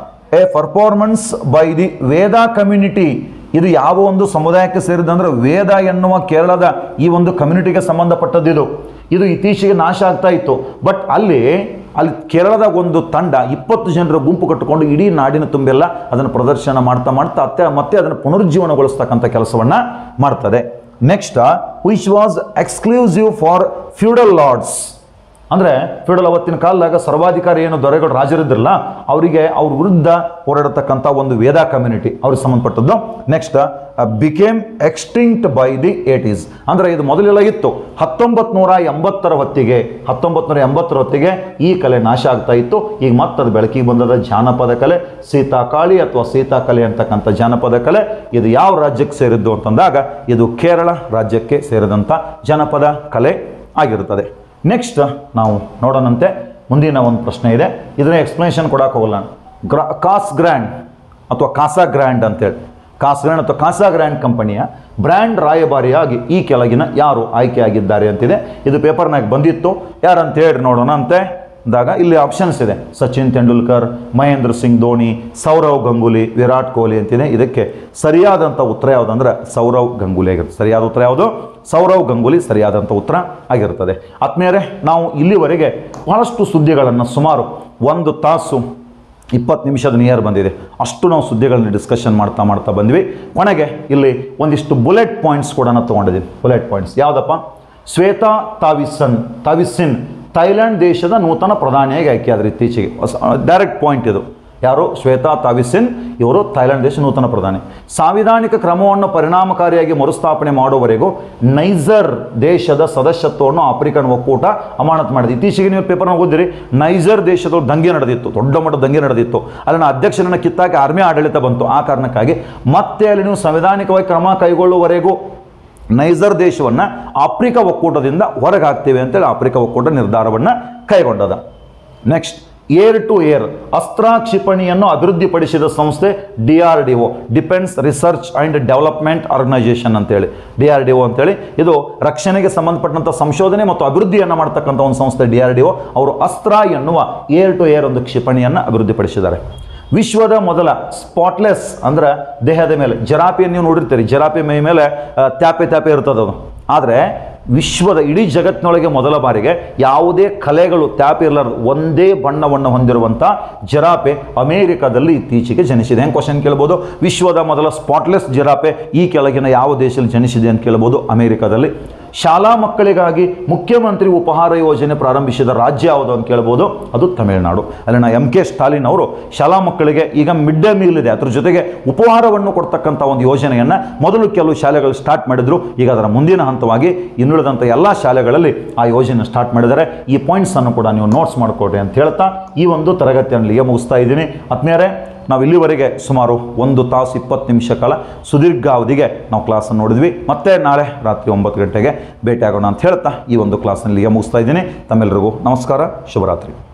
a performance by the Veda community ಇದು ಯಾವ ಒಂದು ಸಮುದಾಯಕ್ಕೆ ಸೇರಿದಂದ್ರೆ ವೇದ ಎನ್ನುವ ಕೇರಳದ ಈ ಒಂದು ಕಮ್ಯುನಿಟಿಗೆ ಸಂಬಂಧಪಟ್ಟದ್ದು ಇದು ಇದು ಇತ್ತೀಚೆಗೆ ನಾಶ ಆಗ್ತಾ ಇತ್ತು ಬಟ್ ಅಲ್ಲಿ ಅಲ್ಲಿ ಕೇರಳದಾಗ ಒಂದು ತಂಡ ಇಪ್ಪತ್ತು ಜನರ ಗುಂಪು ಕಟ್ಟಿಕೊಂಡು ಇಡೀ ನಾಡಿನ ತುಂಬೆಲ್ಲ ಅದನ್ನು ಪ್ರದರ್ಶನ ಮಾಡ್ತಾ ಮಾಡ್ತಾ ಅತ್ತೆ ಮತ್ತೆ ಅದನ್ನು ಪುನರುಜ್ಜೀವನಗೊಳಿಸ್ತಕ್ಕಂಥ ಕೆಲಸವನ್ನು ಮಾಡ್ತದೆ next which was exclusive for feudal lords ಅಂದರೆ ಫ್ಯೂಡಲ್ ಅವತ್ತಿನ ಕಾಲದಾಗ ಸರ್ವಾಧಿಕಾರಿ ಏನು ದೊರೆಗಳು ರಾಜರಿದ್ರಲ್ಲ ಅವರಿಗೆ ಅವ್ರ ವಿರುದ್ಧ ಹೋರಾಡತಕ್ಕಂಥ ಒಂದು ವೇದ ಕಮ್ಯುನಿಟಿ ಅವ್ರಿಗೆ ಸಂಬಂಧಪಟ್ಟದ್ದು next became extinct by the eighties ಅಂದರೆ ಇದು ಮೊದಲೆಲ್ಲ ಇತ್ತು ಹತ್ತೊಂಬತ್ತು ನೂರ ಎಂಬತ್ತರ ಹೊತ್ತಿಗೆ ಹತ್ತೊಂಬತ್ತು ನೂರ ಎಂಬತ್ತರ ಹೊತ್ತಿಗೆ ಈ ಕಲೆ ನಾಶ ಆಗ್ತಾ ಇತ್ತು ಈಗ ಮತ್ತದು ಬೆಳಕಿಗೆ ಬಂದದ ಜಾನಪದ ಕಲೆ ಸೀತಾಕಾಳಿ ಅಥವಾ ಸೀತಾಕಲೆ ಅಂತಕ್ಕಂಥ ಜಾನಪದ ಕಲೆ ಇದು ಯಾವ ರಾಜ್ಯಕ್ಕೆ ಸೇರಿದ್ದು ಅಂತಂದಾಗ ಇದು ಕೇರಳ ರಾಜ್ಯಕ್ಕೆ ಸೇರಿದಂಥ ಜನಪದ ಕಲೆ ಆಗಿರುತ್ತದೆ ನೆಕ್ಸ್ಟ್ ನಾವು ನೋಡೋಣಂತೆ ಮುಂದಿನ ಒಂದು ಪ್ರಶ್ನೆ ಇದೆ ಇದನ್ನ ಎಕ್ಸ್ಪ್ಲನೇಷನ್ ಕೊಡಕ್ಕೆ ಹೋಗಲ್ಲ ನಾನು ಗ್ರಾ ಕಾಸ್ ಗ್ರ್ಯಾಂಡ್ ಅಥವಾ ಕಾಸಾ ಗ್ರ್ಯಾಂಡ್ ಅಂತೇಳಿ ಕಾಸ್ಗ್ರ್ಯಾಂಡ್ ಅಥವಾ ಕಾಸಾಗ್ರ್ಯಾಂಡ್ ಕಂಪನಿಯ ಬ್ರ್ಯಾಂಡ್ ರಾಯಭಾರಿಯಾಗಿ ಈ ಕೆಳಗಿನ ಯಾರು ಆಯ್ಕೆಯಾಗಿದ್ದಾರೆ ಅಂತಿದೆ ಇದು ಪೇಪರ್ನಾಗ ಬಂದಿತ್ತು ಯಾರಂತ ಹೇಳಿ ನೋಡೋಣ ಅಂತೆ ಅಂದಾಗ ಇಲ್ಲಿ ಆಪ್ಷನ್ಸ್ ಇದೆ ಸಚಿನ್ ತೆಂಡೂಲ್ಕರ್ ಮಹೇಂದ್ರ ಸಿಂಗ್ ಧೋನಿ ಸೌರವ್ ಗಂಗೂಲಿ ವಿರಾಟ್ ಕೊಹ್ಲಿ ಅಂತಿದೆ ಇದಕ್ಕೆ ಸರಿಯಾದಂಥ ಉತ್ತರ ಯಾವುದಂದ್ರೆ ಸೌರವ್ ಗಂಗೂಲಿ ಆಗಿರುತ್ತೆ ಸರಿಯಾದ ಉತ್ತರ ಯಾವುದು ಸೌರವ್ ಗಂಗೂಲಿ ಸರಿಯಾದಂಥ ಉತ್ತರ ಆಗಿರುತ್ತದೆ ಆತ್ಮೀಯರೇ ನಾವು ಇಲ್ಲಿವರೆಗೆ ಬಹಳಷ್ಟು ಸುದ್ದಿಗಳನ್ನು ಸುಮಾರು ಒಂದು ತಾಸು ಇಪ್ಪತ್ತು ನಿಮಿಷದ ನಿಯರ್ ಬಂದಿದೆ ಅಷ್ಟು ನಾವು ಸುದ್ದಿಗಳನ್ನ ಡಿಸ್ಕಷನ್ ಮಾಡ್ತಾ ಮಾಡ್ತಾ ಬಂದ್ವಿ ಕೊನೆಗೆ ಇಲ್ಲಿ ಒಂದಿಷ್ಟು ಬುಲೆಟ್ ಪಾಯಿಂಟ್ಸ್ ಕೂಡ ನಾನು ತೊಗೊಂಡಿದ್ದೀನಿ ಬುಲೆಟ್ ಪಾಯಿಂಟ್ಸ್ ಯಾವುದಪ್ಪ ಶ್ವೇತಾ ತಾವಿಸನ್ ತಾವಿಸಿನ್ ಥೈಲ್ಯಾಂಡ್ ದೇಶದ ನೂತನ ಪ್ರಧಾನಿಯಾಗಿ ಆಯ್ಕೆಯಾದ್ರು ಇತ್ತೀಚೆಗೆ ಡೈರೆಕ್ಟ್ ಪಾಯಿಂಟ್ ಇದು ಯಾರು ಶ್ವೇತಾ ತಾವಿಸಿನ್ ಇವರು ಥೈಲ್ಯಾಂಡ್ ದೇಶ ನೂತನ ಪ್ರಧಾನಿ ಸಾಂವಿಧಾನಿಕ ಕ್ರಮವನ್ನು ಪರಿಣಾಮಕಾರಿಯಾಗಿ ಮರುಸ್ಥಾಪನೆ ಮಾಡುವವರೆಗೂ ನೈಜರ್ ದೇಶದ ಸದಸ್ಯತ್ವವನ್ನು ಆಫ್ರಿಕನ್ ಒಕ್ಕೂಟ ಅಮಾನತ್ ಮಾಡಿದೆ ಇತ್ತೀಚೆಗೆ ನೀವು ಪೇಪರ್ನ ಓದಿರಿ ನೈಜರ್ ದೇಶದೊಳಗೆ ದಂಗೆ ನಡೆದಿತ್ತು ದೊಡ್ಡ ಮಟ್ಟದ ದಂಗೆ ನಡೆದಿತ್ತು ಅಲ್ಲಿನ ಅಧ್ಯಕ್ಷರನ್ನು ಕಿತ್ತಾಕಿ ಆರ್ಮಿ ಆಡಳಿತ ಬಂತು ಆ ಕಾರಣಕ್ಕಾಗಿ ಮತ್ತೆ ಅಲ್ಲಿ ನೀವು ಸಂವಿಧಾನಿಕವಾಗಿ ಕ್ರಮ ಕೈಗೊಳ್ಳುವವರೆಗೂ ನೈಜರ್ ದೇಶವನ್ನು ಆಫ್ರಿಕಾ ಒಕ್ಕೂಟದಿಂದ ಹೊರಗೆ ಹಾಕ್ತೇವೆ ಅಂತೇಳಿ ಆಫ್ರಿಕಾ ಒಕ್ಕೂಟ ನಿರ್ಧಾರವನ್ನು ಕೈಗೊಂಡದ next air to air Astra ಕ್ಷಿಪಣಿಯನ್ನು ಅಭಿವೃದ್ಧಿಪಡಿಸಿದ ಸಂಸ್ಥೆ D R D O defence research and development organisation ಅಂತೇಳಿ ಡಿ ಆರ್ ಡಿ ಒ ಅಂತೇಳಿ ಇದು ರಕ್ಷಣೆಗೆ ಸಂಬಂಧಪಟ್ಟಂಥ ಸಂಶೋಧನೆ ಮತ್ತು ಅಭಿವೃದ್ಧಿಯನ್ನು ಮಾಡ್ತಕ್ಕಂಥ ಒಂದು ಸಂಸ್ಥೆ ಡಿ ಆರ್ ಡಿ ಒ ಅವರು ಅಸ್ತ್ರ ಎನ್ನುವ ಏರ್ ಟು ಏರ್ ಒಂದು ಕ್ಷಿಪಣಿಯನ್ನು ಅಭಿವೃದ್ಧಿಪಡಿಸಿದ್ದಾರೆ ವಿಶ್ವದ ಮೊದಲ ಸ್ಪಾಟ್ಲೆಸ್ ಅಂದ್ರೆ ದೇಹದ ಮೇಲೆ ಜರಾಪಿಯನ್ನು ನೀವು ನೋಡಿರ್ತೀರಿ ಜರಾಪಿ ಮೈ ಮೇಲೆ ಆ, ತ್ಯಾಪೆ ತ್ಯಾಪೆ ಇರ್ತದೆ ಅದು ಆದರೆ ವಿಶ್ವದ ಇಡೀ ಜಗತ್ತಿನೊಳಗೆ ಮೊದಲ ಬಾರಿಗೆ ಯಾವುದೇ ಕಲೆಗಳು ತ್ಯಾಪೆ ಇರಲಾರ್ದು ಒಂದೇ ಬಣ್ಣವನ್ನು ಹೊಂದಿರುವಂಥ ಜರಾಪೆ ಅಮೇರಿಕಾದಲ್ಲಿ ಇತ್ತೀಚೆಗೆ ಜನಿಸಿದೆ ಹೆಂಗೆ ಕ್ವಶನ್ ಕೇಳ್ಬೋದು ವಿಶ್ವದ ಮೊದಲ ಸ್ಪಾಟ್ಲೆಸ್ ಜರಾಪೆ ಈ ಕೆಳಗಿನ ಯಾವ ದೇಶದಲ್ಲಿ ಜನಿಸಿದೆ ಅಂತ ಕೇಳ್ಬೋದು ಅಮೇರಿಕಾದಲ್ಲಿ ಶಾಲಾ ಮಕ್ಕಳಿಗಾಗಿ ಮುಖ್ಯಮಂತ್ರಿ ಉಪಹಾರ ಯೋಜನೆ ಪ್ರಾರಂಭಿಸಿದ ರಾಜ್ಯ ಯಾವುದು ಅಂತ ಕೇಳ್ಬೋದು ಅದು ತಮಿಳುನಾಡು ಅಲ್ಲಿನ ಎಂ ಕೆ ಸ್ಟಾಲಿನ್ ಅವರು ಶಾಲಾ ಮಕ್ಕಳಿಗೆ ಈಗ ಮಿಡ್ ಡೇ ಮೀಲ್ ಇದೆ ಅದ್ರ ಜೊತೆಗೆ ಉಪಹಾರವನ್ನು ಕೊಡ್ತಕ್ಕಂಥ ಒಂದು ಯೋಜನೆಯನ್ನು ಮೊದಲು ಕೆಲವು ಶಾಲೆಗಳು ಸ್ಟಾರ್ಟ್ ಮಾಡಿದ್ರು ಈಗ ಅದರ ಮುಂದಿನ ಹಂತವಾಗಿ ಇನ್ನುಳಿದಂಥ ಎಲ್ಲ ಶಾಲೆಗಳಲ್ಲಿ ಆ ಯೋಜನೆ ಸ್ಟಾರ್ಟ್ ಮಾಡಿದ್ದಾರೆ ಈ ಪಾಯಿಂಟ್ಸನ್ನು ಕೂಡ ನೀವು ನೋಟ್ಸ್ ಮಾಡಿಕೊಡ್ರಿ ಅಂತ ಹೇಳ್ತಾ ಈ ಒಂದು ತರಗತಿಯನ್ನು ಇಲ್ಲಿಗೆ ಮುಗಿಸ್ತಾ ಇದ್ದೀನಿ ಆತ್ಮೀಯರೇ ನಾವು ಇಲ್ಲಿವರೆಗೆ ಸುಮಾರು ಒಂದು ತಾಸು ಇಪ್ಪತ್ತು ನಿಮಿಷ ಕಾಲ ಸುದೀರ್ಘ ಅವಧಿಗೆ ನಾವು ಕ್ಲಾಸನ್ನು ನೋಡಿದ್ವಿ ಮತ್ತೆ ನಾಳೆ ರಾತ್ರಿ ಒಂಬತ್ತು ಗಂಟೆಗೆ ಭೇಟಿಯಾಗೋಣ ಅಂತ ಹೇಳ್ತಾ ಈ ಒಂದು ಕ್ಲಾಸನ್ನು ಇಲ್ಲಿಗೆ ಮುಗಿಸ್ತಾ ಇದ್ದೀನಿ ತಮ್ಮೆಲ್ಲರಿಗೂ ನಮಸ್ಕಾರ ಶುಭರಾತ್ರಿ